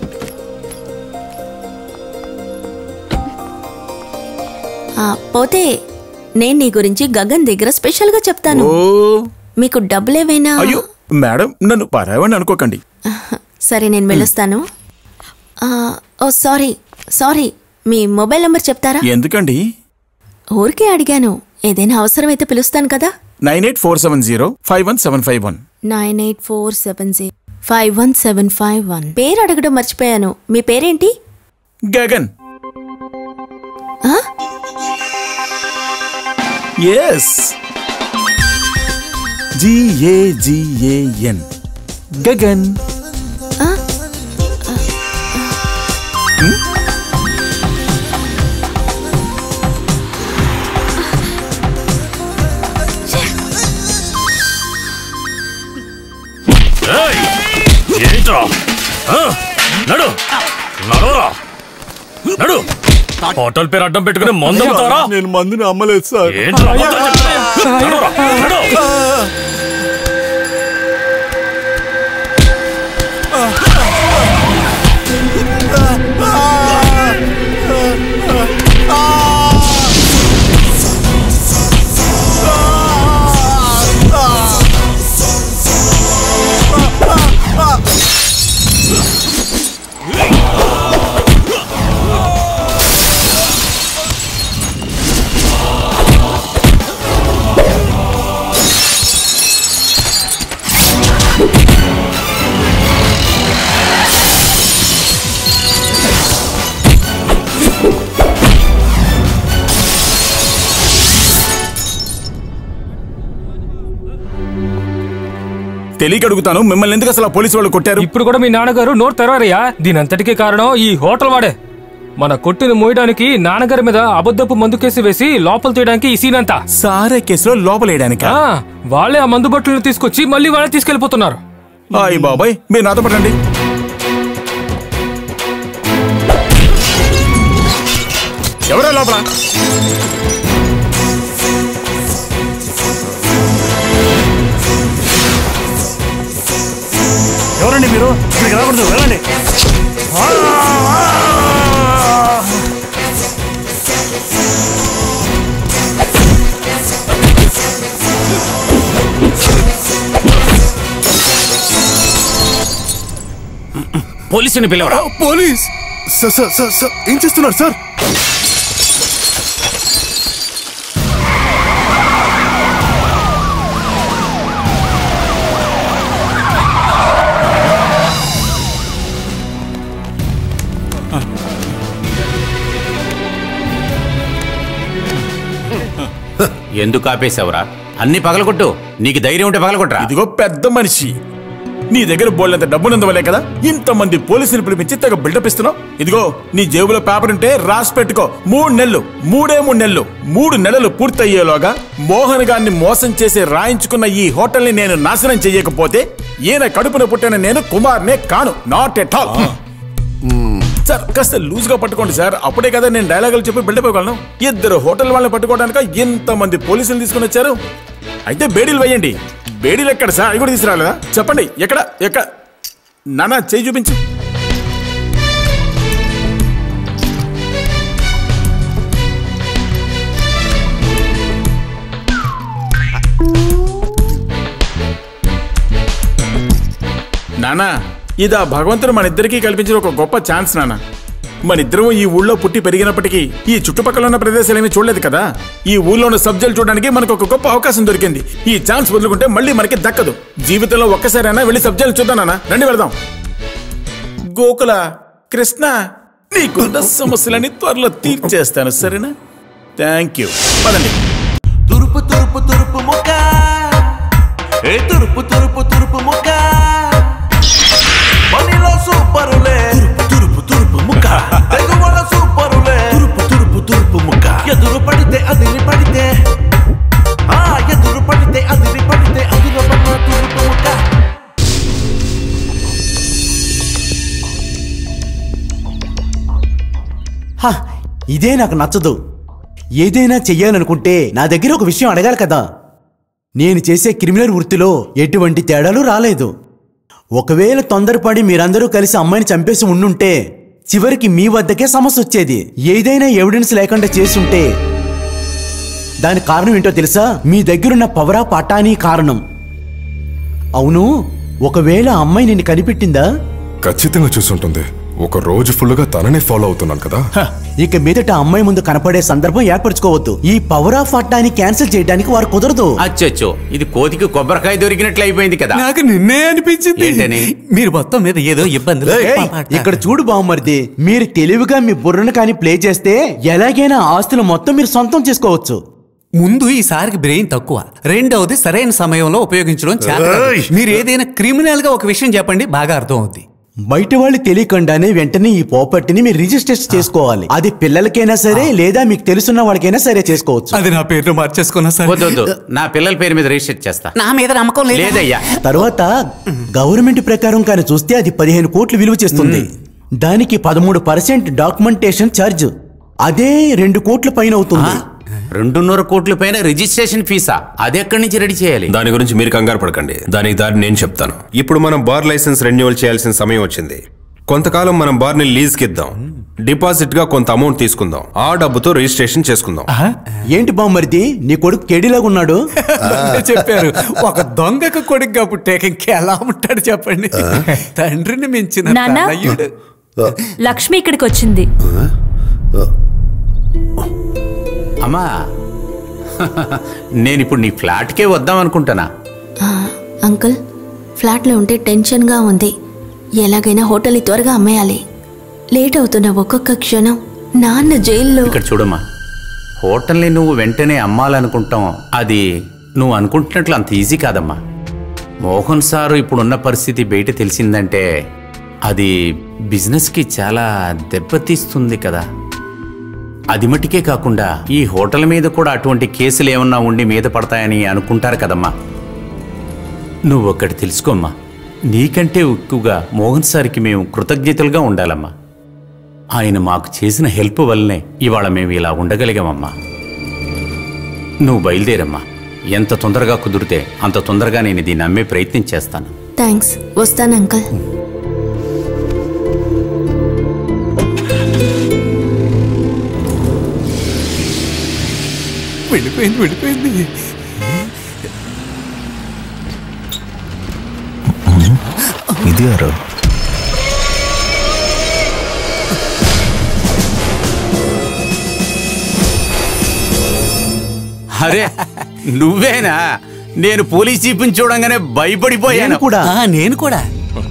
ఆ, పోతే నేను నీ గురించి గగన్ దగ్గర స్పెషల్ గా చెప్తాను ఓ మీకు డబ్బులేవైనా అయ్యో మేడం నన్ను పరావని అనుకోకండి సరే నేను వెళ్ళొస్తాను ఆ, ఓ సారీ సారీ మీ మొబైల్ నంబర్ చెప్తారా ఎందుకండి ఊరికే అడిగాను ఏదైనా అవసరమైతే పిలుస్తాను కదా nine eight four seven zero five one seven five one nine eight four seven zero five one seven five one పేరు అడగడం మర్చిపోయాను మీ పేరేంటి గగన్ ఆ? ఎస్ జిఏజిఏఎన్ గగన్ ఏయ్! ఏంట్రా ఆ? నడు నడవరా నడు హోటల్ పేరు అడ్డం పెట్టుకుని మందు అమ్ముతారా నేను మందుని అమ్మలేదు సార్ ఏంట్రా అబద్ధాలు చెప్తున్నావు? నడవరా, నడు. తెలియక అడుగుతాను మిమ్మల్ని ఎందుకు అసలు ఆ పోలీసు వాళ్ళు కొట్టారు ఇప్పుడు కూడా మీ నాన్నగారు నోరు తెరవారయ్యా దీని అంతటికీ కారణం ఈ హోటల్ వాడే మన కొట్టుని మోయడానికి నాన్నగారి మీద అబద్ధపు మందు కేసు వేసి లోపల తీయడానికి ఈ సీన్ అంతా సారే కేసులో లోపలేయడానికి ఆ, వాళ్ళే ఆ మందు బట్టలను తీసుకొచ్చి మళ్ళీ వాళ్ళే తీసుకెళ్లిపోతున్నారు అయ్య బాబాయ్ మీరు నాతో పడండి ఎవరా లోపల ఎవరండి మీరు ఇక్కడికి రాకూడదు వెళ్ళండి పోలీసుని పిలవరా police sir sir sir sir ఏం చేస్తున్నారు సార్ ఎందుకు ఆపేశావురా అన్ని పగలగొట్టు నీకు ధైర్యం ఉంటే పగలగొట్టరా ఇదిగో పెద్ద మనిషి నీ దగ్గర బోల్డంత డబ్బునందవలే కదా ఇంతమంది పోలీసులు పిలిపించి తెగ బిల్డప్ ఇస్తున్నావు ఇదిగో నీ జేబులో పేపర్ ఉంటే రాసి పెట్టుకో మూడు నెలలు మూడే మూడు నెలలు మూడు నెలలు పూర్తయ్యేలోగా మోహన్ గారిని మోసం చేసి రాయించుకున్న ఈ హోటల్ని నేను నాశనం చెయ్యకపోతే ఈయన కడుపున పుట్టిన నేను కుమార్నే కాను నాట్ ఎట్ ఆల్ సార్ కాస్త లూజ్ గా పట్టుకోండి సార్ అప్పుడే కదా నేను డైలాగులు చెప్పి బిల్డప్ ఇవ్వగలను ఇద్దరు హోటల్ వాళ్ళని పట్టుకోవడానికి ఇంతమంది పోలీసులు తీసుకుని వచ్చారు అయితే బేడీలు వేయండి బేడీలు ఎక్కడ సార్ అవి కూడా తీసుకురాలేదా చెప్పండి ఎక్కడ ఎక్కడ నానా చేయి చూపించు నానా ఇదా భగవంతుడు మన ఇద్దరికీ కల్పించిన ఒక గొప్ప ఛాన్స్ నాన్న మన ఇద్దరం ఈ ఊళ్ళో పుట్టి పెరిగినప్పటికీ ఈ చుట్టుపక్కల ఉన్న ప్రదేశాలు ఏమీ చూడలేదు కదా ఈ ఊళ్ళో ఉన్న సబ్జెక్ట్ చూడడానికి మనకు ఒక గొప్ప అవకాశం దొరికింది ఈ ఛాన్స్ వదులుకుంటే మళ్ళీ మనకి దక్కదు జీవితంలో ఒక్కసారైనా వెళ్ళి సబ్జెక్ట్ చూద్దాం నాన్న రండి వెళదాం గోకుల కృష్ణ నీకున్న సమస్యలని త్వరలో తీర్చేస్తాను సరేనా థ్యాంక్ యూ పదండి తురుపు తురుపు తురుపు ముక్క ఏ తురుపు తురుపు తురుపు ముక్క మనీలో సూపరులే తురుపు తురుపు తురుపు ముక్క తెగువల సూపరులే తురుపు తురుపు తురుపు ముక్క ఎదురు పడితే అదిరి పడితే ఆ ఎదురు పడితే అదిరి పడితే అందులో పడిన తురుపు ముక్క హ, ఇదే నాకు నచ్చదు ఏదైనా చెయ్యాలనుకుంటే నా దగ్గర ఒక విషయం అడగాలి కదా నేను చేసే క్రిమినల్ వృత్తిలో ఎటువంటి తేడాలు రాలేదు ఒకవేళ తొందరపడి మీరందరూ కలిసి అమ్మాయిని చంపేసి ఉండుంటే చివరికి మీ వద్దకే సమస్య వచ్చేది ఏదైనా ఎవిడెన్స్ లేకుండా చేసుంటే దాని కారణం ఏంటో తెలుసా మీ దగ్గరున్న పవరా పటానీ కారణం అవును ఒకవేళ ఆ అమ్మాయి నిన్ను కనిపెట్టిందా ఖచ్చితంగా చూసుంటుంది ఒక రోజు ఫుల్గా తననే ఫాలో అవుతున్నాను కదా హ, ఇక మీదట ఆ అమ్మాయి ముందు కనపడే సందర్భం ఏర్పరచుకోవద్దు ఈ పవర్ ఆఫ్ అట్టాన్ని క్యాన్సిల్ చేయడానికి వారు కుదరదు అచ్చచ్చో ఇది కోతికి కొబ్బరికాయ దొరికినట్లు అయిపోయింది కదా నాకు నిన్నే అనిపించింది ఏంటని మీరు మొత్తం మీద ఏదో ఇబ్బందులు ఏయ్, ఇక్కడ చూడు బామ్మర్ది మీరు తెలివిగా మీ బుర్రను కానీ ప్లే చేస్తే ఎలాగైనా ఆస్తులు మొత్తం మీరు సొంతం చేసుకోవచ్చు ముందు ఈసారికి బ్రెయిన్ తక్కువ రెండవది సరైన సమయంలో ఉపయోగించడం చేత కాదు. ఏయ్! మీరు ఏదైనా క్రిమినల్ గా ఒక విషయం చెప్పండి బాగా అర్థం అవుద్ది బయట వాళ్ళు తెలియకుండానే వెంటనే ఈ ప్రాపర్టీని మీరు రిజిస్టర్ చేసుకోవాలి అది పిల్లలకైనా సరే లేదా మీకు తెలుసున్న వాళ్ళకైనా సరే చేసుకోవచ్చు అది నా పేరును మార్చేసుకున్నా సార్ వద్దు వద్దు నా పిల్లల పేరు మీద రిజిస్టర్ చేస్తా నా మీద నమ్మకం లేదు లేదయ్యా తర్వాత గవర్నమెంట్ ప్రకారం కానీ చూస్తే అది పదిహేను కోట్లు విలువ చేస్తుంది దానికి పదమూడు పర్సెంట్ డాక్యుమెంటేషన్ ఛార్జ్ అదే రెండు కోట్ల పైన అవుతుంది రెండున్నర కోట్ల పైన రిజిస్ట్రేషన్ ఫీసా అది ఎక్కడి నుంచి రెడీ చేయాలి దాని గురించి మీరు కంగారు పడకండి దానికి దారి నేను చెప్తాను ఇప్పుడు మనం బార్ లైసెన్స్ రెన్యువల్ చేయాల్సిన సమయం వచ్చింది కొంతకాలం మనం బార్ని లీజ్కి ఇద్దాం డిపాజిట్ గా కొంత అమౌంట్ తీసుకుందాం ఆ డబ్బుతో రిజిస్ట్రేషన్ చేసుకుందాం ఏంటి బామ్మరిది నీ కొడుకు కేడీలాగా ఉన్నాడు చెప్పారు ఒక దొంగకు కొడుకుగా పుట్టాక ఇంకెలా ఉంటాడు చెప్పండి తండ్రిని మించిన నాన్నా? తనయుడు. లక్ష్మి ఇక్కడికి వచ్చింది అమ్మా నేను ఇప్పుడు నీ ఫ్లాట్కే వద్దాం అనుకుంటానా ఆ, అంకుల్ ఫ్లాట్లో ఉంటే టెన్షన్గా ఉంది ఎలాగైనా హోటల్ని త్వరగా అమ్మేయాలి లేట్ అవుతున్న ఒక్కొక్క క్షణం నాన్న జైల్లో ఇక్కడ చూడమ్మా హోటల్ని నువ్వు వెంటనే అమ్మాలనుకుంటాం అది నువ్వు అనుకుంటున్నట్లు అంత ఈజీ కాదమ్మా మోహన్ సారు ఇప్పుడున్న పరిస్థితి బయట తెలిసిందంటే అది బిజినెస్కి చాలా దెబ్బతీస్తుంది కదా అది మట్టుకే కాకుండా ఈ హోటల్ మీద కూడా అటువంటి కేసులు ఏమన్నా ఉండి మీద పడతాయని అనుకుంటారు కదమ్మా నువ్వు ఒక్కటి తెలుసుకోమ్మా నీకంటే ఎక్కువగా మోహన్ సార్కి మేము కృతజ్ఞతలుగా ఉండాలమ్మా ఆయన మాకు చేసిన హెల్ప్ వల్లనే ఇవాళ మేము ఇలా ఉండగలిగామమ్మా నువ్వు బయలుదేరమ్మా ఎంత తొందరగా కుదిరితే అంత తొందరగా నేను దీన్ని నమ్మే ప్రయత్నం చేస్తాను థ్యాంక్స్ వస్తాను అంకల్ వెళ్ళిపోయింది వెళ్ళిపోయింది ఇది ఎవరు అరే నువ్వేనా నేను పోలీస్ జీపుని చూడంగానే భయపడిపోయాను కూడా నేను కూడా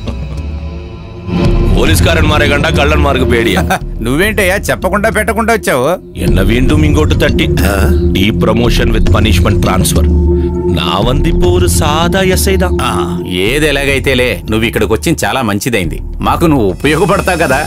പോലീസുകാരൻ മാരെ കണ്ട കള്ളന്മാർക്ക് പേടിയാ నువ్వేంటయ్యా చెప్పకుండా పెట్టకుండా వచ్చావు എന്നെ വീണ്ടും ഇങ്ങോട്ട് തട്ടി de promotion with punishment transfer నా వందిപ്പോ ഒരു సాదా ఎస్ఐ దా ఆ, ఏది ఎలాగైతేలే నువ్వు ఇక్కడికి వచ్చింది చాలా మంచిదైంది మాకు నువ్వు ఉపయోగపడతావు కదా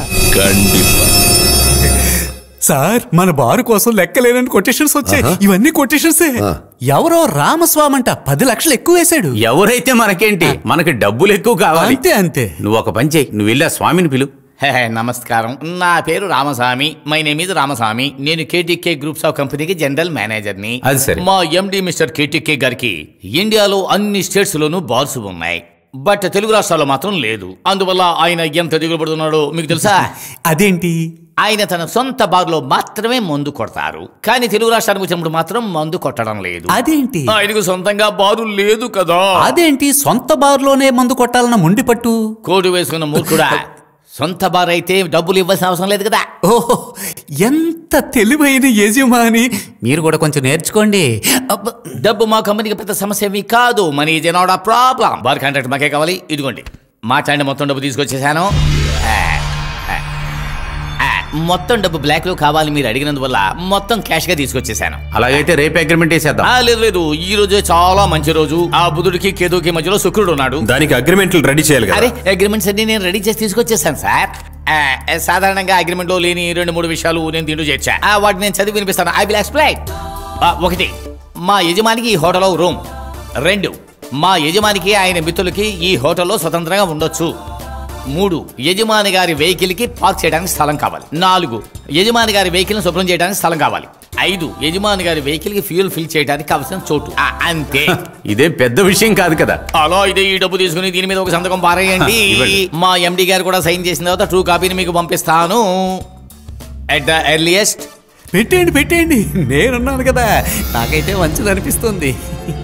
సార్ మన బారు కోసం లెక్కలేనని కొటేషన్స్ వచ్చాయి ఇవన్నీ కొటేషన్సే ఎవరో రామస్వామి అంట పది లక్షలు ఎక్కువ వేశాడు ఎవరైతే మనకేంటి మనకి డబ్బులు ఎక్కువ కావాలి అంతే అంతే నువ్వు ఒక పని చేయి నువ్వు వెళ్ళి ఆ స్వామిని పిలు హే, హే, నమస్కారం నా పేరు Ramaswamy my name is Ramaswamy నేను కేటీకే గ్రూప్స్ ఆఫ్ కంపెనీకి జనరల్ మేనేజర్ ని అది సరే. మా ఎండి మిస్టర్ కేటీకే గారికి ఇండియాలో అన్ని స్టేట్స్ లోనూ బార్స్ ఉన్నాయి బట్ తెలుగు రాష్ట్రాల్లో మాత్రం లేదు అందువల్ల ఆయన ఎంత దిగులు పడుతున్నాడో మీకు తెలుసా అదేంటి ఆయన తన సొంత బార్లో మాత్రమే మందు కొడతారు కానీ తెలుగు రాష్ట్రానికి వచ్చినప్పుడు మాత్రం మందు కొట్టడం లేదు అదేంటి ఆయనకు సొంతంగా బారు లేదు కదా అదేంటి సొంత బార్లోనే మందు కొట్టాలన్న ముండి పట్టు కోటు వేసుకున్న మూర్ఖుడా సొంత బార్ అయితే డబ్బులు ఇవ్వాల్సిన అవసరం లేదు కదా ఓహో ఎంత తెలివైన యజమాని మీరు కూడా కొంచెం నేర్చుకోండి అబ్బ, డబ్బు మా కంపెనీకి పెద్ద సమస్య ఏమీ కాదు money is not a problem bar contract మాకే కావాలి ఇదిగోండి మాట్లాడి మొత్తం డబ్బు తీసుకొచ్చేసాను ఆ, ఆ, ఆ, మొత్తం డబ్బు బ్లాక్ లో కావాలి మీరు అడిగినందువల్ల మొత్తం క్యాష్ గా తీసుకొచ్చేసాను అలాగైతే రేపు అగ్రిమెంట్ వేసేద్దాం ఆ, లేదు లేదు ఈ రోజే చాలా మంచి రోజు ఆ బుధుడికి కేతుకి మధ్యలో శుక్రుడు ఉన్నాడు దానికి అగ్రిమెంట్లు రెడీ చేయాలి అరే కదా అగ్రిమెంట్స్ అన్ని నేను రెడీ చేసి తీసుకొచ్చేసాను సార్ ఆ, ఆ, సాధారణంగా అగ్రిమెంట్ లో లేని రెండు మూడు విషయాలు నేను దీంట్లో చేర్చా ఆ, వాటిని నేను చదివి వినిపిస్తాను ఐ విల్ ఎక్స్ప్లెయిన్ ఒకటి మా యజమానికి ఈ హోటల్లో రూమ్ రెండు మా యజమానికి ఆయన మిత్రులకి ఈ హోటల్లో స్వతంత్రంగా ఉండొచ్చు మూడు యజమాని గారి వెహికల్ కి పార్క్ చేయడానికి స్థలం కావాలి నాలుగు యజమాని గారి వెహికల్ ని శుభ్రం చేయడానికి స్థలం కావాలి ఐదు యజమాని గారి వెహికల్ కి ఫ్యూల్ ఫిల్ చేయడానికి కావాల్సిన చోటు ఆ, అంతే ఇదే పెద్ద విషయం కాదు కదా అలా ఇదే ఈ డబ్బు తీసుకుని దీని మీద ఒక సంతకం పారేయండి ఇవ్వండి. మా ఎండి గారు కూడా సైన్ చేసిన తర్వాత ట్రూ కాపీని మీకు పంపిస్తాను ఎట్ ద ఎర్లియస్ట్ పెట్టేయండి పెట్టేయండి నేనున్నాను కదా నాకైతే మంచిది అనిపిస్తుంది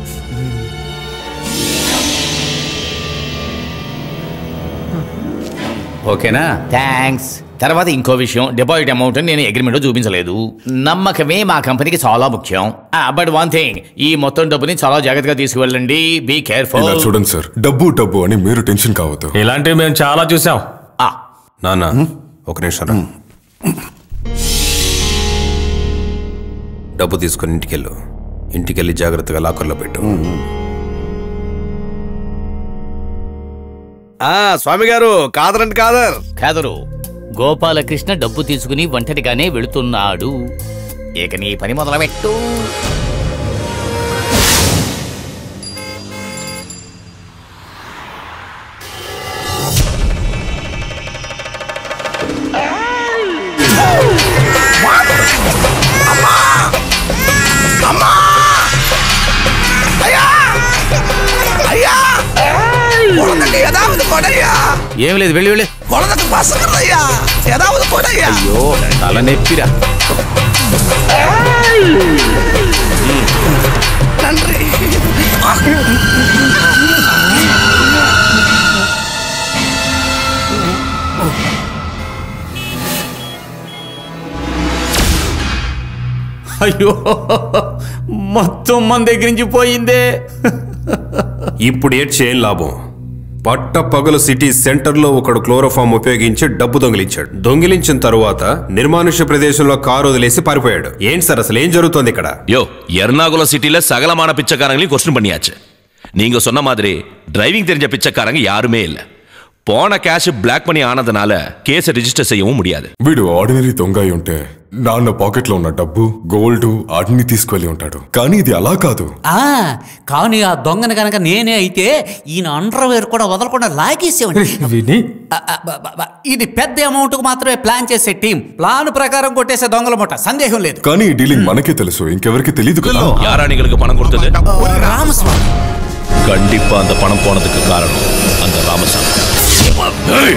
ఓకేనా థ్యాంక్స్ తర్వాత ఇంకో విషయం డిపాజిట్ అమౌంట్ నేను అగ్రిమెంట్ చూపించలేదు నమ్మకమే మా కంపెనీకి చాలా ముఖ్యం బట్ వన్ థింగ్ ఈ మొత్తం డబ్బుని చాలా జాగ్రత్తగా తీసుకువెళ్ళండి బీ ఇలా కేర్ఫుల్ చూడండి సార్ డబ్బు డబ్బు అని మీరు టెన్షన్ కావద్దు ఇలాంటివి మేము చాలా చూసాం నాన్న ఒక నిమిషం రా. డబ్బు తీసుకొని ఇంటికెళ్ళు ఇంటికెళ్ళి జాగ్రత్తగా లాకర్లో పెట్టు ఆ స్వామి గారు కాదరండి కాదర్ కాదరు గోపాలకృష్ణ డబ్బు తీసుకుని ఒంటరిగానే వెళుతున్నాడు ఇక నీ పని మొదలుపెట్టు ஐயா குழந்தைக்கு ஏதாவது கொடையா ఏం లేదు వెళ్ళి వెళ్ళి குழந்தைக்கு பசங்களையா ஏதாவது கொடையா అయ్యో తల నొప్పిరా நன்றி అయ్యో మొత్తం మన దగ్గర నుంచి పోయిందే ఇప్పుడు ఏడ్చి ఏం లాభం పట్ట పగలు సిటీ సెంటర్లో ఒకడు క్లోరోఫామ్ ఉపయోగించి డబ్బు దొంగిలించాడు దొంగిలించిన తరువాత నిర్మానుష్య ప్రదేశంలో కారు వదిలేసి పారిపోయాడు ఏంటి సార్ అసలు ఏం జరుగుతోంది ఇక్కడ யோ எர்ணாகுளம் சிட்டில சகலமான பிச்சைக்காரங்களையும் கொஸ்டின் பண்ணியாச்சு நீங்க சொன்ன மாதிரி டிரைவிங் தெரிஞ்ச பிச்சைக்காரங்க யாருமே இல்ல போன கேஷ் பிளாக் மணி ஆனதுனால கேஸை ரிஜிஸ்டர் செய்யவும் முடியாது వీడు ఆర్డినరీ దొంగ అయి ఉంటే నాన్న పాకెట్లో ఉన్న డబ్బు గోల్డ్ అన్ని తీసుకువెళ్ళి ఉంటాడు కానీ ఇది అలా కాదు ఆ కానీ ఆ దొంగని కనుక నేనే అయితే ఈయన అండర్వేర్ కూడా వదలకుండా లాగేసేవాడిని విని ఆ, ఆ, బ, బ, బ, ఇది పెద్ద అమౌంట్ కు మాత్రమే ప్లాన్ చేసే టీం ప్లాన్ ప్రకారం కొట్టేసే దొంగల ముఠ సందేహం లేదు కానీ ఈ డీలింగ్ మనకే తెలుసు ఇంకెవరికి తెలియదు కదా யாராணிகளுக்கு பணம் கொடுத்தது రామస్వామి கண்டிப்பா அந்த பணம் போனதுக்கு காரணம் அந்த ராமசாமி ஏய்,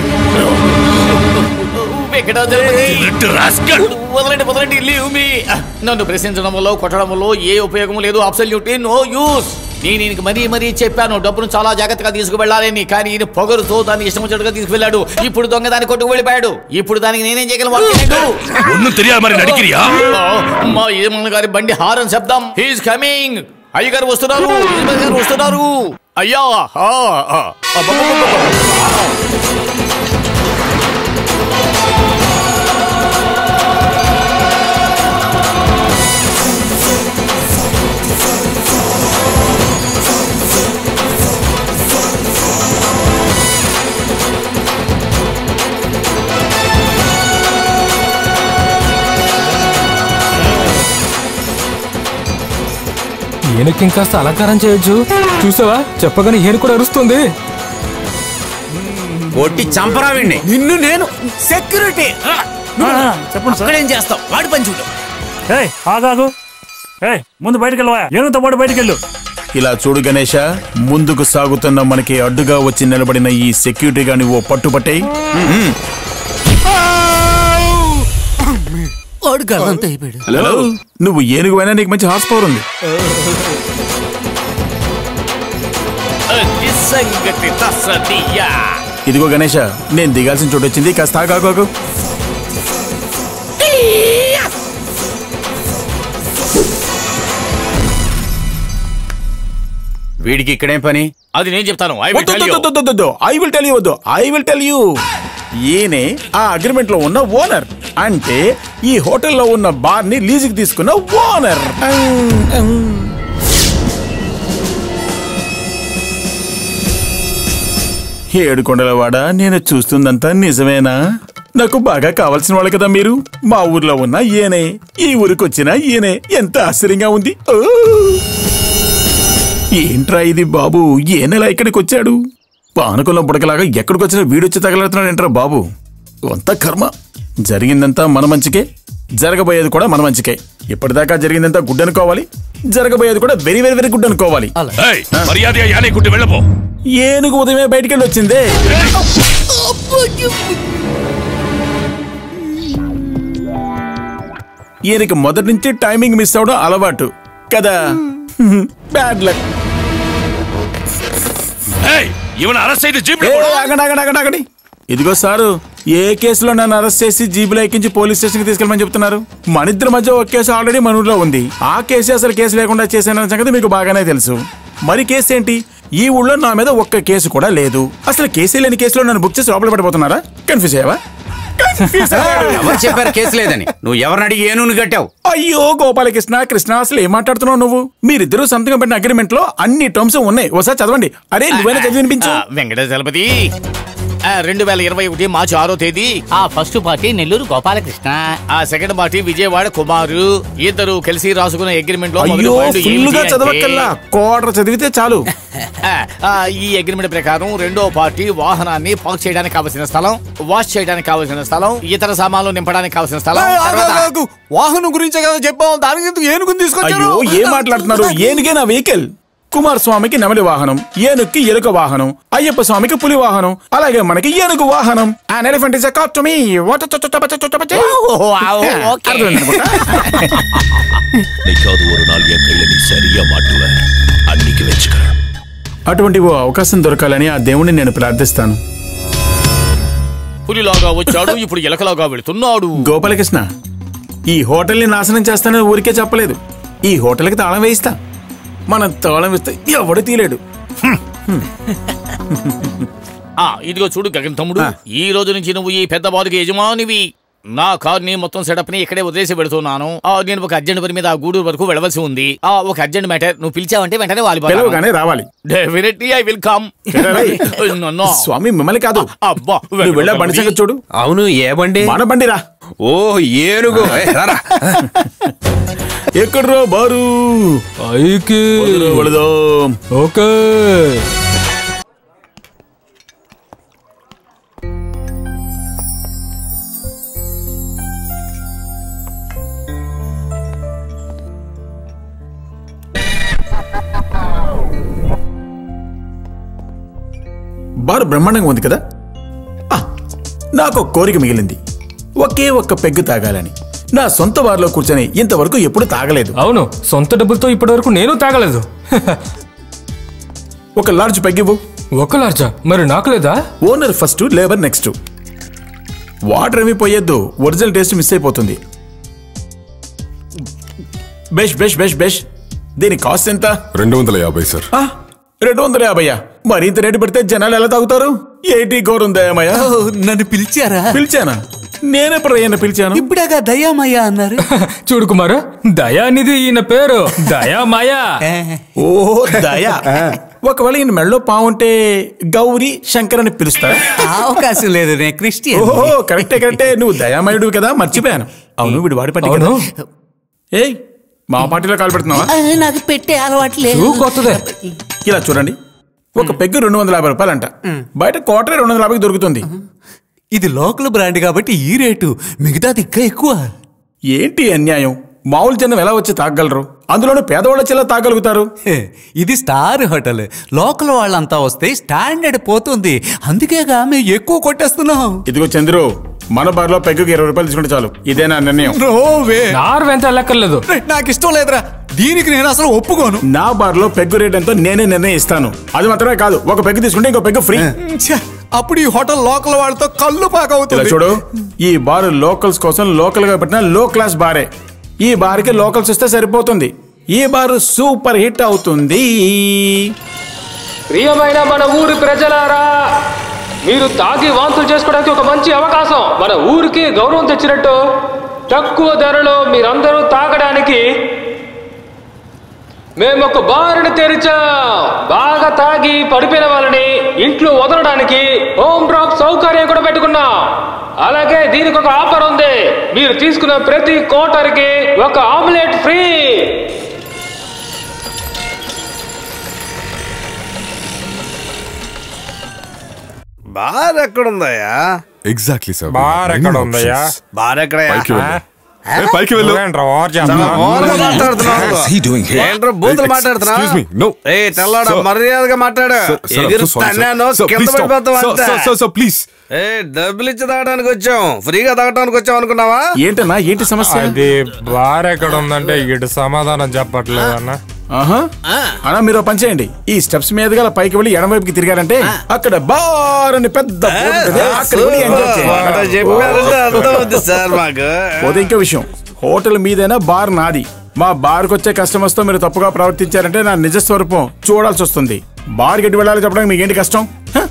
వెంకటాచలపతి వదలండి వదలండి లీవ్ మీ నన్ను ప్రశ్నించడం వల్ల కొట్టడం వల్ల ఏ ఉపయోగం లేదు అబ్సల్యూట్లీ నో యూస్ నేను ఈయనకి మరీ మరీ చెప్పాను డబ్బును చాలా జాగ్రత్తగా తీసుకువెళ్ళాలని కానీ ఈయన పొగరుతో దాన్ని ఇష్టం వచ్చినట్టుగా తీసుకువెళ్ళాడు ఇప్పుడు దొంగ దాన్ని కొట్టుకు వెళ్ళిపోయాడు ఇప్పుడు దానికి నేనేం చేయగలను వాడు చేయలేడు. ஒண்ணும் தெரியாத மாதிரி நடிக்கிறியா మా యజమాని గారి బండి హారన్ శబ్దం హీస్ కమింగ్ అయ్యగారు వస్తున్నారు యజమాని గారు వస్తున్నారు అయ్యా ఆ, ఆ, అబ్బబ్బబ్బబ్బ. ఈయనకి ఇంకాస్త అలంకారం చేయొచ్చు చూసావా చెప్పగానే ఈయన కూడా అరుస్తుంది కొట్టి చంపరా వీణ్ణి నిన్ను నేను సెక్యూరిటీ చెప్పండి అక్కడేం చేస్తావు వాడి పని చూడు ఏయ్ ఆగాగు ఏయ్ ముందు బయటికి వెళ్ళవా ఏనుగుతో పాటు బయటికి వెళ్ళు ఇలా చూడు గణేష ముందుకు సాగుతున్న మనకి అడ్డుగా వచ్చి నిలబడిన ఈ సెక్యూరిటీ గాని ఓ పట్టుపట్టేయి వాడు గల్లంతా అయిపోయాడు హలో నువ్వు ఏనుగువైనా నీకు మంచి హార్స్ పవర్ ఉంది అది సంగతి తస్సదియ్యా ఇదిగో గణేష నేను దిగాల్సిన చోటు వచ్చింది కాస్త ఆగు, ఆగు వీడికి ఇక్కడేం పని అది నేను చెప్తాను I will tell you. I will tell you వద్దు ఐ విల్ టెల్ యూ ఈయనే ఆ అగ్రిమెంట్ లో ఉన్న ఓనర్ అంటే ఈ హోటల్లో ఉన్న బార్ ని లీజుకి తీసుకున్న ఓనర్ ఏడు కొండలవాడ నేను చూస్తుందంతా నిజమేనా నాకు బాగా కావాల్సిన వాళ్ళు కదా మీరు మా ఊర్లో ఉన్న ఈయనే ఈ ఊరికి వచ్చిన ఈయనే ఎంత ఆశ్చర్యంగా ఉంది ఓ! ఏంట్రా ఇది బాబు ఏ నెల ఇక్కడికి వచ్చాడు పానకంలో బుడకలాగా ఎక్కడికి వచ్చినా వీడొచ్చి తగలడుతున్నాడు ఏంట్రా బాబు అంతా కర్మ జరిగిందంతా మన మంచికే జరగబోయేది కూడా మన మంచికే ఇప్పటిదాకా జరిగిందంతా గుడ్ అనుకోవాలి జరగబోయేది కూడా వెరీ వెరీ వెరీ గుడ్ అనుకోవాలి ஏய், மரியாதையா யானை கூட்டு வெளில போ ఏనుగు ఉదయమే బయటికి వెళ్ళి వచ్చిందే ఈయనకి మొదటి నుంచి టైమింగ్ మిస్ అవడం అలవాటు కదా బ్యాడ్ లక్ ஏய் இவனை அரெஸ்ட் செய்து ஜீப்ல ఏ, ఆగండి ఆగండి ఆగండి ఆగండి ఇదిగో సారు ఏ కేసులో నన్ను అరెస్ట్ చేసి జీబులో ఎక్కించి పోలీస్ స్టేషన్ కి తీసుకెళ్ళమని చెప్తున్నారు మన ఇద్దరి మధ్య ఒక కేసు ఆల్రెడీ మన ఊర్లో ఉంది ఆ కేసు అసలు కేసు లేకుండా చేశానన్న సంగతి మీకు బాగానే తెలుసు మరి కేసు ఏంటి ఈ ఊళ్ళో నా మీద ఒక్క కేసు కూడా లేదు అసలు కేసే లేని కేసులో నన్ను బుక్ చేసి లోపల పడిపోతున్నారా కన్ఫ్యూజ్ అయ్యావా Confuse అయ్యాడు. ఎవరు చెప్పారు కేసు లేదని నువ్వు ఎవరిని అడిగి ఏనుగుని కట్టావు అయ్యో గోపాలకృష్ణ కృష్ణ అసలు ఏం మాట్లాడుతున్నావు నువ్వు మీరిద్దరూ సంతకం పెట్టిన అగ్రిమెంట్ లో అన్ని టర్మ్స్ ఉన్నాయి ఒకసారి చదవండి అరే నువ్వైనా చదివి వినిపించు ఆ, వెంకటచలపతి రెండు వేల ఇరవై ఒకటి మార్చి ఆరో తేదీ ఆ ఫస్ట్ పార్టీ నెల్లూరు గోపాలకృష్ణ ఆ సెకండ్ పార్టీ విజయవాడ కుమారు ఇద్దరు కలిసి రాసుకున్న అగ్రిమెంట్ లో మొదటి అయ్యో point ఫుల్ ఏమిటి గా అంటే- చదవక్కల్లా కోటర్ చదివితే చాలు ఆ, ఆ, ఈ అగ్రిమెంట్ ప్రకారం రెండో పార్టీ వాహనాన్ని పార్క్ చేయడానికి కావలసిన స్థలం వాష్ చేయడానికి కావలసిన స్థలం ఇతర సామాన్లు నింపడానికి కావలసిన స్థలం తర్వాత- వాహనం గురించే కదా చెప్పావు దానికి ఎందుకు ఏనుగుని అయ్యో ఏం మాట్లాడుతున్నారు ఏనుగే నా వెహికల్ కుమార్ స్వామికి నెమలి వాహనం ఏనుక్కి ఎలుక వాహనం అయ్యప్ప స్వామికి పులి వాహనం అలాగే మనకి ఏనుగు వాహనం an elephant is a cop to me What a- చ- చ- చ- చ- చ- చ- అర్థమైంది అనుకుంటా. நிக்காது ஒரு நாள் என் கையில நீ சரியா மாட்டுவ அன்னைக்கு வச்சுக்கிறேன் అటువంటి ఓ అవకాశం దొరకాలని ఆ దేవుణ్ణి నేను ప్రార్థిస్తాను పులిలాగా వచ్చాడు ఇప్పుడు ఎలకలాగా వెళుతున్నాడు గోపాలకృష్ణ ఈ హోటల్ని నాశనం చేస్తానని ఊరికే చెప్పలేదు ఈ హోటల్కి తాళం వేయిస్తా మనం తాళం వేస్తే ఎవడు తీలేడు ఆ ఇదిగో చూడు గగన్ తమ్ముడు ఈ రోజు నుంచి నువ్వు ఈ పెద్ద బాధకి యజమానివి నా కార్ ని మొత్తం సెటప్ ని ఇక్కడే వదిలేసి పెడుతున్నాను ఆ, నేను ఒక అర్జెంట్ పని మీద ఆ గూడూరు వరకు వెళ్ళవలసి ఉంది ఆ ఒక అర్జెంట్ మ్యాటర్ నువ్వు పిలిచావంటే వెంటనే పిలవగానే రావాలి definitely I will come Swamy మిమ్మల్ని కాదు అబ్బా నువ్వు వెళ్ళే బండి సంగతి చూడు అవును ఏ బండి మన బండి రా ఓ ఏనుగు ఏ, రారా. ఎక్కడ్రా బారు పైకి వెళదాం ఓకే బారు బ్రహ్మాండంగా ఉంది కదా ఆ, నాకు ఒక కోరిక మిగిలింది ఒకే ఒక్క పెగ్గు తాగాలని నా సొంత బార్లో కూర్చొని ఇంతవరకు ఎప్పుడు తాగలేదు అవును సొంత డబ్బులతో ఇప్పటి వరకు నేను తాగలేదు ఒక లార్జ్ పెగ్గివ్వు ఒక లార్జా మరి నాకు లేదా owner first labour next water ఏమి పోయొద్దు ఒరిజినల్ టేస్ట్ మిస్ అయిపోతుంది బెష్ బెష్ బెష్ బెష్ దీని కాస్ట్ ఎంత రెండు వందల యాభై సార్ ఆ, రెండు వందల యాభయ్యా మరి ఇంత రేటు పెడితే జనాలు ఎలా తాగుతారు ఏంటి ఘోరం దయమయ్యా నన్ను పిలిచారా పిలిచానా నేనెప్పుడు అయ్యా పిలిచాను ఇప్పుడాగా దయామయ్య అన్నారు చూడు కుమారు దయానిధి ఈయన పేరు దయామాయా ఓ దయా ఒకవేళ ఈయన మెళ్ళో పావుంటే గౌరీ శంకర్ అని పిలుస్తారా అవకాశం లేదు నేను క్రిస్టియన్ ఓహో కరెక్టే కరెక్టే నువ్వు దయామయుడు కదా మర్చిపోయాను అవును వీడు వాడి పట్టి కదా ఏయ్ మా పార్టీలో కాలు పెడుతున్నావా నాకు పెట్టే అలవాట్లేదు కొత్తదే ఇలా చూడండి ఒక పెగ్గు రెండు వందల యాభై రూపాయలంట బయట కోటరే రెండు వందల యాభైకి దొరుకుతుంది ఇది లోకల్ బ్రాండ్ కాబట్టి ఈ రేటు మిగతాది ఇంకా ఎక్కువ ఏంటి అన్యాయం మామూలు జనం ఎలా వచ్చి తాగలరు అందులోనూ పేదవాళ్ళ చెల్ల తాగలుగుతారు హే, ఇది స్టార్ హోటల్ లోకల్ వాళ్ళంతా వస్తే స్టాండర్డ్ పోతుంది అందుకేగా మేము ఎక్కువ కొట్టేస్తున్నాం ఇదిగో చంద్రు మన బార్లో పెగ్గుకి ఇరవై రూపాయలు తీసుకుంటే చాలు ఇదే నా నిర్ణయం నార్వెంత లెక్కర్లేదు నాకు ఇష్టం లేదురా దీనికి నేను అసలు ఒప్పుకోను నా బార్లో పెగ్గు రేట్ ఎంతో నేనే నిర్ణయిస్తాను అది మాత్రమే కాదు ఒక పెగ్గు తీసుకుంటే ఇంకో పెగ్గు ఫ్రీ ఛ, అప్పుడు ఈ హోటల్ లోకల్ వాళ్ళతో కళ్ళు పాక ఇలా అవుతుంది చూడు ఈ బార్ లోకల్స్ కోసం లోకల్ గా పెట్టిన లో క్లాస్ బారే ఈ బార్కి లోకల్స్ వస్తే సరిపోతుంది ఈ బార్ సూపర్ హిట్ అవుతుంది ప్రియమైన మన ఊరి ప్రజలారా మీరు తాగి వాంతులు చేసుకోవడానికి ఒక మంచి అవకాశం మన ఊరికి గౌరవం తెచ్చినట్టు తక్కువ ధరలో మీరందరూ తాగడానికి మేము ఒక బారుని తెరిచాం బాగా తాగి పడిపోయిన వాళ్ళని ఇంట్లో వదలడానికి హోమ్ డ్రాప్ సౌకర్యం కూడా పెట్టుకున్నాం అలాగే దీనికి ఒక ఆఫర్ ఉంది మీరు తీసుకున్న ప్రతి కోటర్కి ఒక ఆమ్లెట్ ఫ్రీ బార్ ఎక్కడుందయ్యా ఎగ్జాక్ట్లీ సార్ బార్ ఎక్కడ ఉందయ్యా? బార్ ఎక్కడయ్యా? పైకి వెళ్ళు ఆ? ఏ, పైకి వెళ్ళు నువ్వేంట్రా ఓవర్ చేస్తున్నావు? ఓవర్గా మాట్లాడుతున్నావు. ఏంట్రా బూతులు మాట్లాడుతున్నావు? Excuse me, no. ఏయ్, తెల్లాడా, Sir. మర్యాదగా మాట్లాడు. Sir, sir, I'm ఎగిరి so sorry, sir. తన్నాను, Sir, కింద please stop. పడిపోతావు Sir, అంతే. sir, sir, sir, please. ఏ డబ్బులు ఇచ్చి తాగడానికి వచ్చాం ఫ్రీగా తాగడానికి వచ్చాం అనుకున్నావా ఏంటన్నా ఏంటి సమస్య అది బార్ ఎక్కడ ఉందంటే ఇటు సమాధానం చెప్పట్లేదు అన్న ఆహా అన్నా మీరు ఓ పని చేయండి ఈ స్టెప్స్ మీదుగా అలా పైకి వెళ్ళి ఎడమ వైపుకి తిరిగారంటే అక్కడ బార్ అని పెద్ద బోర్డు ఉంటుంది. అక్కడ వెళ్ళి ఎంజాయ్ అక్కడ చేయండి. చెప్పారంటే అర్థం అవుతుంది సార్ మాకు పోతే ఇంకో విషయం హోటల్ మీదైనా బార్ నాది మా బార్కి వచ్చే కస్టమర్స్ తో మీరు తప్పుగా ప్రవర్తించారంటే నా నిజ స్వరూపం చూడాల్సి వస్తుంది బార్ గట్టి వెళ్ళాలి చెప్పడానికి మీకు ఏంటి కష్టం హ?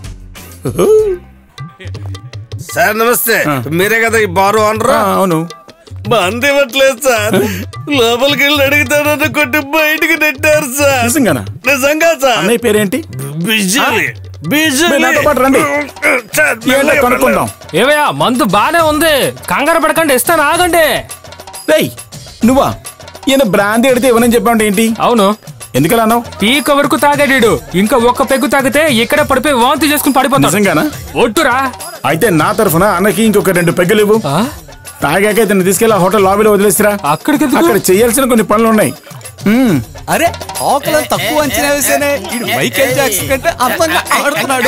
సార్ నమస్తే మీరే కదా ఈ బారు అనరా అవును మంది ఇవ్వట్లేదు సార్ లోపలికి వెళ్ళి అడుగుతానని కొట్టి బయటికి నెట్టారు సార్ నిజంగానా నిజంగా సార్ అన్నయ్య పేరేంటి బిజీ మీరు నాతో పాటు రండి ఏంటో కనుక్కుందాం ఏవయ్యా మందు బానే ఉంది కంగారు పడకండి ఇస్తాను ఆగండి రేయ్ నువ్వా ఈయన బ్రాంతి ఎడితే ఇవ్వనని చెప్పావు ఏంటి అవును ఎందుకలా అన్నావు పీక వరకు తాగాడు ఇంకా ఒక్క పెగ్గు తాగితే ఇక్కడే పడిపోయి వాంతి చేసుకుని పడిపోతాడు నిజంగానా ఒట్టురా అయితే నా తరఫున అన్నకి ఇంకొక రెండు పెగ్గలు ఇవ్వు తాగాక ఇతను తీసుకెళ్ళి ఆ హోటల్ లాబీలో వదిలేసిరా అక్కడికి అక్కడ చేయాల్సిన కొన్ని పనులు ఉన్నాయి మ్మ్. అరే ఆకులను తక్కువ అంచనా వేసేనే ఇడు మైకేల్ జాక్సన్ కంటే అందంగా ఆడుతున్నాడు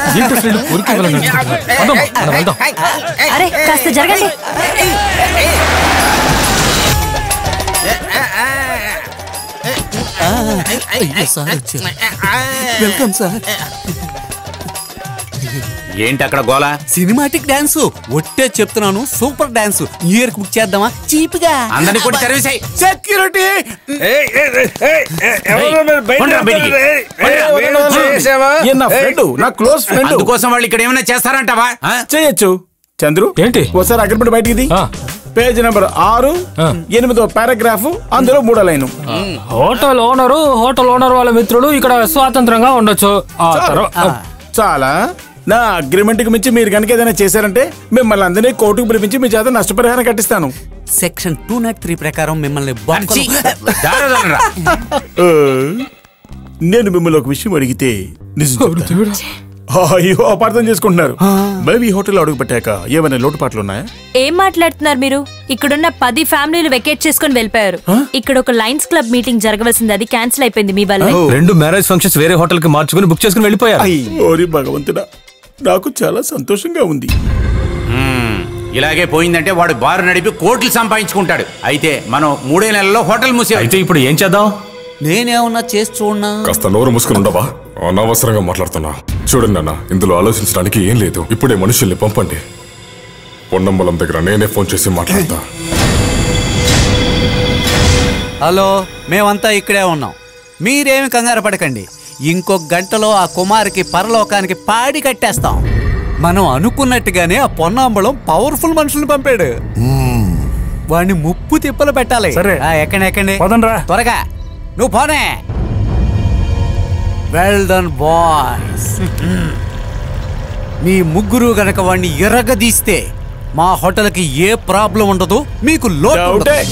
అరే కాస్త జరగండి అయ్యో సార్ వచ్చారు వెల్కమ్ సార్ ఏంటి అక్కడ గోలా సినిమాటిక్ డాన్స్ ఒట్టే చెప్తున్నాను super dance new year book చేద్దామా చీప్ గా అందరినీ కొట్టి తరివేసాయి సెక్యూరిటీ ఈయన నా ఫ్రెండ్ నా క్లోజ్ ఫ్రెండ్ అందుకోసం వాళ్ళు ఇక్కడ ఏమైనా చేస్తారంటావా చేయొచ్చు చంద్రు ఏంటి ఒకసారి అగ్రిమెంట్ బయటికి పేజ్ నెంబర్ ఆరు ఎనిమిదో పారాగ్రాఫ్ అందులో మూడో line hotel owner hotel owner వాళ్ళ మిత్రుడు ఇక్కడ స్వాతంత్రంగా ఉండొచ్చు ఆ తర్వాత చాలా నా అగ్రిమెంట్ కి మించి మీరు కనుక ఏదైనా చేశారంటే మిమ్మల్ని అందరినీ కోర్టుకు పిలిపించి మీ చేత నష్టపరిహారం కట్టిస్తాను సెక్షన్ టూ నాట్ త్రీ ప్రకారం మిమ్మల్ని బొక్కలు- ఆ, నేను మిమ్మల్ని ఒక విషయం అడిగితే నిజం చెప్తా. అయ్యో అపార్థం చేసుకుంటున్నారు బేబీ హోటల్ అడుగు పెట్టాక ఏమైనా లోటుపాట్లు ఉన్నాయా ఏం మాట్లాడుతున్నారు మీరు ఇక్కడున్న పది ఫ్యామిలీలు వెకేట్ చేసుకుని వెళ్ళిపోయారు ఇక్కడ ఒక లయన్స్ క్లబ్ మీటింగ్ జరగవలసింది అది క్యాన్సిల్ అయిపోయింది మీ వల్ల రెండు మ్యారేజ్ ఫంక్షన్స్ వేరే హోటల్ కి మార్చుకుని బుక్ చేసుకుని వెళ్ళిపోయారు ఓరి భగవంతుడా నాకు చాలా సంతోషంగా ఉంది మ్మ్. ఇలాగే పోయిందంటే వాడు బారు నడిపి కోట్లు సంపాదించుకుంటాడు అయితే మనం మూడే నెలల్లో హోటల్ మూసే అయితే ఇప్పుడు ఏం చేద్దాం నేనేమన్నా చేసి చూడనా కాస్త నోరు మూసుకుని ఉండవా అనవసరంగా మాట్లాడుతున్నా చూడండి అన్న ఇందులో ఆలోచించడానికి ఏం లేదు ఇప్పుడే మనుషుల్ని పంపండి పొన్నమ్మలం దగ్గర నేనే ఫోన్ చేసి మాట్లాడతా హలో మేమంతా ఇక్కడే ఉన్నాం మీరేమి కంగారు పడకండి ఇంకొక గంటలో ఆ కుమార్కి పరలోకానికి పాడి కట్టేస్తాం మనం అనుకున్నట్టుగానే ఆ పొన్నాంబళం పవర్ఫుల్ మనుషుల్ని పంపాడు వాడిని ముప్పు తిప్పలు పెట్టాలి సరే. ఆ, ఎక్కండి ఎక్కండి పదండ్రా. త్వరగా నువ్వు పోనే వెల్ డన్ బాయ్స్ మీ ముగ్గురు గనక వాడిని ఎర్రగదీస్తే మా హోటల్కి ఏ ప్రాబ్లం ఉండదు మీకు లోటు ఉండదు. డౌటే.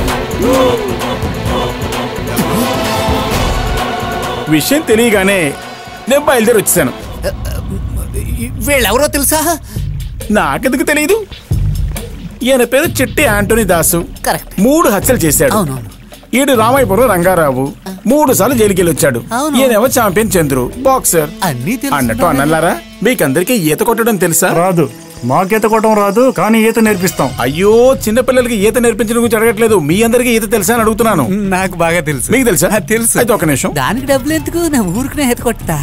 విషయం తెలియగానే నేను బయలుదేరి వచ్చేసాను వీళ్ళెవరో తెలుసా నాకెందుకు తెలియదు ఈయన పేరు చిట్టి ఆంటోనీ దాసు కరెక్ట్ మూడు హత్యలు చేశాడు ఈడు రామాయపురం రంగారావు మూడు సార్లు జైలుకి వెళ్ళి వచ్చాడు ఈయనేమో చాంపియన్ చంద్రు బాక్సర్ అన్ని అన్నట్టు అన్నలారా మీకందరికీ ఈత కొట్టడం తెలుసా రాదు మాకీత కొట్టడం రాదు కానీ ఈత నేర్పిస్తాం అయ్యో చిన్న పిల్లలకి ఈత నేర్పించడం గురించి అడగట్లేదు మీ అందరికీ ఈత తెలుసా అని అడుగుతున్నాను నాకు బాగా తెలుసు మీకు తెలుసా తెలుసు అయితే ఒక నిమిషం దానికి డబ్బులు ఎందుకు నా ఊరికి హెత్ కొట్టా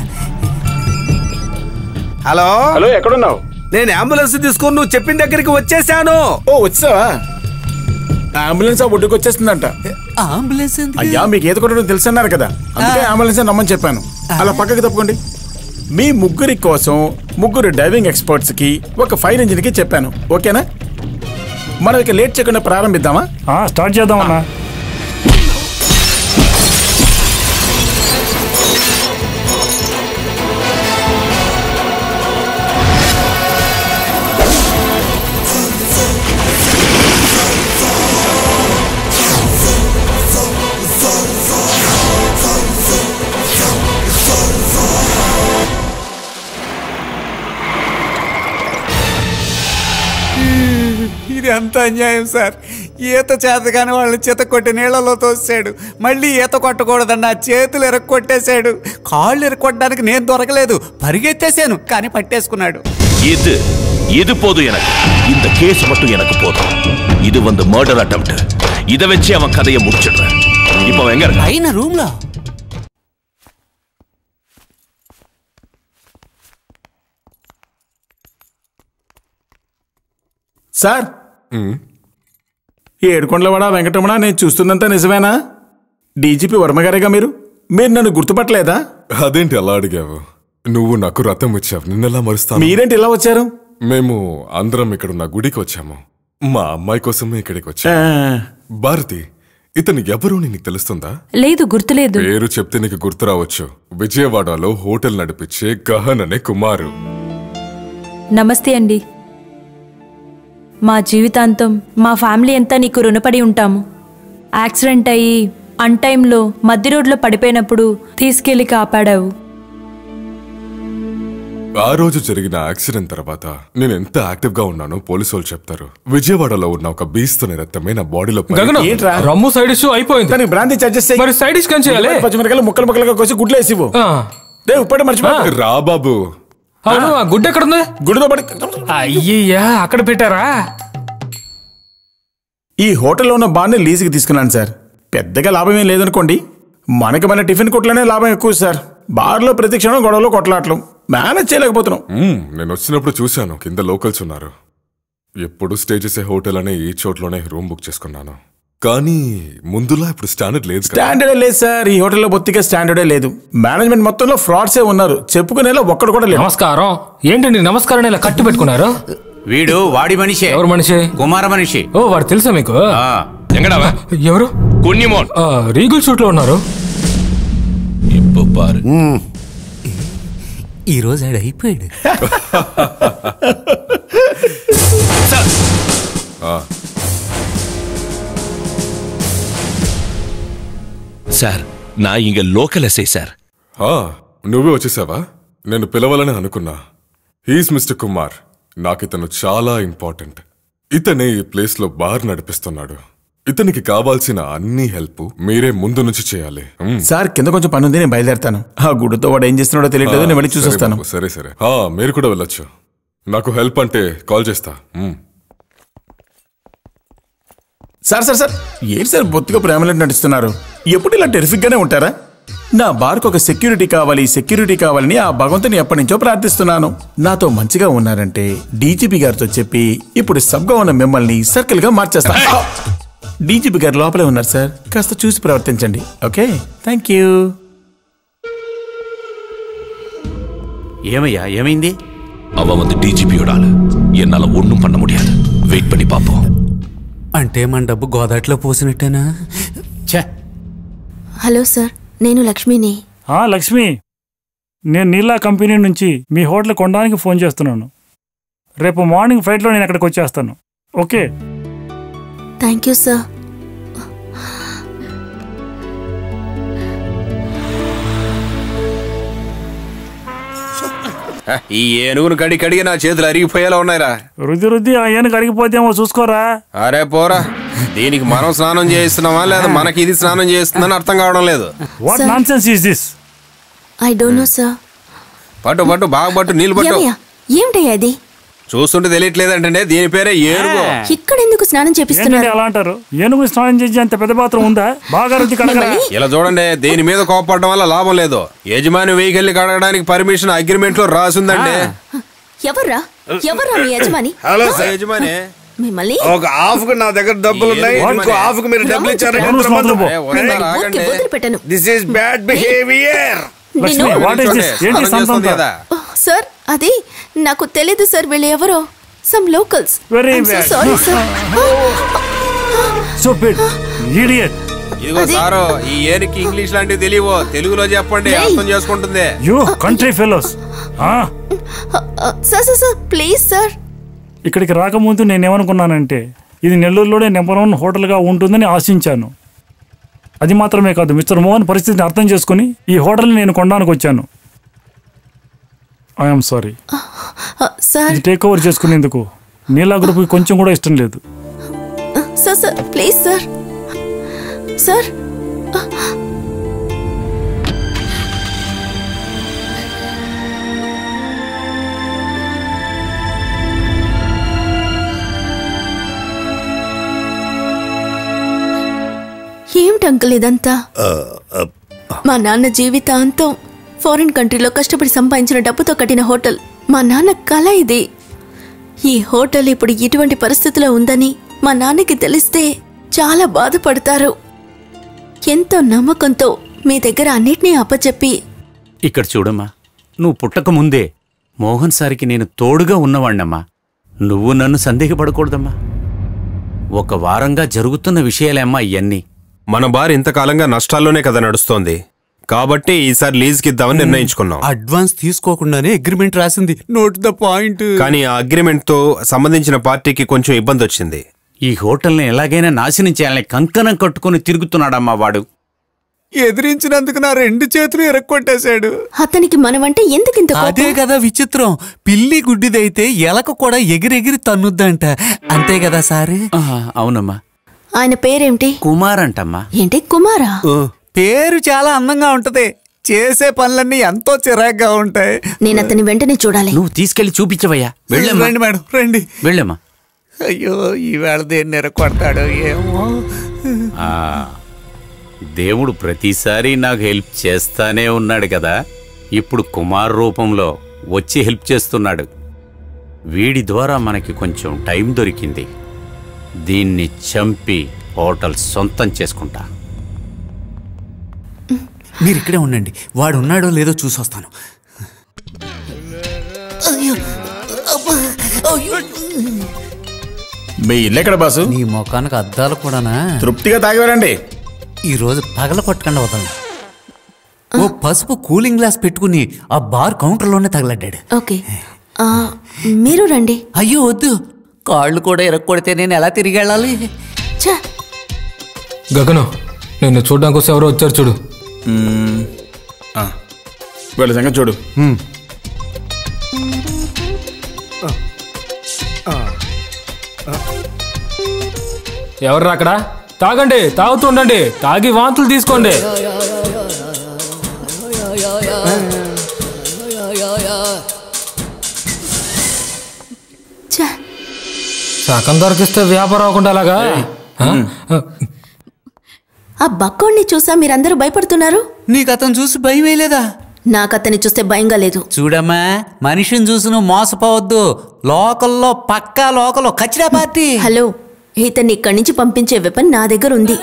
హలో హలో ఎక్కడున్నావు నేను అంబులెన్స్ తీసుకొని నువ్వు చెప్పిన దగ్గరికి వచ్చేసాను ఓ వచ్చావా అంబులెన్స్ ఆ ఒడ్డుకు వచ్చేస్తుందంట అంబులెన్స్ అయ్యా మీకు ఈత కొట్టడం తెలుసు అన్నారు కదా అందుకే అంబులెన్స్ నమ్మని చెప్పాను అలా పక్కకి తప్పుకోండి మీ ముగ్గురి కోసం ముగ్గురు డైవింగ్ ఎక్స్పర్ట్స్ కి ఒక ఫైర్ ఇంజిన్ కి చెప్పాను ఓకేనా మనం ఇక లేట్ చేయకుండా ప్రారంభిద్దామా స్టార్ట్ చేద్దామన్నా ఇది ఎంత అన్యాయం సార్ ఈత చేతగానే వాళ్ళని చేత కొట్టి నీళ్ళలో తోసాడు మళ్ళీ ఈత కొట్టకూడదన్న చేతులు ఎరక్కొట్టేశాడు కాళ్ళు ఎరక్కొట్టడానికి నేను దొరకలేదు పరిగెత్తేసాను కానీ పట్టేసుకున్నాడు இது இது போதும் எனக்கு இந்த கேஸ் மட்டும் எனக்கு போதும் இது வந்து மர்டர் அட்டம்ப்ட் இதை வச்சு அவன் கதையை முடிச்சிடுறேன் இப்போ அவன் எங்க இருக்கான் అయిన రూమ్ లో సార్ ఏడుకొండలవాడ వెంకటరమణ నేను చూస్తుందంతా నిజమేనా డీజీపీ వర్మగారేగా మీరు మీరు నన్ను గుర్తుపట్టలేదా అదేంటి అలా అడిగావు నువ్వు నాకు రథం ఇచ్చావు నిన్నెలా మరుస్తాను మీరేంటి ఇలా వచ్చారు మేము అందరం ఇక్కడ ఉన్న గుడికి వచ్చాము మా అమ్మాయి కోసమే ఇక్కడికి వచ్చా భారతి ఇతను ఎవరు నీకు తెలుస్తుందా లేదు గుర్తులేదు పేరు చెప్తే నీకు గుర్తు రావచ్చు విజయవాడలో హోటల్ నడిపించే గహన్ అనే కుమారు నమస్తే అండి మా జీవితాంతం మా ఫ్యామిలీ అంతా నీకు రుణపడి ఉంటాము యాక్సిడెంట్ అయ్యి అన్ టైంలో మధ్య రోడ్లో పడిపోయినప్పుడు తీసుకెళ్లి కాపాడావు ఆ రోజు జరిగిన యాక్సిడెంట్ తర్వాత నేను ఎంత యాక్టివ్ గా ఉన్నానో పోలీసు వాళ్ళు చెప్తారు విజయవాడలో ఉన్న ఒక బీస్తున్న రక్తమే నా బాడీలో పడి- గగనం రమ్ము సైడ్ ఇష్యూ అయిపోయింది దానికి బ్రాంతి సజెస్ట్ మరి సైడ్ డిష్ కని చేయాలి పచ్చిమిరకాయలు ముక్కలు ముక్కలుగా కోసి గుడ్లు వేసి ఇవ్వు రేపు ఇప్పుడే మర్చిపో రా బాబు అవును ఆ గుడ్డ ఎక్కడుంది గుడితో పడి అయ్యయ్యా అక్కడ పెట్టారా ఈ హోటల్లో ఉన్న బార్ని లీజుకి తీసుకున్నాను సార్ పెద్దగా లాభం ఏం లేదనుకోండి మనకి మన టిఫిన్ కొట్లనే లాభం ఎక్కువ సార్ బార్లో ప్రతి క్షణం గొడవలు కొట్లాట్లు మేనేజ్ చేయలేకపోతున్నాం మ్మ్, నేను వచ్చినప్పుడు చూశాను కింద లోకల్స్ ఉన్నారు ఎప్పుడు స్టే చేసే హోటల్ అనే ఈ చోట్లోనే రూమ్ బుక్ చేసుకున్నాను కానీ ముందులా ఇప్పుడు స్టాండర్డ్ లేదు కదా. స్టాండర్డే లేదు సార్ ఈ హోటల్లో బొత్తిగా స్టాండర్డే లేదు మేనేజ్మెంట్ మొత్తంలో ఫ్రాడ్సే ఉన్నారు చెప్పుకునేలా ఒక్కడు కూడా లేదు నమస్కారం ఏంటండి నమస్కారం ఇలా కట్టు పెట్టుకున్నారు వీడు వాడి మనిషే ఎవరు మనిషి కుమార మనిషి ఓ వాడు తెలుసా మీకు ఎంగడావా ఎవరు కొన్నిమోన్ రీగుల్ షూట్ లో ఉన్నారు ఈ రోజు ఆడు అయిపోయాడు సార్ నా ఇంక లోకల్ ఎస్ఐ సార్ ఆ, నువ్వే వచ్చేసావా నేను పిలవాలని అనుకున్నా హీస్ మిస్టర్ కుమార్ నాకితను చాలా ఇంపార్టెంట్ ఇతనే ఈ ప్లేస్ లో బార్ నడిపిస్తున్నాడు ఇతనికి కావాల్సిన అన్ని హెల్ప్ మీరే ముందు నుంచి చేయాలి మ్. సార్ కింద కొంచెం పని ఉంది నేను బయలుదేరుతాను ఆ గుడితో వాడు ఏం చేస్తున్నాడో తెలియట్లేదు నేను వెళ్ళి ఆ, చూసి సరే వస్తాను బాబు, సరే సరే ఆ, మీరు కూడా వెళ్ళొచ్చు నాకు హెల్ప్ అంటే కాల్ చేస్తా మ్. సార్ సార్ సార్ ఏంటి సార్ బొత్తిగా ప్రేమలో నడుస్తున్నారు ఎప్పుడు ఇలా టెరిఫిక్ గానే ఉంటారా నా బార్కు ఒక సెక్యూరిటీ కావాలి సెక్యూరిటీ కావాలని ఆ భగవంతుని ఎప్పటి నుంచో ప్రార్థిస్తున్నాను నాతో మంచిగా ఉన్నారంటే డీజీపీ గారితో చెప్పి ఇప్పుడు సబ్గా ఉన్న మిమ్మల్ని సర్కిల్ గా మార్చేస్తా డీజీపీ గారు లోపలే ఉన్నారు సార్ కాస్త చూసి ప్రవర్తించండి ఓకే థ్యాంక్ యూ ஏமையா ஏமைந்தி அவன் வந்து டிஜிபியோட ஆளு என்னால ஒண்ணும் பண்ண முடியாது வெயிட் பண்ணி பார்ப்போம் అంటే మన డబ్బు గోదాట్లో పోసినట్టేనా ఛే హలో సార్ నేను లక్ష్మిని ఆ లక్ష్మి నేను నీలా కంపెనీ నుంచి మీ హోటల్ కొనడానికి ఫోన్ చేస్తున్నాను రేపు మార్నింగ్ ఫ్లైట్లో నేను అక్కడికి వచ్చేస్తాను ఓకే థ్యాంక్ యూ సార్ ఈ ఏనుగును కడి కడిగి నా చేతులు అరిగిపోయేలా ఉన్నాయిరా రుద్ది రుద్ది ఆ ఏను కరిగిపోతేమో చూసుకోరా అరే పోరా దీనికి మనం స్నానం చేయిస్తున్నామా లేదా మనకి ఇది స్నానం చేస్తుందని అర్థం కావడం లేదు what Sir. Nonsense is this I don't know sir పట్టు పట్టు బాగా పట్టు నీళ్ళు పట్టు ఏమయ్యా ఏమిటయ్యా అది చూస్తుంటే తెలియట్లేదంటే దీని పేరే ఏనుగు ఇక్కడ ఎందుకు స్నానం ఏంటంటే చేపిస్తున్నారు అలా అంటారు ఏనుగు స్నానం చేసి అంత పెద్ద పాత్ర ఉందా బాగా రుద్ది కడగరా ఇలా చూడండి దీని మీద కోపడడం వల్ల లాభం లేదు యజమాని వెహికల్ కడగడానికి పర్మిషన్ అగ్రిమెంట్ లో రాసుందండి ఎవర్రా ఎవర్రా మీ యజమాని హలో ఆ సార్ యజమాని మిమ్మల్ని ఒక హాఫ్ కు నా దగ్గర డబ్బులు ఉన్నాయి ఇంకో హాఫ్ కు మీరు డబ్బులు ఇచ్చారంటే ఎవరు స్వాతంత్రం? ఏ, వస్తారా? ఆగండి. వదిలిపెట్టను this is bad behaviour Lakshmi what is this ఏంటి స్నానం చేస్తుంది సంతంత కదా ఓ, సార్ అది నాకు తెలీదు సార్ వీళ్ళు ఎవరో some locals Very bad. Sorry sir so bid idiot ఇదిగో సారు ఈ ఏనుకి ఇంగ్లీష్ లాంటివి తెలియవు తెలుగులో చెప్పండి అర్థం చేసుకుంటుంది you country fellows sir sir sir please sir ఇక్కడికి రాకముందు నేనేమనుకున్నానంటే ఇది నెల్లూరులోనే నెంబర్ వన్ హోటల్గా ఉంటుందని ఆశించాను అది మాత్రమే కాదు మిస్టర్ మోహన్ పరిస్థితిని అర్థం చేసుకుని ఈ హోటల్ని నేను కొనడానికి వచ్చాను ఐఎమ్ సారీ సార్ ఇది టేక్ ఓవర్ చేసుకునేందుకు నీలా గ్రూప్కి కొంచెం కూడా ఇష్టం లేదు sir sir please sir sir ఏమిటి అంకుల్ ఇదంతా మా నాన్న జీవితాంతం ఫారిన్ కంట్రీలో కష్టపడి సంపాదించిన డబ్బుతో కట్టిన హోటల్ మా నాన్న కళ ఇది ఈ హోటల్ ఇప్పుడు ఇటువంటి పరిస్థితిలో ఉందని మా నాన్నకి తెలిస్తే చాలా బాధపడతారు ఎంతో నమ్మకంతో మీ దగ్గర అన్నిటినీ అప్పచెప్పి ఇక్కడ చూడమ్మా నువ్వు పుట్టక ముందే మోహన్ సార్కి నేను తోడుగా ఉన్నవాణ్ణమ్మా నువ్వు నన్ను సందేహపడకూడదమ్మా ఒక వారంగా జరుగుతున్న విషయాలేమ్మా ఇవన్నీ మన బార్ ఇంతకాలంగా నష్టాల్లోనే కదా నడుస్తోంది కాబట్టి ఈసారి లీజ్కి ఇద్దామని నిర్ణయించుకున్నాం అడ్వాన్స్ తీసుకోకుండానే అగ్రిమెంట్ రాసింది నోట్ ద పాయింట్ కానీ ఆ అగ్రిమెంట్ తో సంబంధించిన పార్టీకి కొంచెం ఇబ్బంది వచ్చింది ఈ హోటల్ని ఎలాగైనా నాశనం చేయాలని కంకణం కట్టుకుని తిరుగుతున్నాడమ్మా వాడు ఎదిరించినందుకు నా రెండు చేతులు ఎరక్కొట్టేశాడు అతనికి మనమంటే ఎందుకింత కోపం? అదే కదా విచిత్రం పిల్లి గుడ్డిదైతే ఎలక కూడా ఎగిరెగిరి తన్నుద్దంట అంతే కదా సార్ అవునమ్మా ఆయన పేరేమిటి కుమార్ అంటమ్మా ఏంటి కుమారా పేరు చాలా అందంగా ఉంటది చేసే పనులన్నీ ఎంతో చిరాగ్గా ఉంటాయి నేను అతని వెంటనే చూడాలి నువ్వు తీసుకెళ్లి చూపించవయ్యా వెళ్ళమ్మా రండి మేడం రండి వెళ్ళమ్మా అయ్యో ఈవేళ దేన్ని ఎరక్కొడతాడో ఏమో ఆ, దేవుడు ప్రతిసారి నాకు హెల్ప్ చేస్తానే ఉన్నాడు కదా ఇప్పుడు కుమార్ రూపంలో వచ్చి హెల్ప్ చేస్తున్నాడు వీడి ద్వారా మనకి కొంచెం టైం దొరికింది దీన్ని చంపి హోటల్ సొంతం చేసుకుంటా మీరు ఇక్కడే ఉండండి వాడు ఉన్నాడో లేదో చూసొస్తాను అయ్యో అబ్బా, అయ్యో మీ ఇల్లు ఎక్కడ బాసు నీ ముఖానికి అద్దాలు కూడానా తృప్తిగా తాగివారండి ఈ రోజు పగల కొట్టకుండా వదలను ఓ పసుపు కూలింగ్ గ్లాస్ పెట్టుకుని ఆ బార్ కౌంటర్లోనే తగలడ్డాడు ఓకే ఆ, మీరు రండి అయ్యో వద్దు కాళ్ళు కూడా ఇరక్కొడితే నేను ఎలా తిరిగి వెళ్ళాలి గగను నిన్ను చూడడానికి వస్తే ఎవరో వచ్చారు చూడు వీళ్ళ సంగతి చూడు ఎవరు అక్కడ తాగండి తాగుతూ ఉండండి తాగి వాంతులు తీసుకోండి సగం దొరికిస్తే వ్యాపారం అవ్వకుండా అలాగా ఆ? ఆ బక్కోడిని చూసా మీరందరూ భయపడుతున్నారు నీకు అతను చూసి భయం వేయలేదా నాకు అతన్ని చూస్తే భయంగా లేదు చూడమ్మా మనిషిని చూసి నువ్వు మోసపోవద్దు లోకల్లో పక్కా లోకల్లో ఖచ్చిత పార్టీ హలో ఇతన్ని ఇక్కడి నుంచి పంపించే వెపన్ నా దగ్గర ఉంది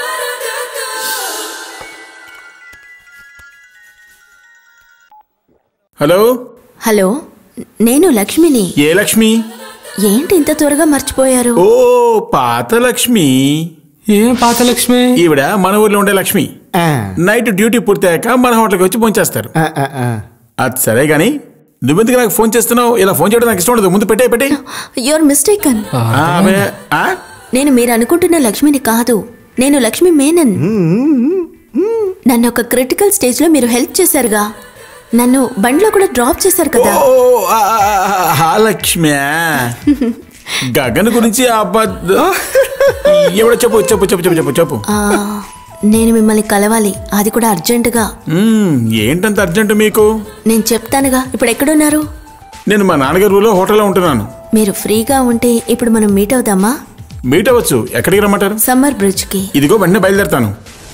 హలో హలో నేను లక్ష్మిని ఏ లక్ష్మి ఏంటి ఇంత త్వరగా మర్చిపోయారు ఓ పాత లక్ష్మి ఏం పాత లక్ష్మి ఈవిడ మన ఊర్లో ఉండే లక్ష్మి నైట్ డ్యూటీ పూర్తయ్యాక మన హోటల్కి వచ్చి ఫోన్ చేస్తారు అది సరే గాని నువ్వెందుకు నాకు ఫోన్ చేస్తున్నావు ఇలా ఫోన్ చేయడం నాకు ఇష్టం ఉండదు ముందు పెట్టే పెట్టే యువర్ మిస్టేకన్ నేను మీరు అనుకుంటున్న లక్ష్మిని కాదు నేను లక్ష్మి మేనన్ నన్ను ఒక క్రిటికల్ స్టేజ్ లో మీరు హెల్ప్ చేశారుగా నన్ను బండిలో కూడా డ్రాప్ చేశారు కదా ఆ లక్ష్మి గగన్ గురించి అబద్ధం ఎవడో చెప్పు చెప్పు చెప్పు చెప్పు చెప్పు చెప్పు ఆ, నేను మిమ్మల్ని కలవాలి అది కూడా అర్జెంటుగా మ్మ్, ఏంటంత అర్జెంట్ మీకు నేను చెప్తానుగా ఇప్పుడు ఎక్కడున్నారు నేను మా నాన్నగారి ఊళ్ళో హోటల్లో ఉంటున్నాను మీరు ఫ్రీగా ఉంటే ఇప్పుడు మనం మీట్ అవుదామా మీట్ అవ్వచ్చు ఎక్కడికి రమ్మంటారు సమ్మర్ బ్రిడ్జ్ కి ఇదిగో వెంటనే బయలుదేరుతాను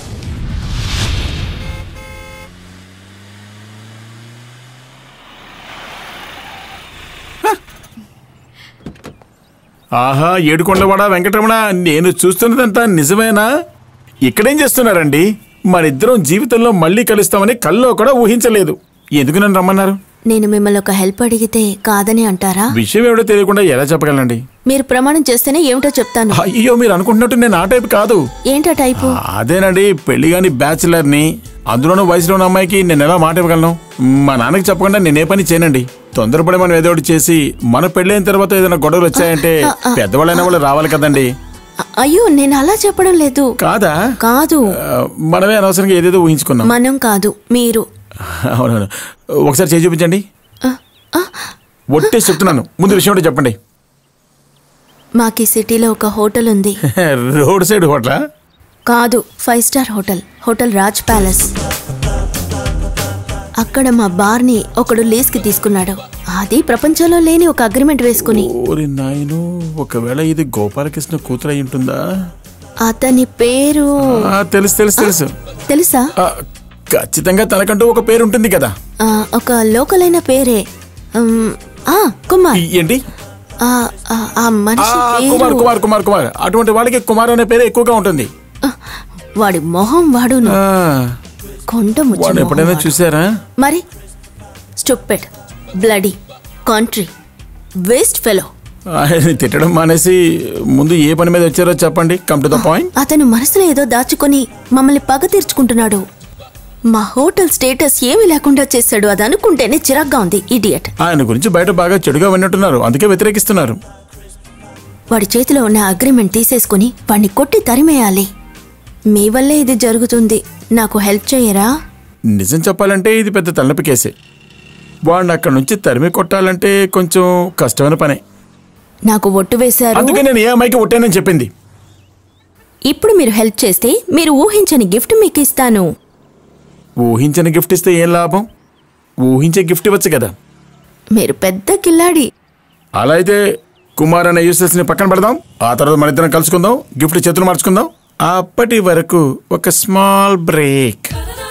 ఆహా ఏడుకొండవాడ వెంకటరమణ నేను చూస్తున్నదంతా నిజమేనా ఇక్కడేం చేస్తున్నారండి మనిద్దరం జీవితంలో మళ్ళీ కలుస్తామని కల్లో కూడా ఊహించలేదు ఎందుకు నన్ను రమ్మన్నారు నేను మిమ్మల్ని ఒక హెల్ప్ అడిగితే కాదని అంటారా విషయం ఏమిటో తెలియకుండా ఎలా చెప్పగలనండి మీరు ప్రమాణం చేస్తేనే ఏమిటో చెప్తాను అయ్యో మీరు అనుకుంటున్నట్టు నేను ఆ టైప్ కాదు ఏంటా టైపు అదేనండి పెళ్లి కాని బ్యాచులర్ని అందులోనూ వయసులో ఉన్న అమ్మాయికి నేను ఎలా మాట ఇవ్వగలను మా నాన్నకి చెప్పకుండా నేనే పని చేయనండి తొందరపడి మనం ఏదో ఒకటి చేసి మన పెళ్ళైన తర్వాత ఏదైనా గొడవలు వచ్చాయంటే ఆ, ఆ, పెద్దవాళ్ళైన వాళ్ళు రావాలి కదండి అ- అయ్యో నేను అలా చెప్పడం లేదు కాదా కాదు ఆ, మనమే అనవసరంగా ఏదేదో ఊహించుకున్నాం మనం కాదు మీరు అవునవును ఒకసారి చేసి చూపించండి ఒట్టేసి చెప్తున్నాను ముందు విషయం ఏంటో చెప్పండి మాకు ఈ సిటీలో ఒక హోటల్ ఉంది రోడ్ సైడ్ హోటలా కాదు five star hotel hotel Raj palace అక్కడ మా బార్ని ఒకడు లీజ్కి తీసుకున్నాడు అది ప్రపంచంలో లేని ఒక అగ్రిమెంట్ వేసుకుని ఓరి నాయను ఒకవేళ ఇది గోపాలకృష్ణ కూతురు అయి ఉంటుందా అతని పేరు ఆ, తెలుసు తెలుసు తెలుసు తెలుసా ఆ, ఖచ్చితంగా తనకంటూ ఒక పేరు ఉంటుంది కదా ఆ, ఒక లోకల్ అయిన పేరే ఉమ్, ఆ, కుమార్ ఏంటి ఆ, ఆ, ఆ మనిషి ఆ, పేరు కుమార్ కుమార్ కుమార్ కుమార్ అటువంటి వాళ్ళకి కుమార్ అనే పేరు ఎక్కువగా ఉంటుంది వాడి మొహం వాడును ఆ, కొండ ముచ్చు వాడు మొహం ఎప్పుడైనా వాడు. చూసారా మరి stupid bloody country waste fellow ఆయన తిట్టడం మానేసి ముందు ఏ పని మీద వచ్చారో చెప్పండి కమ్ టు ద పాయింట్ అతను మనసులో ఏదో దాచుకొని మమ్మల్ని పగ తీర్చుకుంటున్నాడు మా హోటల్ స్టేటస్ ఏమీ లేకుండా చేశాడు అది అనుకుంటేనే చిరాగ్గా ఉంది ఇడియట్ ఆయన గురించి బయట బాగా చెడుగా విన్నట్టున్నారు అందుకే వ్యతిరేకిస్తున్నారు వాడి చేతిలో ఉన్న అగ్రిమెంట్ తీసేసుకుని వాడిని కొట్టి తరిమేయాలి మీ వల్లే ఇది జరుగుతుంది నాకు హెల్ప్ చేయరా నిజం చెప్పాలంటే ఇది పెద్ద తలనొప్పి కేసే వాడిని అక్కడ నుంచి తరిమి కొట్టాలంటే కొంచెం కష్టమైన పనే నాకు ఒట్టు వేశారు అందుకే నేను ఏ అమ్మాయికి ఒట్టానని చెప్పింది ఇప్పుడు మీరు హెల్ప్ చేస్తే మీరు ఊహించని గిఫ్ట్ మీకు ఇస్తాను ఊహించని గిఫ్ట్ ఇస్తే ఏం లాభం ఊహించే గిఫ్ట్ ఇవ్వచ్చు కదా మీరు పెద్ద కిల్లాడి అలా అయితే కుమార్ అనే యూసెస్ ని పక్కన పెడదాం ఆ తర్వాత మన ఇద్దరం కలుసుకుందాం గిఫ్ట్ చేతులు మార్చుకుందాం అప్పటి వరకు ఒక స్మాల్ బ్రేక్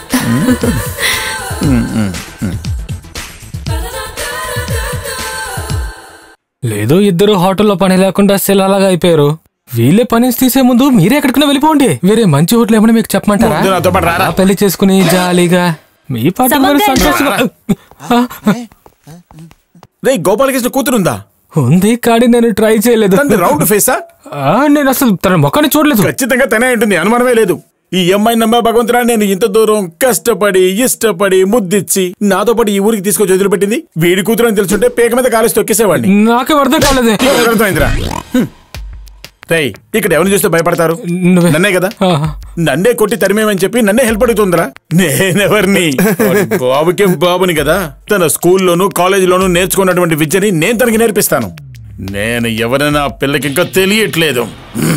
లేదో ఇద్దరు హోటల్లో పని లేకుండా సెల్ అలాగా అయిపోయారు వీళ్ళే పని తీసే ముందు మీరే ఎక్కడికైనా వెళ్ళిపోండి వేరే మంచి హోటల్ ఏమైనా మీకు చెప్పమంటారా ముందు నాతో పాటు రారా. ఆ పెళ్లి చేసుకుని జాలీగా మీ పాట రే గోపాలకృష్ణ కూతురుందా ఉంది కానీ నేను ట్రై చేయలేదు తనది రౌండ్ ఫేసా ఆ, నేను అసలు తన మొక్కని చూడలేదు ఖచ్చితంగా తనే ఉంటుంది అనుమానమే లేదు ఈ అమ్మాయి నమ్మే భగవంతుడా నేను ఇంత దూరం కష్టపడి ఇష్టపడి ముద్దిచ్చి నాతో పాటు ఈ ఊరికి తీసుకొచ్చి వదిలిపెట్టింది వీడి కూతురు అని తెలుసుంటే పేక మీద కాలేసి తొక్కేసేవాడిని నాకేం అర్థం కాలేదే ఇప్పుడు అర్థమైందిరా హ్మ్. రేయ్ ఇక్కడ ఎవరిని చూస్తే భయపడతారు నన్నే కదా నన్నే కొట్టి తరిమేమని చెప్పి నన్నే హెల్ప్ అడుగుతుందిరా నేనెవరిని వాడి బాబుకే బాబుని కదా తన స్కూల్లోను కాలేజీలోను నేర్చుకున్నటువంటి విద్యని నేను తనకి నేర్పిస్తాను నేను ఎవరైనా ఆ పిల్లకి ఇంకా తెలియట్లేదు హ్మ్.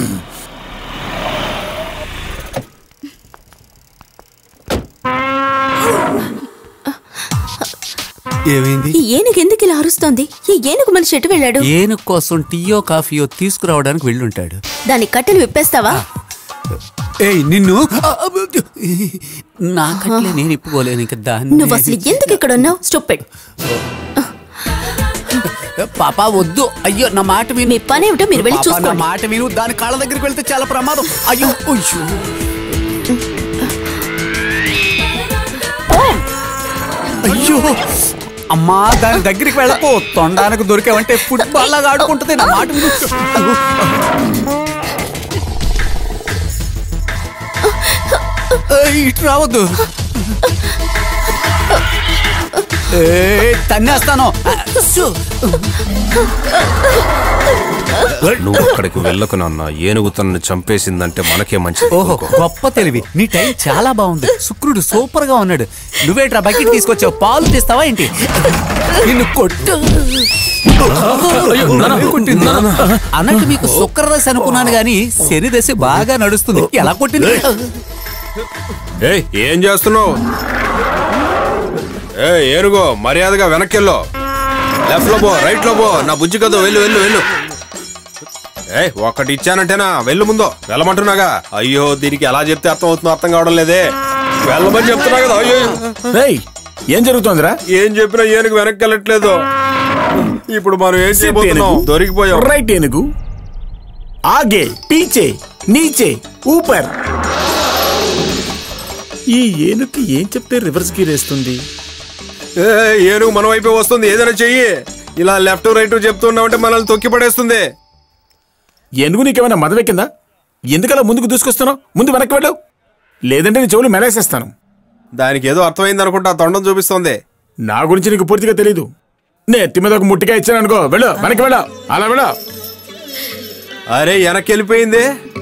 ఏమైంది ఈ ఏనుగు ఎందుకు ఇలా అరుస్తోంది ఈ ఏనుగు మనిషి ఎటు వెళ్ళాడు ఏనుగు కోసం టీయో కాఫీయో తీసుకురావడానికి వెళ్ళుంటాడు దాని కట్టెలు విప్పేస్తావా ఏయ్ నిన్ను నా కట్లే నేను ఇప్పుకోలేను ఇంకా దాన్ని నువ్వు అసలు ఎందుకు ఇక్కడ ఉన్నావు స్టూపిడ్ పాపా వద్దు అయ్యో నా మాట విను మీ పని ఏమిటో మీరు వెళ్ళి పాపా, నా చూసుకోండి మాట విను దాని కాళ్ళ దగ్గరికి వెళ్తే చాలా ప్రమాదం అయ్యో అయ్యో అయ్యో అమ్మా దాని దగ్గరికి వెళ్ళకు తొండానికి దొరికావంటే ఫుట్బాల్ లాగా ఆడుకుంటుంది నా మాట విను ఏయ్, ఇటు రావద్దు ఏయ్, తన్నేస్తాను నువ్వు అక్కడికి వెళ్ళకు నాన్న ఏనుగు తనని చంపేసిందంటే మనకే మంచిది ఓహో గొప్ప తెలివి నీ టైం చాలా బాగుంది శుక్రుడు సూపర్ గా ఉన్నాడు నువ్వేట్రా బకెట్ తీసుకొచ్చావు పాలు తీస్తావా ఏంటి నిన్ను కొట్టు కొట్టింది. అన్నట్టు మీకు శుక్రదశ అనుకున్నాను గాని శని దశ బాగా నడుస్తుంది ఎలా కొట్టింది ఏయ్ ఏం చేస్తున్నావు ఏ ఏనుగో మర్యాదగా వెనక్కెళ్ళో లెఫ్ట్ లో పో రైట్ లో పో నా బుజ్జి కదా వెళ్ళు వెళ్ళు వెళ్ళు ఏ ఒకటి ఇచ్చానంటేనా వెళ్ళు ముందో వెళ్ళమంటున్నాగా అయ్యో దీనికి ఎలా చెప్తే అర్థం అవుతుందో అర్థం కావడం లేదే వెళ్ళమని చెప్తున్నా కదా అయ్యో రేయ్ ఏం జరుగుతోందిరా ఏం చెప్పినా ఏనుగు వెనక్కి వెళ్ళట్లేదు ఇప్పుడు మనం ఏం చేయబోతున్నాం దొరికిపోయాం రైట్ ఏనుగు ఆగే పీచే నీచే ఊపర్ ఈ ఏనుగుకి ఏం చెప్తే రివర్స్ గీర్ వేస్తుంది ఏ, ఏనుగు మన వైపే వస్తుంది ఏదైనా చెయ్యి ఇలా లెఫ్ట్ రైట్ చెప్తున్నామంటే మనల్ని తొక్కి పడేస్తుంది ఏనుగు నీకేమైనా మదవెక్కిందా ఎందుకలా ముందుకు దూసుకొస్తున్నావు ముందు వెనక్కి వెళ్ళు లేదంటే నీ చెవులు మెలేసేస్తాను దానికి ఏదో అర్థమైంది అనుకుంటా తొండం చూపిస్తోంది నా గురించి నీకు పూర్తిగా తెలీదు నే ఎత్తి మీద ఒక ముట్టిగా ఇచ్చాను అనుకో వెళ్ళు వెనక్కి వెళ్ళు అలా వెళ్ళు అరే వెనక్కి వెళ్ళిపోయింది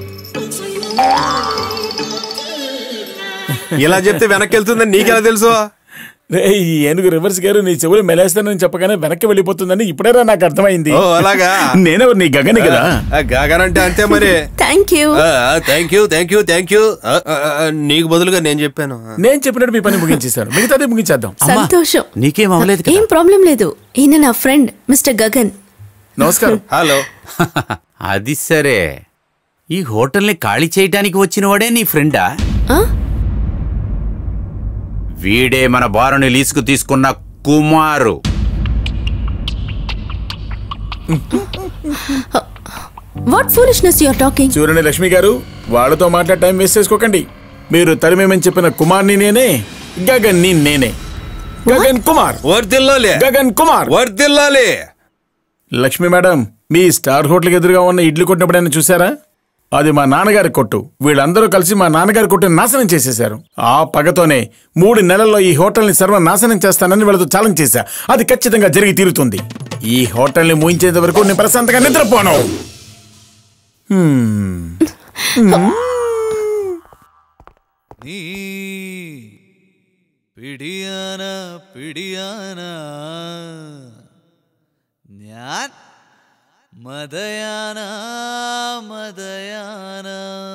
ఇలా చెప్తే వెనక్కి వెళ్తుందని నీకెలా తెలుసు రేయ్, ఈ ఏనుగు రివర్స్ గారు నీ చెవులు మెలేస్తానని చెప్పగానే వెనక్కి వెళ్ళిపోతుందని ఇప్పుడేరా నాకు అర్థమైంది ఓ అలాగా నేనెవరు నీ గగని కదా ఆ, గగన్ అంటే అంతే మరి thank you thank you thank you thank you నీకు బదులుగా నేను చెప్పాను నేను చెప్పినట్టు మీ పని ముగించేశాను మిగతాది ముగించేద్దాం సంతోషం నీకేం అవ్వలేదు ఏం ప్రాబ్లం లేదు ఈయన నా ఫ్రెండ్ మిస్టర్ గగన్ నమస్కారం హలో అది సరే ఈ హోటల్ని ఖాళీ చేయటానికి వచ్చిన వాడే నీ ఫ్రెండా ఆ? వీడే మన బారుని లీసుకు తీసుకున్న Kumar what foolishness your talking చూడండి లక్ష్మి గారు వాళ్ళతో మాట్లాడే టైం వేస్ట్ చేసుకోకండి మీరు తరిమేమని చెప్పిన కుమార్ని నేనే గగన్ ని నేనే గగన్ కుమార్ వర్దిల్లాలి గగన్ కుమార్ వర్దిల్లాలి లక్ష్మి మేడం మీ స్టార్ హోటల్కి ఎదురుగా ఉన్న ఇడ్లు కొట్టినప్పుడైనా చూసారా అది మా నాన్నగారి కొట్టు వీళ్ళందరూ కలిసి మా నాన్నగారి కొట్టుని నాశనం చేసేశారు ఆ పగతోనే మూడు నెలల్లో ఈ హోటల్ని సర్వ నాశనం చేస్తానని వీళ్ళతో ఛాలెంజ్ చేశా అది ఖచ్చితంగా జరిగి తీరుతుంది ఈ హోటల్ని మూయించేంత వరకు నేను ప్రశాంతంగా నిద్రపోను హ్మ్. നീ പിടിയാന പിടിയാന ഞാൻ മതയാന മതയാന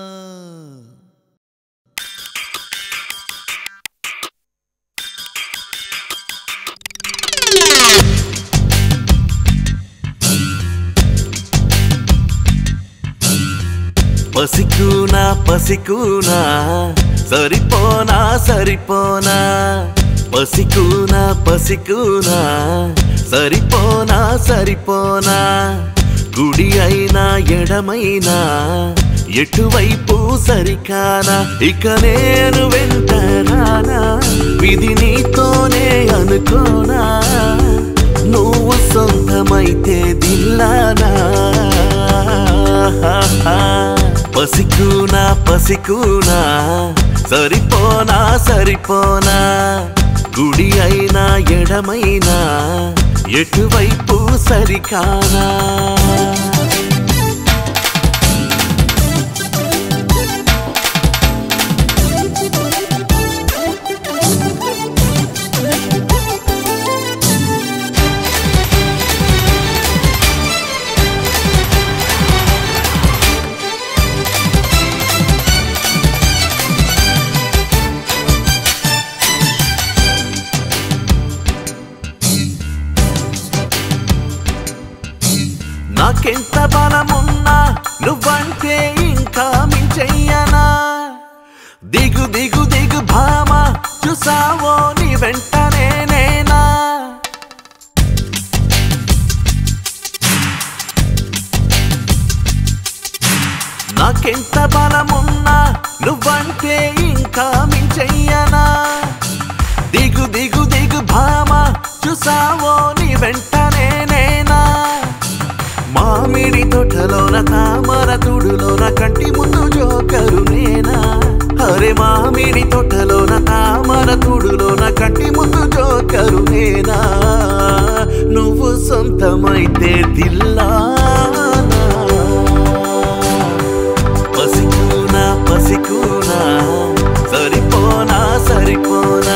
పసికూనా పసికూనా సరిపోనా సరిపోనా పసికూనా పసికూనా సరిపోనా సరిపోనా కుడి అయినా ఎడమైనా ఎటువైపు సరికానా ఇక నేను వెంటరానా విధి నీతోనే అనుకోనా నువ్వు సొంతమైతే దిల్ల పసికూనా పసికూనా సరిపోనా సరిపోనా గుడి అయినా ఎడమైనా ఎటువైపు సరికానా నాకెంత బలమున్నా నువ్వంటే ఇంకా మించెయ్యనా దిగు దిగు దిగు భామ చూసావో నీ వెంటనే నేనా నాకెంత బలమున్నా నువ్వంటే ఇంకా మించెయ్యనా దిగు దిగు దిగు భామ చూసావో నీ వెంటనే నేనా మామిడి తోటలోన తామర తుడులోన కంటి ముందు జోకరు నేనా అరే మామిడి తోటలోన తామర తుడులోన కంటి ముందు జోకరు నేనా నువ్వు సొంతమైతే దిల్లానా పసికూనా పసికూనా సరిపోనా సరిపోనా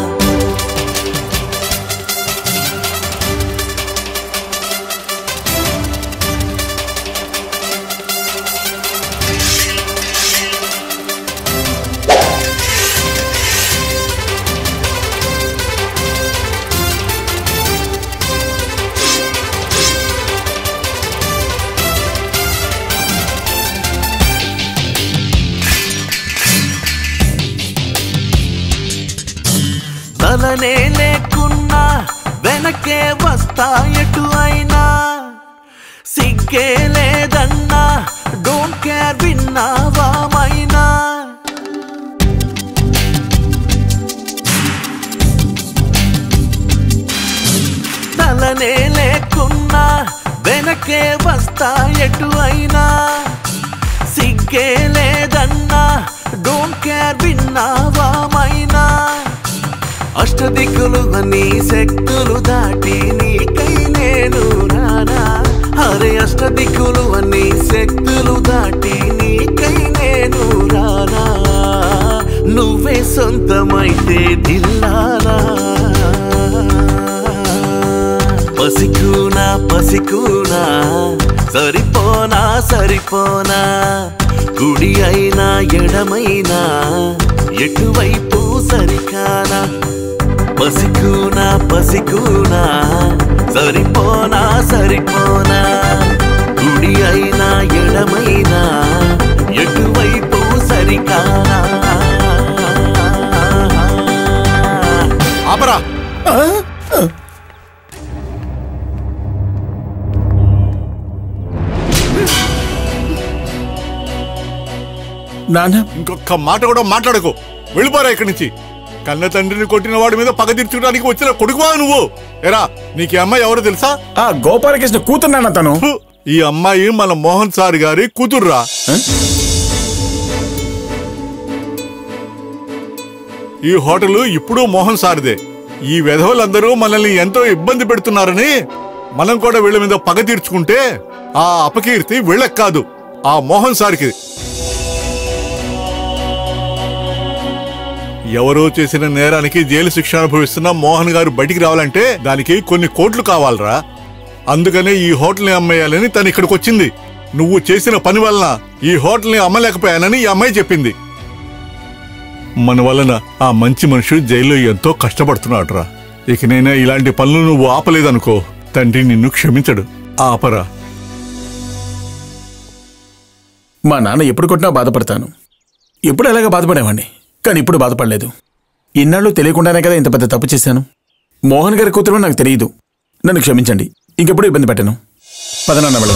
తలనే లేకున్నా వెనకే వస్తా ఎటు అయినా సిగ్గే లేదన్నా డోంట్ కేర్ విన్నావా మైనా తలనే లేకున్నా వెనకే వస్తా ఎటు అయినా సిగ్గే లేదన్నా డోంట్ కేర్ విన్నావా మైనా అష్టదిక్కులు నీ శక్తులు దాటి నీకై నేను రానా అరే అష్టదిక్కులు నీ శక్తులు దాటి నీకై నేను రానా నువ్వే సొంతమైతే దిల్లాలా పసికూనా పసికూనా సరిపోనా సరిపోనా కుడి అయినా ఎడమైనా ఎటువైపు సరికానా పసికూనా పసికూనా సరిపోనా సరిపోనా కుడి అయినా ఎడమైనా ఎటువైపు సరికానా ఆపరా నాన్న ఇంకొక మాట కూడా మాట్లాడకు వెళ్ళిపోరా ఇక్కడి నుంచి కన్న తండ్రిని కొట్టిన వాడి మీద పగ తీర్చుకోవడానికి వచ్చిన కొడుకువా నువ్వు ఎరా నీకు ఈ అమ్మాయి ఎవరో తెలుసా ఆ గోపాలకృష్ణ కూతున్నాన్న తను ఈ అమ్మాయి మన మోహన్ సార్ గారి కూతుర్రా ఈ హోటల్ ఇప్పుడు మోహన్ సార్దే ఈ వెధవలందరూ మనల్ని ఎంతో ఇబ్బంది పెడుతున్నారని మనం కూడా వీళ్ళ మీద పగ తీర్చుకుంటే ఆ అపకీర్తి వీళ్ళకి కాదు ఆ మోహన్ సార్కి ఎవరో చేసిన నేరానికి జైలు శిక్ష అనుభవిస్తున్న మోహన్ గారు బయటికి రావాలంటే దానికి కొన్ని కోట్లు కావాలరా అందుకనే ఈ హోటల్ని అమ్మేయాలని తను ఇక్కడికి వచ్చింది నువ్వు చేసిన పని వలన ఈ హోటల్ని అమ్మలేకపోయానని ఈ అమ్మాయి చెప్పింది మన వలన ఆ మంచి మనిషి జైల్లో ఎంతో కష్టపడుతున్నాడురా ఇకనైనా ఇలాంటి పనులు నువ్వు ఆపలేదనుకో తండ్రి నిన్ను క్షమించడు ఆపరా మా నాన్న ఎప్పుడు కొట్టినా బాధపడతాను ఎప్పుడు ఎలాగ బాధపడేవాడిని కానీ ఇప్పుడు బాధపడలేదు ఇన్నాళ్ళు తెలియకుండానే కదా ఇంత పెద్ద తప్పు చేశాను మోహన్ గారి కూతురు నాకు తెలియదు నన్ను క్షమించండి ఇంకెప్పుడు ఇబ్బంది పెట్టను పదనాన్న వెళదాం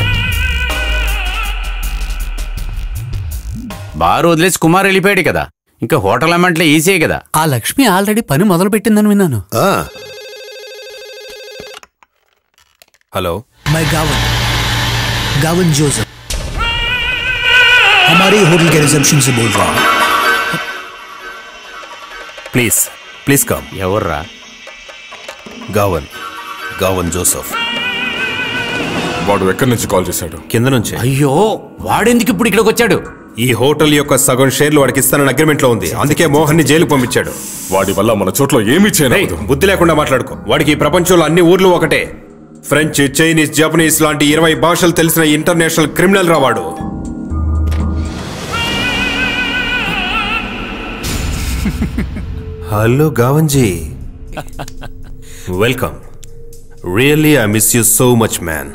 బారు వదిలేసి కుమార్ వెళ్ళిపోయాడు కదా ఇంకా హోటల్ అమ్మంటే ఈజీయే కదా ఆ లక్ష్మి ఆల్రెడీ పని మొదలు పెట్టిందని విన్నాను హలో मैं गावन गावन जोसेफ हमारे होटल के रिसेप्शन से बोल रहा हूँ ప్లీజ్ ప్లీజ్ కమ్ ఎవర్రా గావన్ గావన్ జోసఫ్ వాడు ఎక్కడి నుంచి కాల్ చేశాడు కింద నుంచి అయ్యో వాడెందుకు ఇప్పుడు ఇక్కడికి వచ్చాడు ఈ హోటల్ యొక్క సగం షేర్లు వాడికి ఇస్తానని అగ్రిమెంట్ లో ఉంది అందుకే మోహన్ ని జైలుకు పంపించాడు వాడి వల్ల మన చోట్ల ఏమీ చేయలేదు బుద్ధి లేకుండా మాట్లాడుకో వాడికి ఈ ప్రపంచంలో అన్ని ఊర్లు ఒకటే ఫ్రెంచ్ చైనీస్ జపనీస్ లాంటి ఇరవై భాషలు తెలిసిన ఇంటర్నేషనల్ క్రిమినల్ రా వాడు హలో గావంజీ welcome really I miss you so much man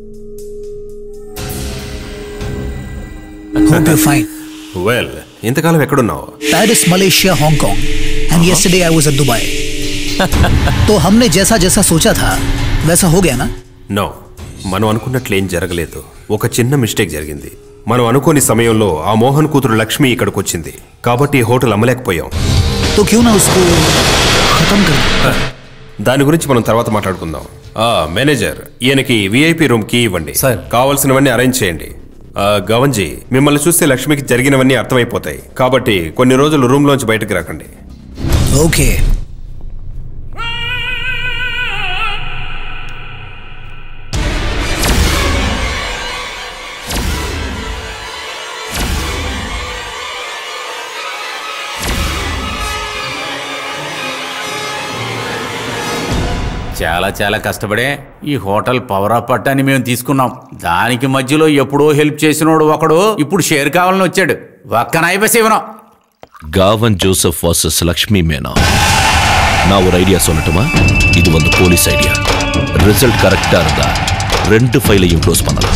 Hope you're fine. Well ఇంతకాలం ఎక్కడున్నావు Paris Malaysia Hong Kong and yesterday I was at Dubai तो हमने जैसा जैसा सोचा था वैसा हो गया ना నో మనం అనుకున్నట్లు ఏం జరగలేదు ఒక చిన్న మిస్టేక్ జరిగింది మనం అనుకోని సమయంలో ఆ మోహన్ కూతురు లక్ష్మి ఇక్కడికి వచ్చింది కాబట్టి ఈ హోటల్ అమ్మలేకపోయాం तो क्यों ना उसको खत्म कर दें? దాని గురించి మనం తర్వాత మాట్లాడుకుందాం ఆ మేనేజర్ ఈయనకి విఐపి రూమ్ కి ఇవ్వండి కావాల్సినవన్నీ అరేంజ్ చేయండి ఆ, గవంజీ మిమ్మల్ని చూస్తే లక్ష్మికి జరిగినవన్నీ అర్థమైపోతాయి కాబట్టి కొన్ని రోజులు రూమ్ లోంచి బయటకు రాకండి ओके చాలా చాలా కష్టపడే ఈ హోటల్ పవర్ అప్ పట్టాన్ని మేము తీసుకున్నాం దానికి మధ్యలో ఎప్పుడో హెల్ప్ చేసినోడు ఒకడు ఇప్పుడు షేర్ కావాలని వచ్చాడు ఒక్క నైబస్ ఇవ్వను காவன் ஜோசப் வாசஸ் லக்ஷ்மி மேனா நான் ஒரு ஐடியா சொல்லட்டுமா இது வந்து போலீஸ் ஐடியா ரிசல்ட் கரெக்டா இருந்தா ரெண்டு ஃபைலையும் க்ளோஸ் பண்ணலாம்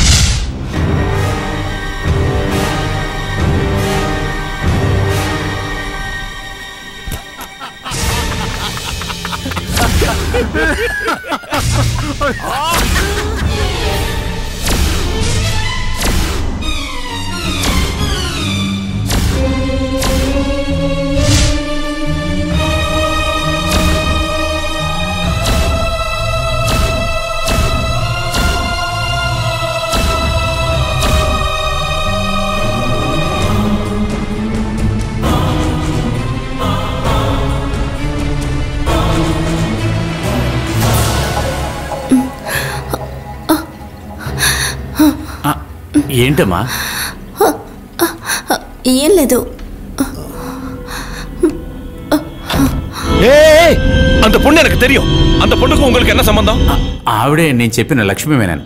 ఏంటమ్మా ఏం లేదు ஏய் அந்த பொண்ணு எனக்கு தெரியும் அந்த பொண்ணுக்கு உங்களுக்கு என்ன சம்பந்தம் ఆవిడే నేను చెప్పిన లక్ష్మీ మేనన్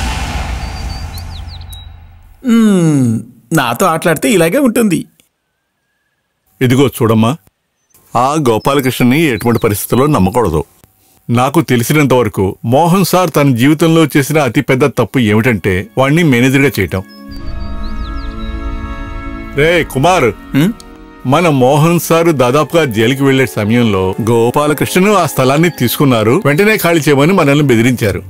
మ్మ్, నాతో ఆటలాడితే ఇలాగే ఉంటుంది ఇదిగో చూడమ్మా ఆ గోపాలకృష్ణని ఎటువంటి పరిస్థితుల్లో నమ్మకూడదు నాకు తెలిసినంత వరకు మోహన్ సార్ తన జీవితంలో చేసిన అతిపెద్ద తప్పు ఏమిటంటే వాణ్ణి మేనేజర్గా చేయటం రే కుమార్ మన మోహన్ సార్ దాదాపుగా జైలుకి వెళ్లే సమయంలో గోపాలకృష్ణను ఆ స్థలాన్ని తీసుకున్నారు వెంటనే ఖాళీ చేయమని మనల్ని బెదిరించారు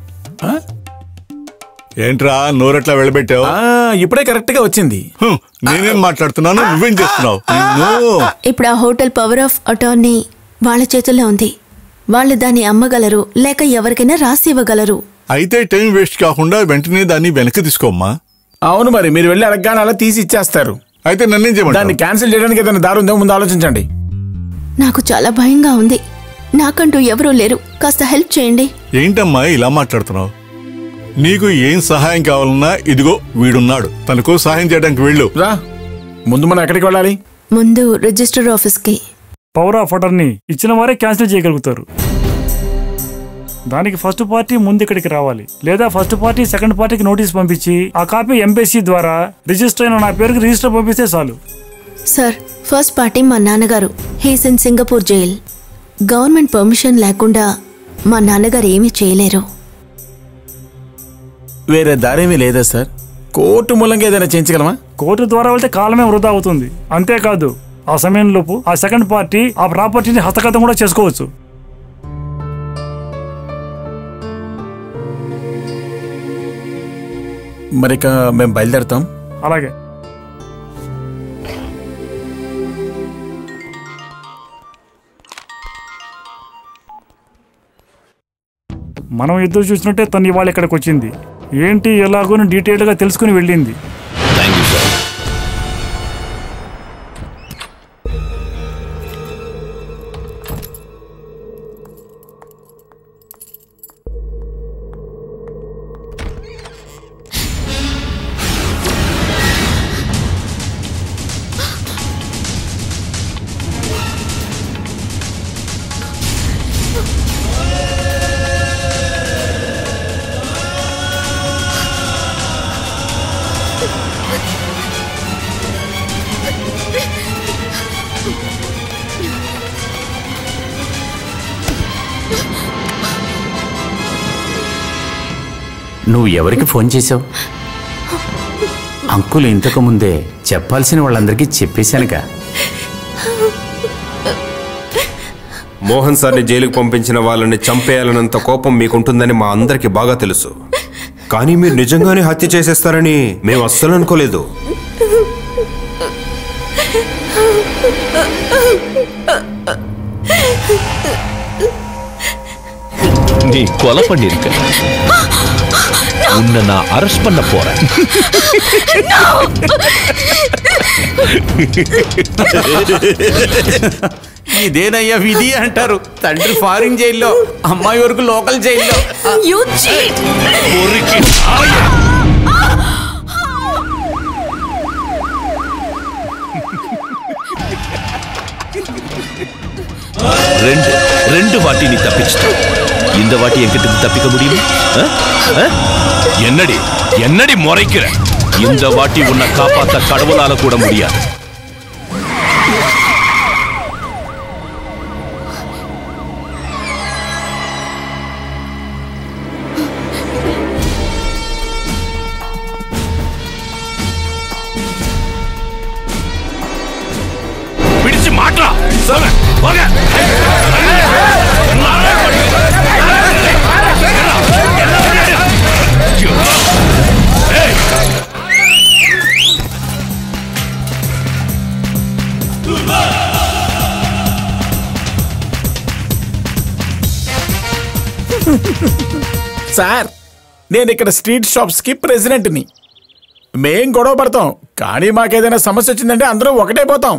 ఏంట్రా నోరట్లా వెళ్ళబెట్టావు ఇప్పుడే కరెక్ట్ గా వచ్చింది నేనేం మాట్లాడుతున్నాను నువ్వేం చేస్తున్నావు నిన్ను ఇప్పుడు ఆ హోటల్ పవర్ ఆఫ్ అటార్నీ వాళ్ళ చేతుల్లో ఉంది వాళ్ళు దాన్ని అమ్మగలరు లేక ఎవరికైనా రాసి ఇవ్వగలరు అయితే టైం వేస్ట్ కాకుండా వెంటనే దాన్ని వెనక్కి తీసుకోమ్మా అవును మరి మీరు వెళ్ళి అడగగానే అలా తీసి ఇచ్చేస్తారు అయితే నన్నేం చేయమంటావు? దాన్ని క్యాన్సిల్ చేయడానికి ఏదైనా దారి ఉందో ముందు ఆలోచించండి నాకు చాలా భయంగా ఉంది నాకంటూ ఎవరూ లేరు కాస్త హెల్ప్ చేయండి ఏంటమ్మా ఇలా మాట్లాడుతున్నావు నీకు ఏం సహాయం కావాలన్నా ఇదిగో వీడున్నాడు తనకు సహాయం చేయడానికి వెళ్ళు రా ముందు మనం ఎక్కడికి వెళ్ళాలి ముందు రిజిస్టర్ ఆఫీస్కి పవర్ ఆఫ్ అటర్నీ ఇచ్చిన వారే క్యాన్సిల్ చేయగలుగుతారు దానికి ఫస్ట్ పార్టీ ముందు ఇక్కడికి రావాలి లేదా ఫస్ట్ పార్టీ సెకండ్ పార్టీకి నోటీస్ పంపించి ఆ కాపీ ఎంబెసీ ద్వారా రిజిస్టర్ అయిన నా పేరుకి రిజిస్టర్ పంపిస్తే చాలు సార్ ఫస్ట్ పార్టీ మా నాన్నగారు he's in Singapore jail government permission లేకుండా మా నాన్నగారు ఏమీ చేయలేరు వేరే దారేమీ లేదా సార్ కోర్టు మూలంగా ఏదైనా చేయించగలమా కోర్టు ద్వారా వెళ్తే కాలమే వృధా అవుతుంది అంతేకాదు ఆ సమయంలోపు ఆ సెకండ్ పార్టీ ఆ ప్రాపర్టీని హస్తగతం కూడా చేసుకోవచ్చు మరి ఇక మేము బయలుదేరుతాం అలాగే మనం ఎదురు చూసినట్టే తను ఇవాళ ఇక్కడికి వచ్చింది ఏంటి ఎలాగో డీటెయిల్గా తెలుసుకుని వెళ్ళింది థ్యాంక్ యూ సార్ నువ్వు ఎవరికి ఫోన్ చేసావు అంకుల్ ఇంతకు ముందే చెప్పాల్సిన వాళ్ళందరికీ చెప్పేశానుగా మోహన్ సార్ని జైలుకు పంపించిన వాళ్ళని చంపేయాలన్నంత కోపం మీకుంటుందని మా అందరికి బాగా తెలుసు కానీ మీరు నిజంగానే హత్య చేసేస్తారని మేము అస్సలు అనుకోలేదు நீ கொலை பண்ணிருக்க உன்னை நான் அரெஸ்ட் பண்ண போறேன் ఇదేనయ్యా విధి అంటారు తండ్రి ఫారిన్ జైల్లో అమ్మాయి వరకు లోకల్ జైల్లో முறுக்கி ரெண்டு ரெண்டு வாட்டி நீ தப்பிச்சிட்ட இந்த வாட்டி என்கிட்ட இருந்து தப்பிக்க முடியுமா ஆ? ஆ? என்னடி என்னடி முறைக்கிற இந்த வாட்டி உன்னை காப்பாத்த கடவுளால கூட முடியாது பிடிச்சு மாட்டா சொல்ல போக సార్ నేను ఇక్కడ స్ట్రీట్ షాప్స్ కి ప్రెసిడెంట్ ని మేం గొడవ పడతాం కానీ మాకేదైనా సమస్య వచ్చిందంటే అందరూ ఒకటే పోతాం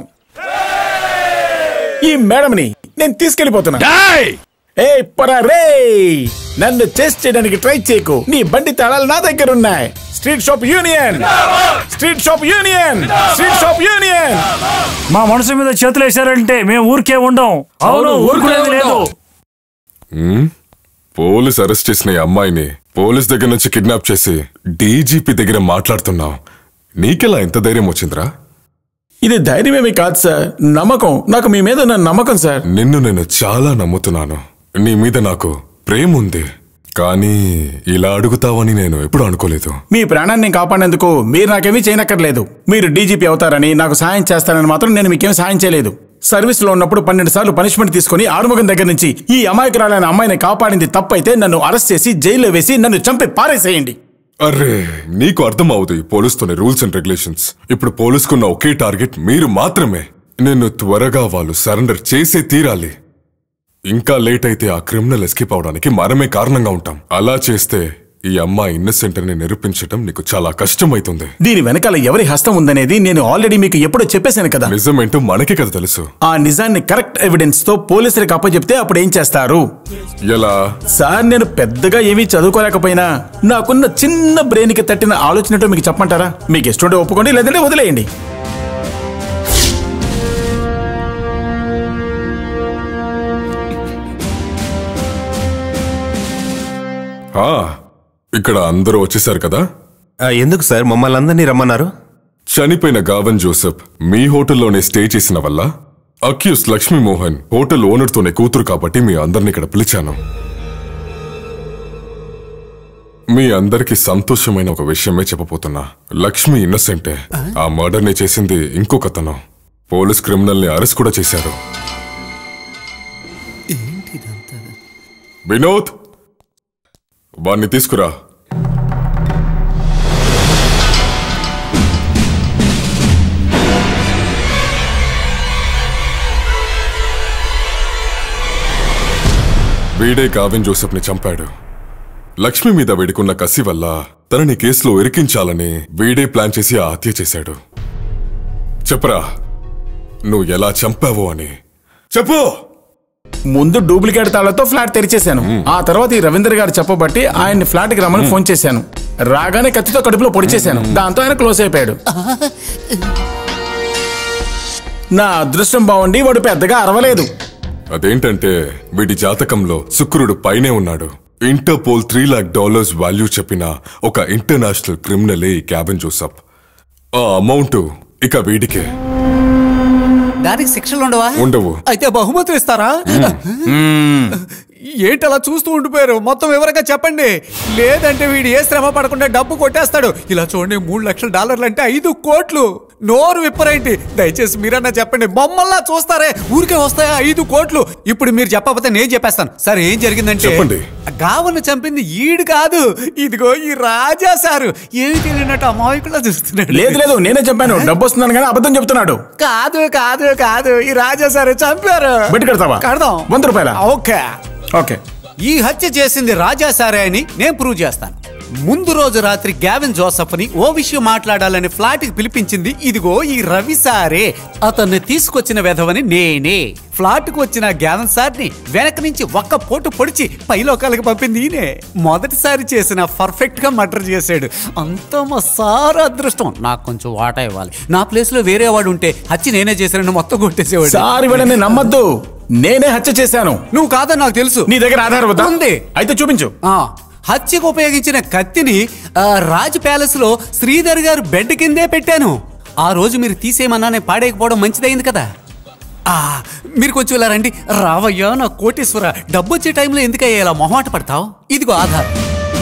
ఈ మేడంని నేను తీసుకెళ్లిపోతున్నా ఏ పరా రే నన్ను టెస్ట్ చేయడానికి ట్రై చేయకు నీ బండి తాళాలు నా దగ్గర ఉన్నాయి street shop union street shop union street shop union మా మనసు మీద చేతులు వేశారంటే మేము ఊరికే ఉండం అవును ఊరుకునేది లేదు ఉమ్, పోలీస్ అరెస్ట్ చేసిన ఈ అమ్మాయిని పోలీస్ దగ్గర నుంచి కిడ్నాప్ చేసి డీజీపీ దగ్గర మాట్లాడుతున్నావు నీకెలా ఇంత ధైర్యం వచ్చిందిరా ఇది ధైర్యమేమి కాదు సార్ నమ్మకం నాకు మీ మీద ఉన్న నమ్మకం సార్ నిన్ను నేను చాలా నమ్ముతున్నాను నీ మీద నాకు ప్రేమ ఉంది కానీ ఇలా అడుగుతావని నేను ఎప్పుడు అనుకోలేదు మీ ప్రాణాన్ని కాపాడేందుకు మీరు నాకేమీ చేయనక్కర్లేదు మీరు డీజీపీ అవుతారని నాకు సాయం చేస్తారని మాత్రం నేను మీకేం సాయం చేయలేదు సర్వీస్ లో ఉన్నప్పుడు పన్నెండు సార్లు పనిష్మెంట్ తీసుకుని ఆరుముఖం దగ్గర నుంచి ఈ అమాయకురాలైన అమ్మాయిని కాపాడింది తప్పైతే నన్ను అరెస్ట్ చేసి జైల్లో వేసి నన్ను చంపి పారేసేయండి అరే నీకు అర్థం అవుతాయి ఈ పోలీస్తోనే రూల్స్ అండ్ రెగ్యులేషన్స్ ఇప్పుడు పోలీసుకున్న ఒకే టార్గెట్ మీరు మాత్రమే నిన్ను త్వరగా వాళ్ళు సరెండర్ చేసే తీరాలి ఇంకా లేట్ అయితే ఆ క్రిమినల్ ఎస్కేప్ అవడానికి మనమే కారణంగా ఉంటాం అలా చేస్తే ఈ అమ్మాయి ఇన్నసెంట్ అని నిరూపించడం నీకు చాలా కష్టమైతుంది దీని వెనకాల ఎవరి హస్తం ఉందనేది నేను ఆల్రెడీ మీకు ఎప్పుడో చెప్పేశాను కదా నిజమేంటో మనకే కదా తెలుసు ఆ నిజాన్ని కరెక్ట్ ఎవిడెన్స్ తో పోలీసులకు అప్పచెప్తే అప్పుడు ఏం చేస్తారు ఎలా సార్ నేను పెద్దగా ఏమీ చదువుకోలేకపోయినా నాకున్న చిన్న బ్రెయిన్ కి తట్టిన ఆలోచనతో మీకు చెప్పమంటారా మీకు ఇష్టం ఉంటే ఒప్పుకోండి లేదంటే వదిలేయండి ఆ, ఇక్కడ అందరూ వచ్చేసారు కదా ఎందుకు సార్ మమ్మల్ని అందరినీ రమ్మన్నారు చనిపోయిన గావన్ జోసెఫ్ మీ హోటల్లోనే స్టే చేసిన వల్ల అక్యూస్ లక్ష్మీ మోహన్ హోటల్ ఓనర్తోనే కూతురు కాబట్టి మీ అందరిని ఇక్కడ పిలిచాను మీ అందరికి సంతోషమైన ఒక విషయమే చెప్పబోతున్నా లక్ష్మి ఇన్నసెంటే ఆ మర్డర్ ని చేసింది ఇంకొకతను పోలీస్ క్రిమినల్ ని అరెస్ట్ కూడా చేశారు వినోద్ వాణ్ణి తీసుకురా వీడే గావిన్ జోసెఫ్ ని చంపాడు లక్ష్మి మీద వీడికున్న కసి వల్ల తనని కేసులో ఇరికించాలని వీడే ప్లాన్ చేసి ఆ హత్య చేశాడు చెప్పరా నువ్వు ఎలా చంపావో అని చెప్పు ముందు డూప్లికేట్ తాళ్లతో ఫ్లాట్ తెరిచేశాను ఆ తర్వాత ఈ రవీంద్ర గారు చెప్పబట్టి ఆయన్ని ఫ్లాట్ కి రమ్మని ఫోన్ చేశాను రాగానే కత్తితో కడుపులో పొడి చేశాను దాంతో ఆయన క్లోజ్ అయిపోయాడు నా అదృష్టం బాగుండి వాడు పెద్దగా అరవలేదు అదేంటంటే వీడి జాతకంలో శుక్రుడు పైనే ఉన్నాడు Interpol three lakh dollars value చెప్పిన ఒక ఇంటర్నేషనల్ క్రిమినలే ఈ క్యాబిన్ జోసప్ ఆ అమౌంట్ ఇక వీడికే దానికి శిక్షలు ఉండవా ఉండవు అయితే బహుమతులు ఇస్తారా ఏంటి అలా చూస్తూ ఉండిపోయారు మొత్తం వివరంగా చెప్పండి లేదంటే వీడు ఏ శ్రమ పడకుండా డబ్బు కొట్టేస్తాడు ఇలా చూడండి మూడు లక్షల డాలర్లు అంటే ఐదు కోట్లు నోరు విప్పరేంటి దయచేసి మీరన్నా చెప్పండి బొమ్మల్లా చూస్తారే ఊరికే వస్తాయా ఐదు కోట్లు ఇప్పుడు మీరు చెప్పకపోతే నేను చెప్పేస్తాను సరే ఏం జరిగిందంటే చెప్పండి. గావను చంపింది ఈడు కాదు ఇదిగో ఈ రాజా సారు ఏమి తెలియనట్టు అమాయకులా చూస్తున్నాడు లేదు లేదు నేనే చెప్పాను డబ్బు వస్తున్నాను కానీ అబద్ధం చెప్తున్నాడు కాదు కాదు కాదు ఈ రాజా సారు చంపారు బెట్టు కడతావా కడదాం వంద రూపాయల ఓకే ఓకే ఈ హత్య చేసింది రాజా సారే అని నేను ప్రూవ్ చేస్తాను ముందు రోజు రాత్రి గ్యావిన్ జోసఫ్ ని ఓ విషయం మాట్లాడాలని ఫ్లాట్ కి పిలిపించింది ఇదిగో ఈ రవి సారే అతన్ని తీసుకొచ్చిన వెధవని నేనే ఫ్లాట్ కు వచ్చిన గ్యావన్ సార్ ని వెనక నుంచి ఒక్క పోటు పొడిచి పైలోకాలకు పంపింది ఈయనే మొదటిసారి చేసిన పర్ఫెక్ట్ గా మర్డర్ చేశాడు అంత మా సార్ అదృష్టం నాకు కొంచెం వాటా ఇవ్వాలి నా ప్లేస్ లో వేరే వాడు ఉంటే హత్య నేనే చేశానని మొత్తం కొట్టేసేవాడు సారి వీళ్ళని నమ్మద్దు నేనే హత్య చేశాను నువ్వు కాదని నాకు తెలుసు నీ దగ్గర ఆధారం ఉందా ఉంది అయితే చూపించు ఆ, హత్యకు ఉపయోగించిన కత్తిని ఆ, రాజ్ ప్యాలెస్ లో శ్రీధర్ గారు బెడ్ కిందే పెట్టాను ఆ రోజు మీరు తీసేయమన్నా నేను పాడేయకపోవడం మంచిదైంది కదా ఆ, మీరు కొంచెం ఇలా రండి రావయ్యా నా కోటేశ్వర డబ్బు వచ్చే టైంలో ఎందుకయ్యా ఇలా మొహమాట పడతావు ఇదిగో ఆధార్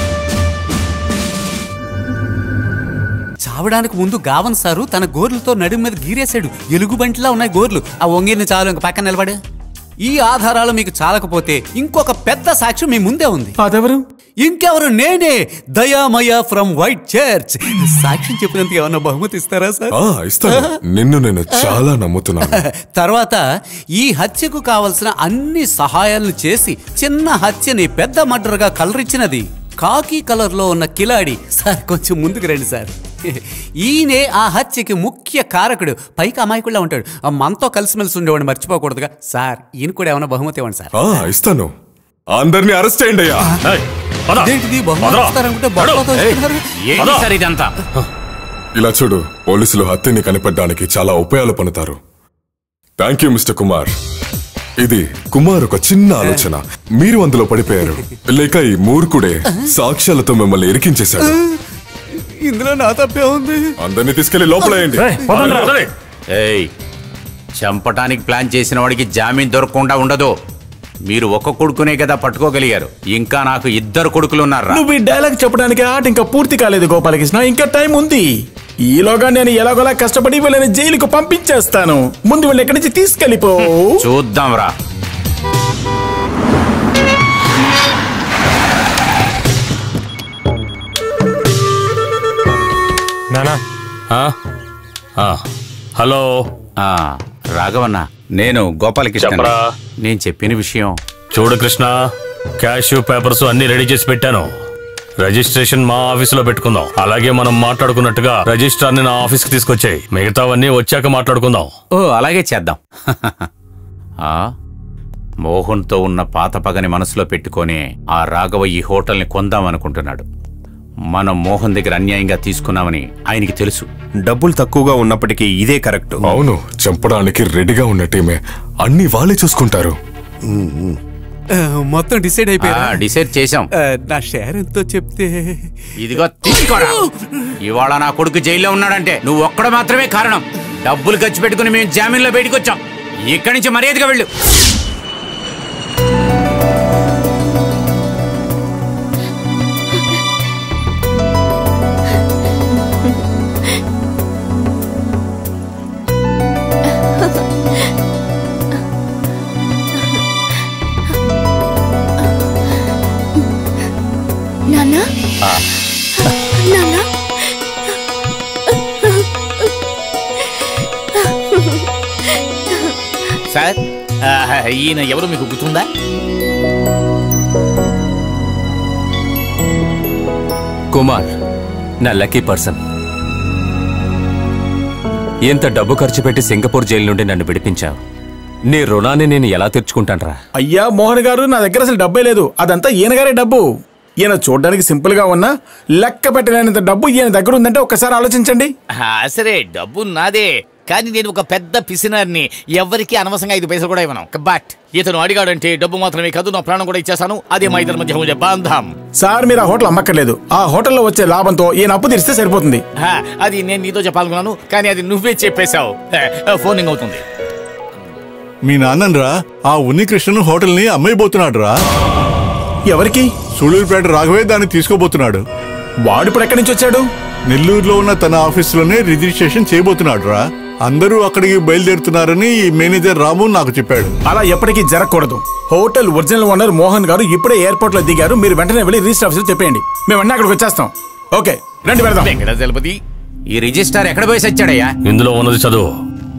చావడానికి ముందు గావన్ సారు తన గోర్లతో నడుము మీద గీరేశాడు ఎలుగుబంటిలా ఉన్నాయి గోర్లు ఆ వంగిన చాలు ఇంక పక్కన నిలబడు ఈ ఆధారాలు మీకు చాలకపోతే ఇంకొక పెద్ద సాక్ష్యం మీ ముందే ఉంది అదెవరు ఇంకెవరు నేనే దయామయ ఫ్రమ్ వైట్ చర్చ్ సాక్ష్యం చెప్పినందుకు ఏమన్నా బహుమతి ఇస్తారా సార్ ఆ ఇస్తాను నిన్ను నేను చాలా నమ్ముతున్నాను తర్వాత ఈ హత్యకు కావలసిన అన్ని సహాయాలను చేసి చిన్న హత్యని పెద్ద మర్డర్గా కలరిచ్చినది కాకి కలర్ లో ఉన్న కిలాడి సార్ కొంచెం ముందుకు రండి సార్ ఈయనే ఆ హత్యకి ముఖ్య కారకుడు పైకి అమాయకుడిలా ఉంటాడు ఆ మనతో కలిసిమెలిసి ఉండేవాడిని మర్చిపోకూడదుగా సార్ ఈయన కూడా ఏమైనా బహుమతి ఇవ్వండి సార్ ఆ ఇస్తాను అందరినీ అరెస్ట్ చేయండి అయ్యా అదేంటిది బహుమతి ఇస్తారనుకుంటే బహుమతి వస్తున్నారు. ఏంటి సార్ ఇదంతా ఇలా చూడు పోలీసులు హత్యని కనిపెట్టడానికి చాలా ఉపాయాలు పనుతారు థ్యాంక్ యూ మిస్టర్ కుమార్ ఇది కుమార్ ఒక చిన్న ఆలోచన మీరు అందులో పడిపోయారు లేక ఈ మూర్ఖుడే సాక్ష్యాలతో మిమ్మల్ని ఇరికించేశాడు ఇందులో నా తప్పే ఉంది అందరినీ తీసుకెళ్లి లోపలేయండి ఏయ్ చంపటానికి ప్లాన్ చేసిన వాడికి జామీన్ దొరకకుండా ఉండదు మీరు ఒక కొడుకునే కదా పట్టుకోగలిగారు ఇంకా నాకు ఇద్దరు కొడుకులు ఉన్నారా నువ్వు ఈ డైలాగ్ చెప్పడానికి ఆట ఇంకా పూర్తి కాలేదు గోపాలకృష్ణ ఇంకా టైం ఉంది ఈలోగా నేను ఎలాగోలా కష్టపడి వీళ్ళని జైలుకు పంపించేస్తాను ముందు వీళ్ళు ఎక్కడి నుంచి తీసుకెళ్ళిపో చూద్దాం రా నానా హలో రాఘవన్న నేను గోపాలకృష్ణ చెప్పరా. నేను చెప్పిన విషయం చూడు కృష్ణ క్యాష్ పేపర్స్ అన్ని రెడీ చేసి పెట్టాను రిజిస్ట్రేషన్ మా ఆఫీసులో పెట్టుకుందాం అలాగే మనం మాట్లాడుకున్నట్టుగా రిజిస్ట్రార్ ని నా ఆఫీస్ కి తీసుకొచ్చాయి మిగతావన్నీ వచ్చాక మాట్లాడుకుందాం ఓ అలాగే చేద్దాం ఆ మోహన్తో ఉన్న పాత పగని మనసులో పెట్టుకొని ఆ రాఘవ ఈ హోటల్ని కొందామనుకుంటున్నాడు మనం మోహన్ దగ్గర అన్యాయంగా తీసుకున్నామని ఆయనకి తెలుసు డబ్బులు తక్కువగా ఉన్నప్పటికీ ఇదే కరెక్ట్ అవును చంపడానికి రెడీగా ఉన్న టీమే అన్ని వాళ్ళే చూసుకుంటారు ఆ, మొత్తం డిసైడ్ అయిపోయా ఆ, డిసైడ్ చేశాం నా షేర్ ఎంతో చెప్తే ఇదిగో తీసుకోరా ఇవాళ నా కొడుకు జైల్లో ఉన్నాడంటే నువ్వు ఒక్కడ మాత్రమే కారణం డబ్బులు ఖర్చు పెట్టుకుని మేము జామీన్లో బయటకు వచ్చాం ఇక్కడి నుంచి మర్యాదగా వెళ్ళు నాన్న నాన్న సార్ ఆ, ఈయన ఎవరు మీకు గుర్తుందా కుమార్ నా లక్కీ పర్సన్ ఎంత డబ్బు ఖర్చు పెట్టి సింగపూర్ జైలు నుండి నన్ను విడిపించావు నీ రుణాన్ని నేను ఎలా తీర్చుకుంటానరా అయ్యా మోహన్ గారు నా దగ్గర అసలు డబ్బే లేదు అదంతా ఈయన గారే డబ్బు ఈయన చూడడానికి సింపుల్ గా ఉన్నా లెక్క పెట్టలేనంత డబ్బు ఈయన దగ్గర ఉందంటే ఒక్కసారి ఆలోచించండి ఆ, సరే డబ్బు నాదే కానీ నేను ఒక పెద్ద పిసినారిని ఎవరికి అనవసరంగా ఐదు పైసలు కూడా ఇవ్వను బట్ ఇతను అడిగాడంటే డబ్బు మాత్రమే కాదు నా ప్రాణం కూడా ఇచ్చేస్తాను అదే మా ఇద్దరి మధ్య ఉండే బంధం సార్ మీరు ఆ హోటల్ అమ్మక్కర్లేదు ఆ హోటల్లో వచ్చే లాభంతో ఈయన అప్పు తీరిస్తే సరిపోతుంది ఆ, అది నేను నీతో చెప్పాలనుకున్నాను కానీ అది నువ్వే చెప్పేశావు ఆ, ఫోనింగ్ అవుతుంది మీ నాన్నరా ఆ ఉన్ని కృష్ణను హోటల్ ని అమ్మైపోతున్నాడు రా ఎవరికి సూళూరుపేట రాఘవే దాన్ని తీసుకోబోతున్నాడు వాడు ఇప్పుడు ఎక్కడి నుంచి వచ్చాడు నెల్లూరులో ఉన్న తన ఆఫీసులోనే రిజిస్ట్రేషన్ చేయబోతున్నాడు రా అందరూ అక్కడికి బయలుదేరుతున్నారని ఈ మేనేజర్ రాము నాకు చెప్పాడు అలా ఎప్పటికీ జరగకూడదు హోటల్ ఒరిజినల్ ఓనర్ మోహన్ గారు ఇప్పుడే ఎయిర్పోర్ట్ లో దిగారు మీరు వెంటనే వెళ్ళి రిజిస్టర్ ఆఫీస్ చెప్పేయండి మేము వెంటనే అక్కడికి వచ్చేస్తాం ఓకే రండి వెళ్దాం వెంకటాచలపతి ఈ రిజిస్టార్ ఎక్కడ పోయి వచ్చాడయ్యా ఇందులో ఉన్నది చదువు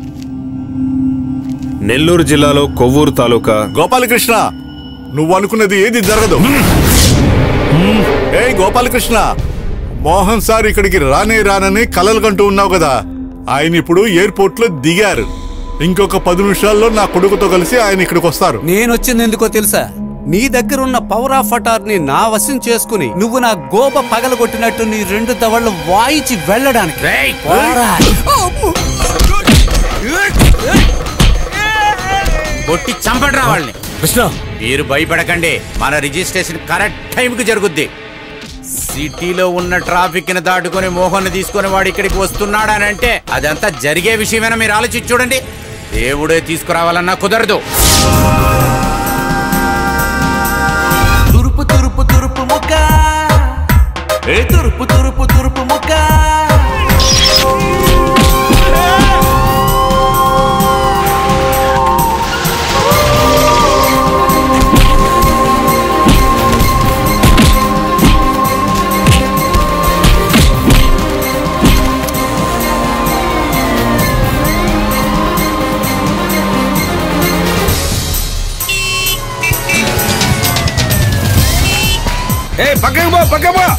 నెల్లూరు జిల్లాలో కొవ్వూరు తాలూకా గోపాలకృష్ణ నువ్వు అనుకున్నది ఏది జరగదు ఏ గోపాలకృష్ణ మోహన్ సార్ ఇక్కడికి రానే రానని కలలు కంటూ ఉన్నావు కదా ఆయన ఇప్పుడు ఎయిర్పోర్ట్ లో దిగారు ఇంకొక పది నిమిషాల్లో నా కొడుకుతో కలిసి ఆయన ఇక్కడికి వస్తారు నేను వచ్చింది ఎందుకో తెలుసా నీ దగ్గర ఉన్న పవర్ ఆఫ్ అటార్ ని నా వశం చేసుకుని నువ్వు నా గోప పగలగొట్టినట్టు నీ రెండు దవళ్ళు వాయించి వెళ్ళడానికి పోరా. కొట్టి చంపడరా వాళ్ళని కృష్ణ మీరు భయపడకండి మన రిజిస్ట్రేషన్ కరెక్ట్ టైంకి జరుగుద్ది సిటీలో ఉన్న ట్రాఫిక్ ని దాటుకొని మోహన్ తీసుకొని వాడు ఇక్కడికి వస్తున్నాడనంటే అదంతా జరిగే విషయమైనా మీరు ఆలోచించి చూడండి దేవుడే తీసుకురావాలన్నా కుదరదు తురుపు తురుపు తురుపు ముక్క ఏ తురుపు తురుపు తురుపు ముక్క ఏ పక్కకి పో పక్క పో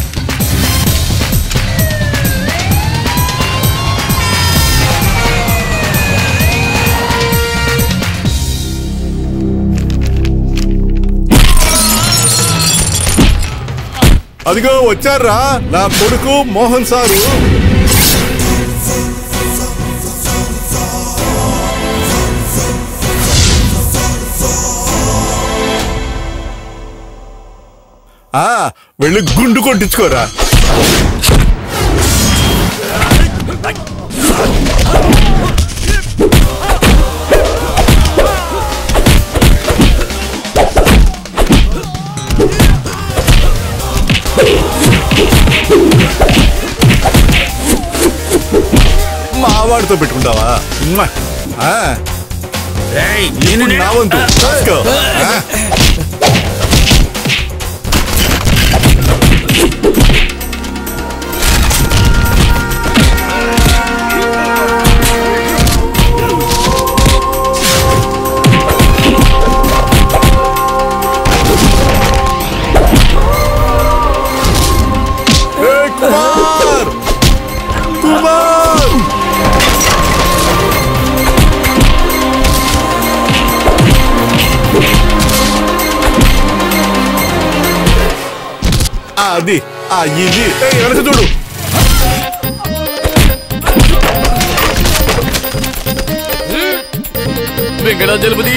అదిగో వచ్చారా నా కొడుకు మోహన్ సారు ఆ వెళ్ళి గుండు కొట్టించుకోరా మావాడితో పెట్టుకుంటావా మ్మ. ఆ. ఇప్పుడు నా వంతు తీసుకో. ఆ. ఏ, కుమార్ కుమార్ ఆ, అది ఆ ఇది ఏయ్, వెనక చూడు వెంకటాచలపతి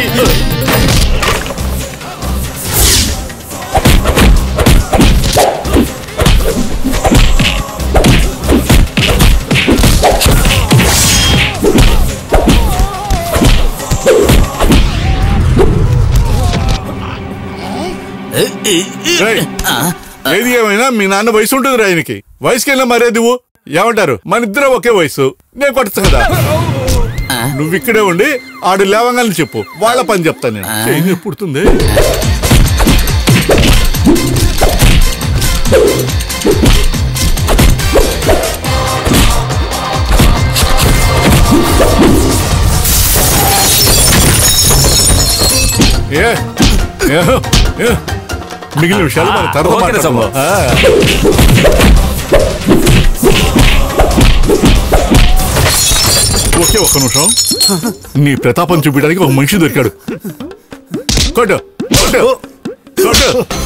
ఏయ్, ఏది ఏమైనా మీ నాన్న వయసు ఉంటుంది ఆయనకి వయసుకెళ్ళినా మర్యాద ఇవ్వు ఏమంటారు మన ఇద్దరం ఒకే వయసు నేను కొట్టచ్చు కదా నువ్వు ఇక్కడే ఉండి ఆడు లేవంగానే చెప్పు వాళ్ళ పని చెప్తాను నేను చెయ్యి పుడుతుంది ఏ ఏ, ఏ. మిగిలిన విషయాలు మన తర్వాత ఓకేనా మాట్లాడదాం. ఆ. ఒక్క నిమిషం నీ ప్రతాపం చూపించడానికి ఒక మనిషి దొరికాడు కొట్టు కొట్టు కొట్టు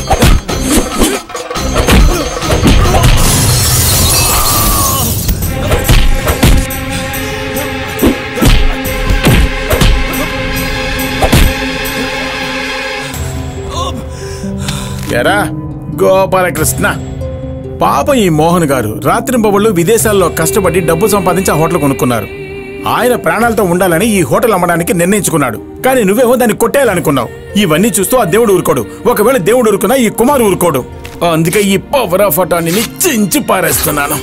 ఎరా గోపాలకృష్ణ పాపం ఈ మోహన్ గారు రాత్రింబవళ్ళు విదేశాల్లో కష్టపడి డబ్బు సంపాదించి ఆ హోటల్ కొనుక్కున్నారు ఆయన ప్రాణాలతో ఉండాలని ఈ హోటల్ అమ్మడానికి నిర్ణయించుకున్నాడు కానీ నువ్వేమో దాన్ని కొట్టేయాలనుకున్నావు ఇవన్నీ చూస్తూ ఆ దేవుడు ఊరుకోడు ఒకవేళ దేవుడు ఊరుకున్నా ఈ కుమారు ఊరుకోడు అందుకే ఈ పవర్ ఆఫ్ అటాన్ని చించి పారేస్తున్నాను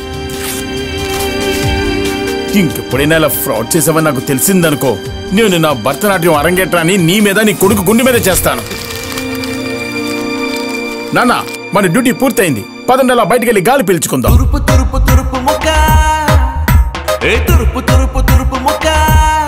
ఇంకెప్పుడైనా ఇలా ఫ్రాడ్ చేసావని నాకు తెలిసిందనుకో నేను నా భరతనాట్యం అరంగేట్రాన్ని నీ మీద నీ కొడుకు గుండె మీద చేస్తాను నాన్న మన డ్యూటీ పూర్తయింది పదండి అలా బయటికి వెళ్ళి గాలి పీల్చుకుందాం తురుపు తురుపు తురుపు ముక్క ఏ తురుపు తురుపు తురుపు ముక్క